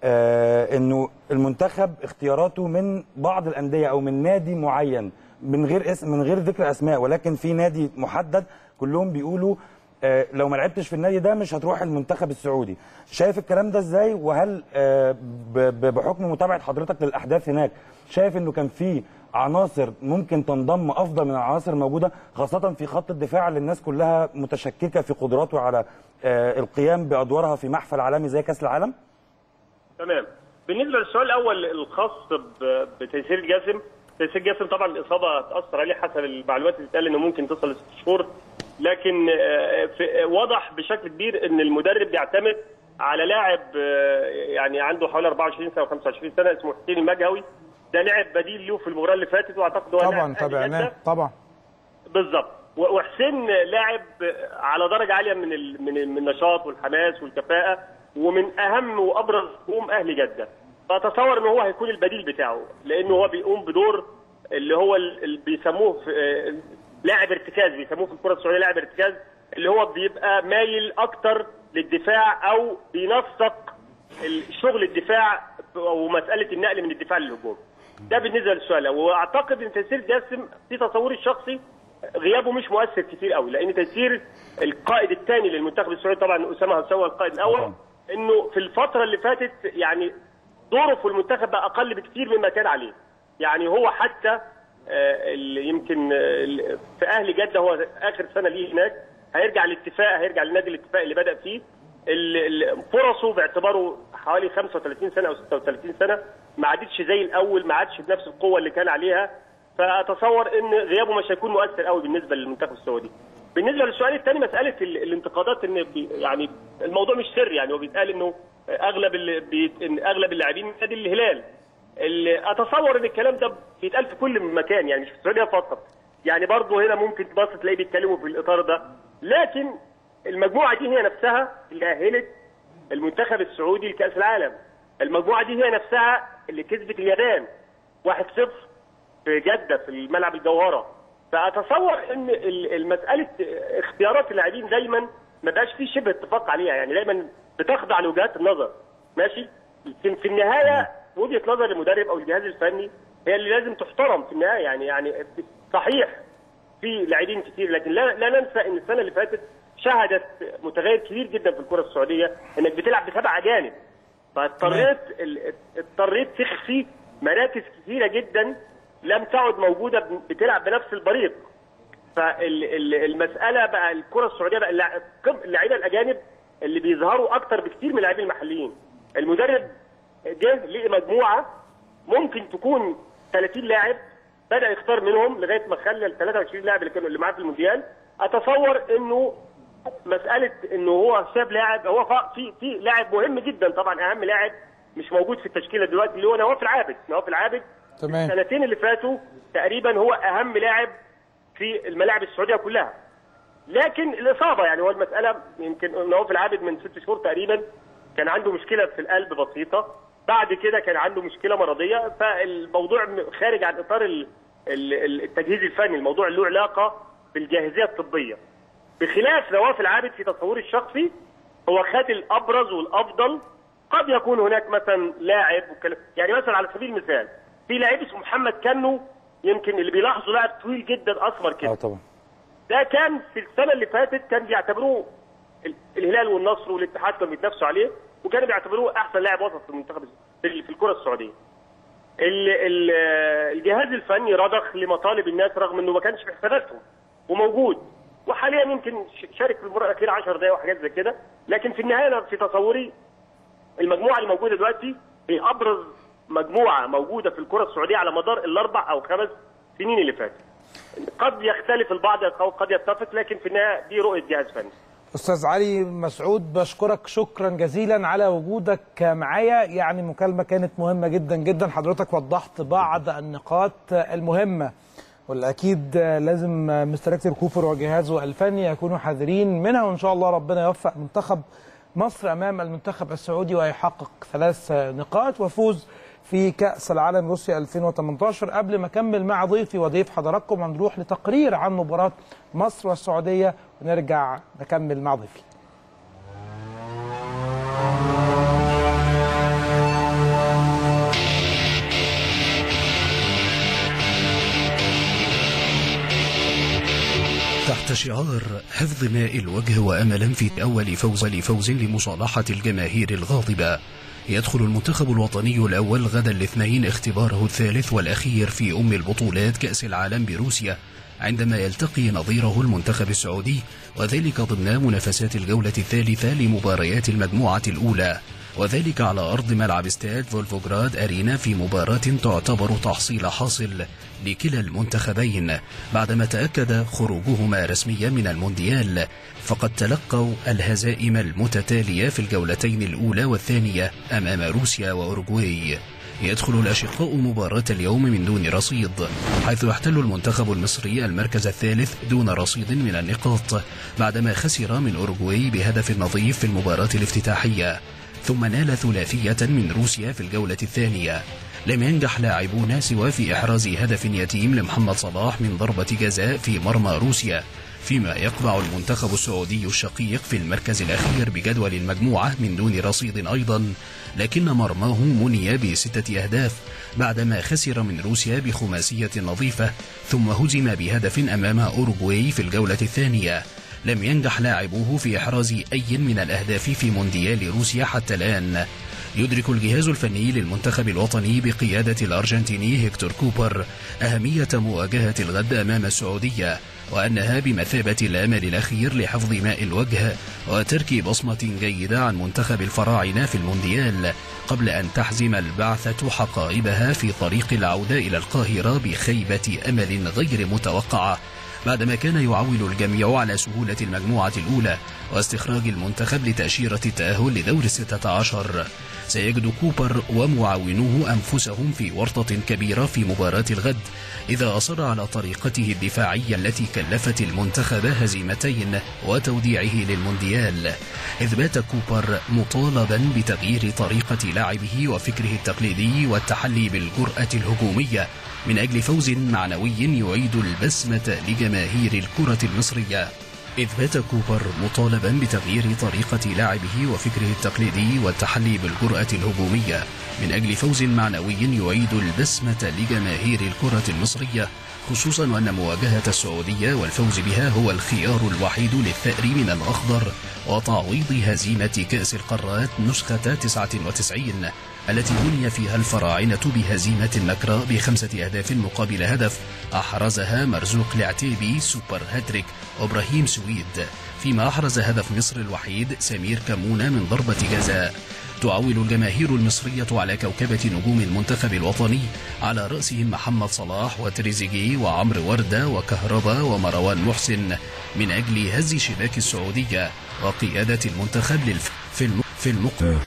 آه انه المنتخب اختياراته من بعض الانديه او من نادي معين من غير اسم من غير ذكر اسماء ولكن في نادي محدد كلهم بيقولوا آه لو ما لعبتش في النادي ده مش هتروح المنتخب السعودي شايف الكلام ده ازاي وهل آه ب- ب- بحكم متابعه حضرتك للاحداث هناك شايف انه كان في عناصر ممكن تنضم افضل من العناصر الموجوده خاصه في خط الدفاع اللي الناس كلها متشككه في قدراته على آه القيام بادوارها في محفل عالمي زي كاس العالم تمام بالنسبه للسؤال الاول الخاص ب- بتيسير الجاسم سيد جاسم طبعا الاصابه هتاثر عليه حسب المعلومات اللي بتقال انه ممكن تصل لست شهور لكن آه، في- واضح بشكل كبير ان المدرب بيعتمد على لاعب آه، يعني عنده حوالي 24 سنه و25 سنه اسمه حسين المجهوي ده لعب بديل له في المباراه اللي فاتت واعتقد هو لاعب طبعا أهلي تابعناه جدة. طبعا بالظبط و- وحسين لاعب على درجه عاليه من ال- من ال- من النشاط والحماس والكفاءه ومن اهم وابرز نجوم اهل جده فاتصور ان هو هيكون البديل بتاعه لانه هو بيقوم بدور اللي هو ال- اللي بيسموه في آه، لاعب ارتكاز بيسموه في الكره السعوديه لاعب ارتكاز اللي هو بيبقى مايل اكتر للدفاع او بينسق شغل الدفاع ومساله النقل من الدفاع للهجوم ده بالنسبه للسؤال واعتقد ان تيسير جاسم في تصوري الشخصي غيابه مش مؤثر كتير قوي لان تيسير القائد الثاني للمنتخب السعودي طبعا اسامه هسوى القائد الاول انه في الفتره اللي فاتت يعني دوره في المنتخب بقى اقل بكتير مما كان عليه يعني هو حتى آه، اللي يمكن آه، ال- في اهل جده هو اخر سنه ليه هناك هيرجع الاتفاق هيرجع لنادي الاتفاق اللي بدا فيه ال- ال- فرصه باعتباره حوالي 35 سنه او 36 سنه ما عادتش زي الاول ما عادش بنفس القوه اللي كان عليها فاتصور ان غيابه مش هيكون مؤثر قوي بالنسبه للمنتخب السعودي. بالنسبه للسؤال الثاني مساله ال- الانتقادات ان بي- يعني الموضوع مش سر يعني هو بيتقال انه اغلب ال- بيت- إن اغلب اللاعبين من نادي الهلال. اللي اتصور ان الكلام ده بيتقال في كل مكان يعني مش في السعوديه فقط. يعني برضه هنا ممكن تبص تلاقي بيتكلموا في الاطار ده لكن المجموعه دي هي نفسها اللي اهلت المنتخب السعودي لكاس العالم. المجموعه دي هي نفسها اللي كسبت اليابان 1-0 في جده في الملعب الجوهره فاتصور ان ال- المساله اختيارات اللاعبين دايما ما بقاش فيه شبه اتفاق عليها يعني دايما بتخضع لوجهات النظر ماشي في في النهايه وجهه نظر المدرب او الجهاز الفني هي اللي لازم تحترم في النهايه يعني يعني صحيح في لاعبين كتير لكن لا, لا ننسى ان السنه اللي فاتت شهدت متغير كبير جدا في الكره السعوديه انك بتلعب بسبع اجانب فاضطريت ال- اضطريت تخفي مراكز كثيره جدا لم تعد موجوده ب- بتلعب بنفس البريق فالمساله بقى الكره السعوديه بقى اللع- كم- اللعيبه الاجانب اللي بيظهروا اكتر بكتير من اللاعبين المحليين المدرب جه لقي مجموعه ممكن تكون 30 لاعب بدا يختار منهم لغايه ما خلى ال 23 لاعب اللي كانوا اللي معاه في المونديال اتصور انه مساله انه هو ساب لاعب هو ف- في في لاعب مهم جدا طبعا اهم لاعب مش موجود في التشكيله دلوقتي اللي هو نواف العابد نواف العابد تمام السنتين اللي فاتوا تقريبا هو اهم لاعب في الملاعب السعوديه كلها لكن الاصابه يعني هو المساله يمكن نواف العابد من ست شهور تقريبا كان عنده مشكله في القلب بسيطه بعد كده كان عنده مشكله مرضيه فالموضوع م- خارج عن اطار ال- ال- التجهيز الفني الموضوع له علاقه بالجاهزيه الطبيه بخلاف نواف العابد في تصوري الشخصي هو خد الابرز والافضل قد يكون هناك مثلا لاعب وكلام يعني مثلا على سبيل المثال في لاعب اسمه محمد كنو يمكن اللي بيلاحظوا لاعب طويل جدا اسمر كده اه طبعا ده كان في السنه اللي فاتت كان بيعتبروه ال- الهلال والنصر والاتحاد كانوا بيتنافسوا عليه وكانوا بيعتبروه احسن لاعب وسط في المنتخب في ال- في الكره السعوديه. ال- ال- الجهاز الفني رضخ لمطالب الناس رغم انه ما كانش في حساباتهم وموجود وحاليا يمكن ش- شارك في المباراه الاخيره 10 دقائق وحاجات زي كده لكن في النهايه أنا في تصوري المجموعه اللي موجوده دلوقتي هي ابرز مجموعه موجوده في الكره السعوديه على مدار الاربع او خمس سنين اللي فاتت. قد يختلف البعض او قد يتفق لكن في النهايه دي رؤيه جهاز فني. استاذ علي مسعود بشكرك شكرا جزيلا على وجودك معايا يعني مكالمه كانت مهمه جدا جدا حضرتك وضحت بعض النقاط المهمه واللي اكيد لازم مستر هيكتور كوبر وجهازه الفني يكونوا حذرين منها وان شاء الله ربنا يوفق منتخب مصر امام المنتخب السعودي ويحقق ثلاث نقاط وفوز في كأس العالم روسيا 2018 قبل ما اكمل مع ضيفي وضيف حضراتكم هنروح لتقرير عن مباراة مصر والسعودية ونرجع نكمل مع ضيفي تحت شعار حفظ ماء الوجه واملا في اول فوز لفوز لمصالحه الجماهير الغاضبه يدخل المنتخب الوطني الاول غدا الاثنين اختباره الثالث والاخير في ام البطولات كاس العالم بروسيا عندما يلتقي نظيره المنتخب السعودي وذلك ضمن منافسات الجوله الثالثه لمباريات المجموعه الاولى وذلك على أرض ملعب استاد فولفوغراد أرينا في مباراة تعتبر تحصيل حاصل لكلا المنتخبين بعدما تأكد خروجهما رسميا من المونديال فقد تلقوا الهزائم المتتالية في الجولتين الأولى والثانية أمام روسيا وأوروغواي يدخل الأشقاء مباراة اليوم من دون رصيد حيث يحتل المنتخب المصري المركز الثالث دون رصيد من النقاط بعدما خسر من أوروغواي بهدف نظيف في المباراة الافتتاحية ثم نال ثلاثية من روسيا في الجولة الثانية لم ينجح لاعبون سوى في إحراز هدف يتيم لمحمد صلاح من ضربة جزاء في مرمى روسيا فيما يقبع المنتخب السعودي الشقيق في المركز الأخير بجدول المجموعة من دون رصيد أيضا لكن مرماه مني بستة أهداف بعدما خسر من روسيا بخماسية نظيفة ثم هزم بهدف أمام أوروغواي في الجولة الثانية لم ينجح لاعبوه في إحراز أي من الأهداف في مونديال روسيا حتى الآن يدرك الجهاز الفني للمنتخب الوطني بقيادة الأرجنتيني هيكتور كوبر أهمية مواجهة الغد أمام السعودية وأنها بمثابة الأمل الأخير لحفظ ماء الوجه وترك بصمة جيدة عن منتخب الفراعنة في المونديال قبل أن تحزم البعثة حقائبها في طريق العودة إلى القاهرة بخيبة أمل غير متوقعة بعدما كان يعول الجميع على سهولة المجموعة الأولى واستخراج المنتخب لتأشيرة التأهل لدور الستة عشر سيجد كوبر ومعاونوه أنفسهم في ورطة كبيرة في مباراة الغد إذا أصر على طريقته الدفاعية التي كلفت المنتخب هزيمتين وتوديعه للمونديال إذ بات كوبر مطالبا بتغيير طريقة لعبه وفكره التقليدي والتحلي بالجرأة الهجومية من أجل فوز معنوي يعيد البسمة لجماهير الكرة المصرية إذ بات كوبر مطالبا بتغيير طريقة لعبه وفكره التقليدي والتحلي بالجرأة الهجومية من أجل فوز معنوي يعيد البسمة لجماهير الكرة المصرية خصوصا وأن مواجهة السعودية والفوز بها هو الخيار الوحيد للثأر من الأخضر وتعويض هزيمة كأس القارات نسخة 99 التي بني فيها الفراعنة بهزيمة النكرة بخمسة أهداف مقابل هدف أحرزها مرزوق العتيبي سوبر هاتريك وإبراهيم سويد فيما أحرز هدف مصر الوحيد سمير كمونة من ضربة جزاء تعول الجماهير المصرية على كوكبة نجوم المنتخب الوطني على رأسهم محمد صلاح وتريزيجيه وعمرو وردة وكهربا ومروان محسن من أجل هز شباك السعودية وقيادة المنتخب للف... في, الم... في المقبل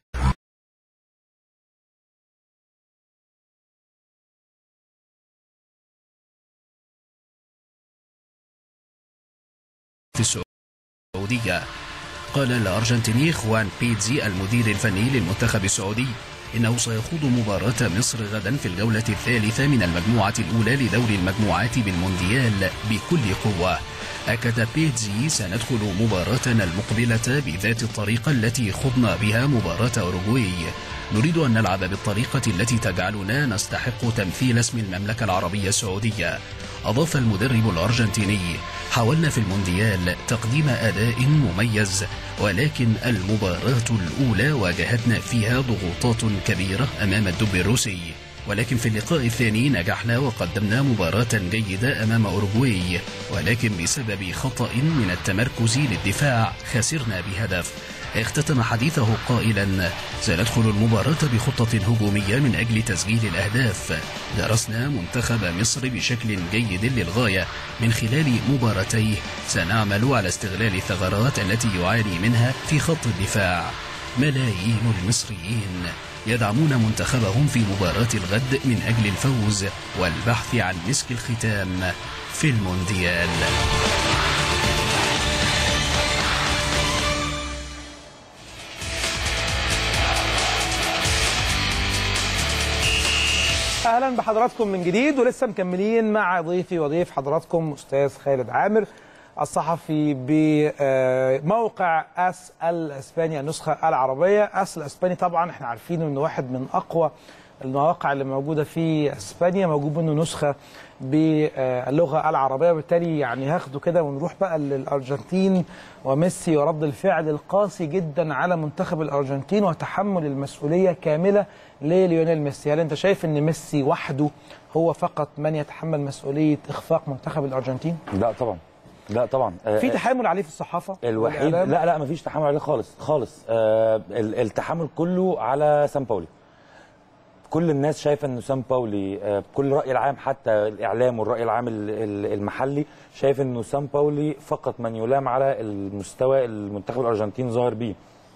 في السعودية قال الأرجنتيني خوان بيتزي المدير الفني للمنتخب السعودي إنه سيخوض مباراة مصر غدا في الجولة الثالثة من المجموعة الأولى لدور المجموعات بالمونديال بكل قوة أكد بيتزي سندخل مباراتنا المقبلة بذات الطريقة التي خضنا بها مباراة أوروغواي نريد أن نلعب بالطريقة التي تجعلنا نستحق تمثيل اسم المملكة العربية السعودية أضاف المدرب الأرجنتيني حاولنا في المونديال تقديم أداء مميز ولكن المباراة الأولى واجهتنا فيها ضغوطات كبيرة أمام الدب الروسي ولكن في اللقاء الثاني نجحنا وقدمنا مباراة جيدة أمام أوروغواي ولكن بسبب خطأ من التمركز للدفاع خسرنا بهدف اختتم حديثه قائلا سندخل المباراة بخطة هجومية من أجل تسجيل الأهداف درسنا منتخب مصر بشكل جيد للغاية من خلال مباراتيه سنعمل على استغلال الثغرات التي يعاني منها في خط الدفاع ملايين المصريين يدعمون منتخبهم في مباراة الغد من أجل الفوز والبحث عن مسك الختام في المونديال اهلا بحضراتكم من جديد ولسه مكملين مع ضيفي وضيف حضراتكم استاذ خالد عامر الصحفي بموقع اس الاسباني النسخه العربيه اس الاسباني طبعا احنا عارفين انه واحد من اقوى المواقع اللي موجوده في اسبانيا موجود منه نسخه باللغه العربيه وبالتالي يعني هاخده كده ونروح بقى للارجنتين وميسي ورد الفعل القاسي جدا على منتخب الارجنتين وتحمل المسؤوليه كامله لليونيل ميسي هل انت شايف ان ميسي وحده هو فقط من يتحمل مسؤوليه اخفاق منتخب الارجنتين لا طبعا لا طبعا آه، في تحامل عليه في الصحافه الوحيد والإعلام؟ لا لا مفيش تحامل عليه خالص خالص آه ال- التحامل كله على سان باولي كل الناس شايفه انه سان باولي آه كل الراي العام حتى الاعلام والراي العام ال- ال- المحلي شايف انه سان باولي فقط من يلام على المستوى المنتخب الارجنتيني ظاهر بيه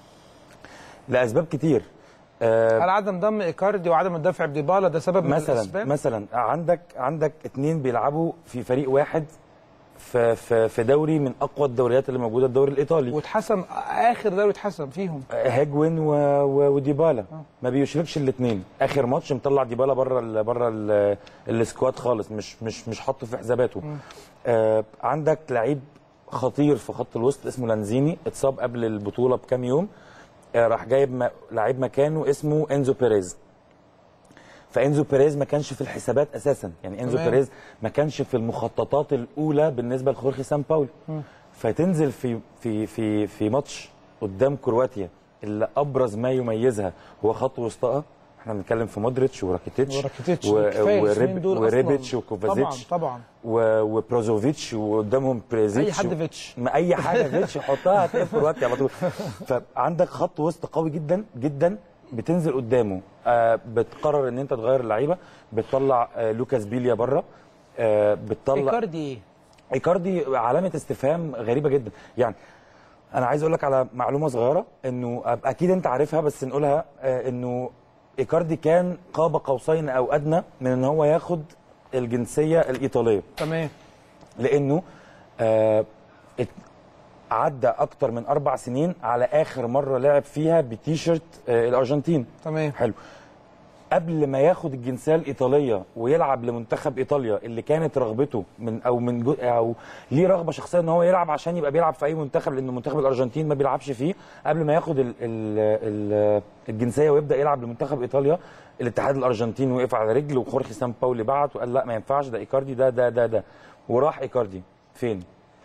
لاسباب كتير آه هل عدم ضم ايكاردي وعدم الدفع بديبالا ده سبب من مثلا الاسباب؟ مثلا عندك عندك اتنين بيلعبوا في فريق واحد في في في دوري من اقوى الدوريات اللي موجوده الدوري الايطالي واتحسم اخر دوري اتحسم فيهم هيجوين و... و... وديبالا ما بيشركش الاثنين اخر ماتش مطلع ديبالا بره ال... بره ال... السكواد خالص مش مش مش حاطه في حساباته آه عندك لعيب خطير في خط الوسط اسمه لانزيني اتصاب قبل البطوله بكام يوم آه راح جايب م... لعيب مكانه اسمه انزو بيريز فانزو بيريز ما كانش في الحسابات اساسا يعني انزو تمام. بيريز ما كانش في المخططات الاولى بالنسبه لخورخي سان باولي فتنزل في في في في ماتش قدام كرواتيا اللي ابرز ما يميزها هو خط وسطها احنا بنتكلم في مودريتش وراكيتيتش وراكيتيتش و- كفاية الاثنين وريب دول وريبيتش أصلاً. وكوفازيتش طبعا طبعا و- وبروزوفيتش وقدامهم بريزيتش اي حد فيتش ما اي حاجه فيتش حطها هتلاقي في كرواتيا على طول فعندك خط وسط قوي جدا جدا بتنزل قدامه آه بتقرر ان انت تغير اللعيبه بتطلع آه لوكاس بيليا بره آه بتطلع ايكاردي ايه؟ ايكاردي علامه استفهام غريبه جدا يعني انا عايز اقول لك على معلومه صغيره انه اكيد انت عارفها بس نقولها آه، انه ايكاردي كان قاب قوسين او ادنى من ان هو ياخد الجنسيه الايطاليه تمام لانه آه، ات- عدى اكتر من اربع سنين على اخر مره لعب فيها بتيشيرت آه، الارجنتين تمام حلو قبل ما ياخد الجنسيه الايطاليه ويلعب لمنتخب ايطاليا اللي كانت رغبته من او من جو او ليه رغبه شخصيه ان هو يلعب عشان يبقى بيلعب في اي منتخب لان منتخب الارجنتين ما بيلعبش فيه قبل ما ياخد ال ال ال الجنسيه ويبدا يلعب لمنتخب ايطاليا الاتحاد الارجنتيني وقف على رجل وخورخي سان باولي بعت وقال لا ما ينفعش ده ايكاردي ده ده ده ده وراح ايكاردي فين؟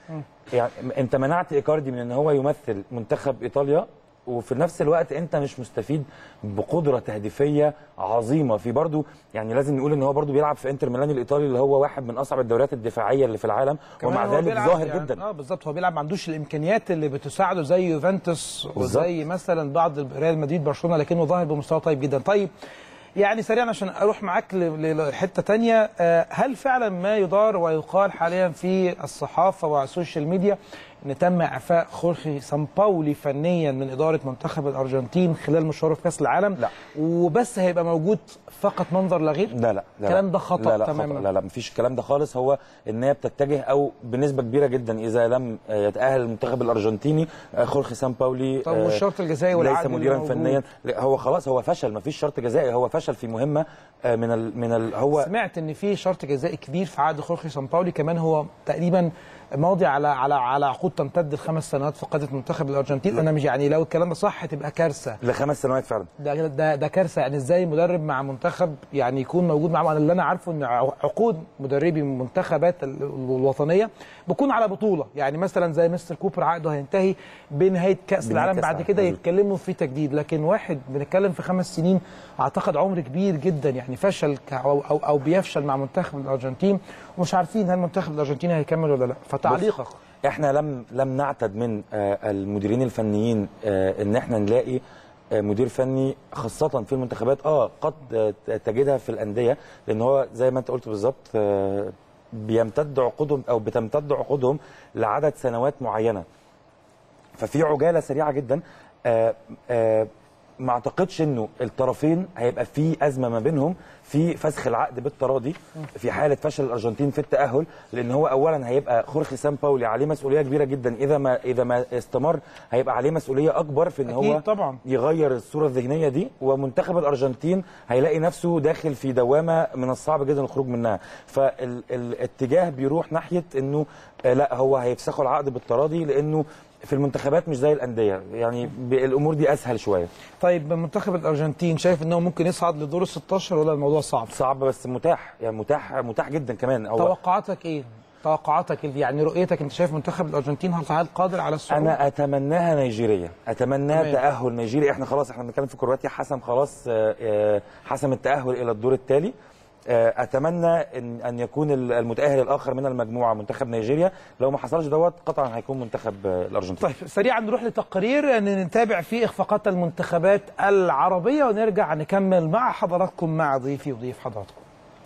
يعني انت منعت ايكاردي من ان هو يمثل منتخب ايطاليا وفي نفس الوقت انت مش مستفيد بقدره تهديفيه عظيمه في برضو يعني لازم نقول ان هو برضو بيلعب في انتر ميلان الايطالي اللي هو واحد من اصعب الدوريات الدفاعيه اللي في العالم كمان ومع هو ذلك بيلعب ظاهر يعني جدا اه بالظبط هو بيلعب ما عندوش الامكانيات اللي بتساعده زي يوفنتوس بالظبط. وزي مثلا بعض ريال مدريد برشلونه لكنه ظاهر بمستوى طيب جدا طيب يعني سريعا عشان اروح معاك ل- لحته تانية آه، هل فعلا ما يدار ويقال حاليا في الصحافه والسوشيال ميديا ان تم اعفاء خورخي سامباولي فنيا من اداره منتخب الارجنتين خلال مشواره في كاس العالم لا. وبس هيبقى موجود فقط منظر لا غير لا لا لا الكلام ده خطأ لا لا تماماً. خطأ لا لا مفيش الكلام ده خالص هو ان هي بتتجه او بنسبه كبيره جدا اذا لم آه، يتاهل المنتخب الارجنتيني آه، خورخي سان باولي طب آه، والشرط الجزائي ليس والعقد اللي مديرا موجود؟ فنيا لا، هو خلاص هو فشل مفيش شرط جزائي هو فشل في مهمه آه، من ال من ال هو سمعت ان في شرط جزائي كبير في عقد خورخي سامباولي كمان هو تقريبا ماضي على على على عقود تمتد لخمس سنوات في قاده منتخب الارجنتين انا مش يعني لو الكلام ده صح تبقى كارثه لخمس سنوات فعلا ده ده ده كارثه يعني ازاي مدرب مع منتخب يعني يكون موجود معاه انا اللي انا عارفه ان عقود مدربي المنتخبات ال- الوطنيه بتكون على بطوله يعني مثلا زي مستر كوبر عقده هينتهي بنهايه كاس بنهاية العالم كأس بعد العالم. كده مظبوط. يتكلموا في تجديد لكن واحد بنتكلم في خمس سنين اعتقد عمر كبير جدا يعني فشل ك- او او, أو بيفشل مع منتخب الارجنتين ومش عارفين هل منتخب الارجنتين هيكمل ولا لا فتعليقك احنا لم لم نعتد من آه، المديرين الفنيين آه، ان احنا نلاقي آه، مدير فني خاصة في المنتخبات اه قد آه، تجدها في الأندية لأن هو زي ما أنت قلت بالظبط آه، بيمتد عقودهم أو بتمتد عقودهم لعدد سنوات معينة ففي عجالة سريعة جدا آه، آه، ما اعتقدش انه الطرفين هيبقى في ازمه ما بينهم في فسخ العقد بالتراضي في حاله فشل الارجنتين في التاهل لان هو اولا هيبقى خورخي سان باولي عليه مسؤوليه كبيره جدا اذا ما اذا ما استمر هيبقى عليه مسؤوليه اكبر في ان أكيد هو طبعا. يغير الصوره الذهنيه دي ومنتخب الارجنتين هيلاقي نفسه داخل في دوامه من الصعب جدا الخروج منها فالاتجاه بيروح ناحيه انه آه، لا هو هيفسخوا العقد بالتراضي لانه في المنتخبات مش زي الانديه يعني ب- الامور دي اسهل شويه طيب منتخب الارجنتين شايف انه ممكن يصعد لدور ال 16 ولا الموضوع صعب صعب بس متاح يعني متاح متاح جدا كمان هو توقعاتك ايه توقعاتك يعني رؤيتك انت شايف منتخب الارجنتين هل هل قادر على الصعود انا اتمناها نيجيريا اتمنى تمام. تاهل نيجيريا احنا خلاص احنا بنتكلم في كرواتيا حسم خلاص آه، آه، حسم التاهل الى الدور التالي آه، اتمنى ان ان يكون ال- المتاهل الاخر من المجموعه منتخب نيجيريا لو ما حصلش دوت قطعا هيكون منتخب آه، الارجنتين طيب سريعا نروح لتقرير ان نتابع فيه اخفاقات المنتخبات العربيه ونرجع نكمل مع حضراتكم مع ضيفي وضيف حضراتكم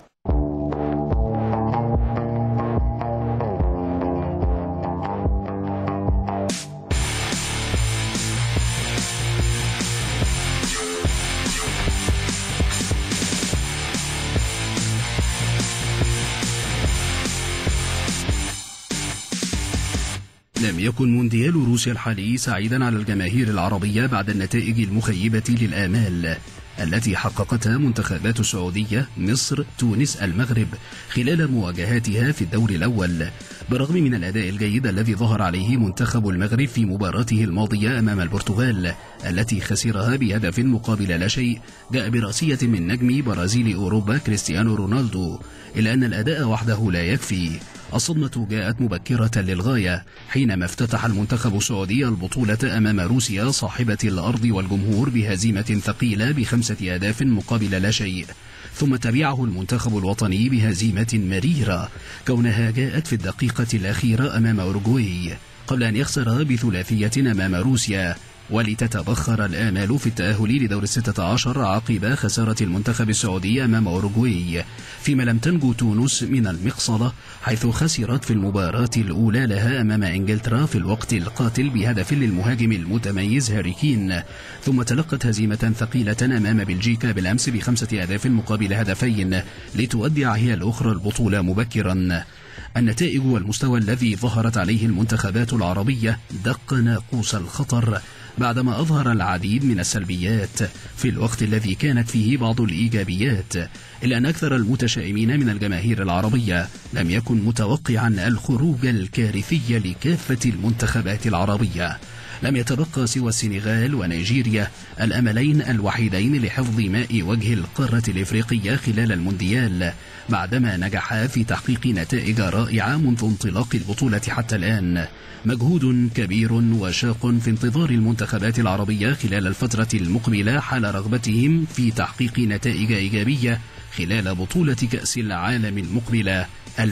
لم يكن مونديال روسيا الحالي سعيدا على الجماهير العربية بعد النتائج المخيبة للآمال التي حققتها منتخبات السعودية مصر تونس المغرب خلال مواجهاتها في الدور الأول بالرغم من الأداء الجيد الذي ظهر عليه منتخب المغرب في مباراته الماضية أمام البرتغال التي خسرها بهدف مقابل لا شيء جاء براسية من نجم برازيل أوروبا كريستيانو رونالدو إلا أن الأداء وحده لا يكفي الصدمة جاءت مبكرة للغاية حينما افتتح المنتخب السعودي البطولة أمام روسيا صاحبة الأرض والجمهور بهزيمة ثقيلة بخمسة أهداف مقابل لا شيء ثم تبعه المنتخب الوطني بهزيمة مريرة كونها جاءت في الدقيقة الأخيرة أمام أوروغواي قبل أن يخسر بثلاثية أمام روسيا ولتتبخر الآمال في التأهل لدور الستة عشر عقب خسارة المنتخب السعودي أمام أوروغواي فيما لم تنجو تونس من المقصلة حيث خسرت في المباراة الأولى لها أمام إنجلترا في الوقت القاتل بهدف للمهاجم المتميز هاري كين ثم تلقت هزيمة ثقيلة أمام بلجيكا بالأمس بخمسة أهداف مقابل هدفين لتودع هي الأخرى البطولة مبكرا النتائج والمستوى الذي ظهرت عليه المنتخبات العربية دق ناقوس الخطر بعدما أظهر العديد من السلبيات في الوقت الذي كانت فيه بعض الإيجابيات إلا أن أكثر المتشائمين من الجماهير العربية لم يكن متوقعا الخروج الكارثي لكافة المنتخبات العربية لم يتبقى سوى السنغال ونيجيريا الأملين الوحيدين لحفظ ماء وجه القارة الإفريقية خلال المونديال بعدما نجحا في تحقيق نتائج رائعة منذ انطلاق البطولة حتى الآن مجهود كبير وشاق في انتظار المنتخبات العربية خلال الفترة المقبلة حال رغبتهم في تحقيق نتائج إيجابية خلال بطولة كأس العالم المقبلة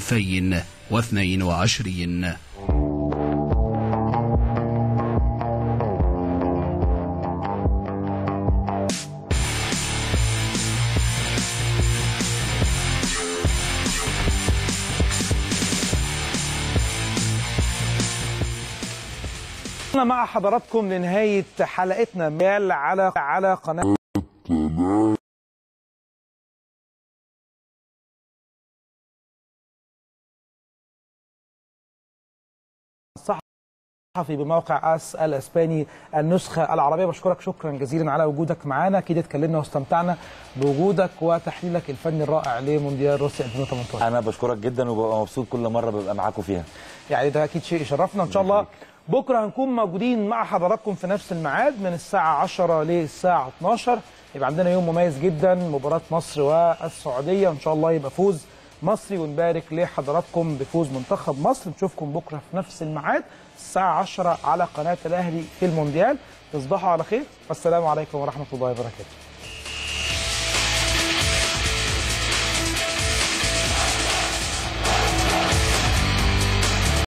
2022 وصلنا مع حضراتكم لنهاية حلقتنا مال على على قناة صحفي بموقع اس الاسباني النسخه العربيه بشكرك شكرا جزيلا على وجودك معانا اكيد اتكلمنا واستمتعنا بوجودك وتحليلك الفني الرائع لمونديال روسيا 2018 انا بشكرك جدا وببقى مبسوط كل مره ببقى معاكم فيها يعني ده اكيد شيء يشرفنا ان شاء الله بكره هنكون موجودين مع حضراتكم في نفس الميعاد من الساعه 10 للساعه 12 يبقى عندنا يوم مميز جدا مباراه مصر والسعوديه وان شاء الله يبقى فوز مصري ونبارك لحضراتكم بفوز منتخب مصر نشوفكم بكره في نفس الميعاد الساعه 10 على قناه الاهلي في المونديال تصبحوا على خير والسلام عليكم ورحمه الله وبركاته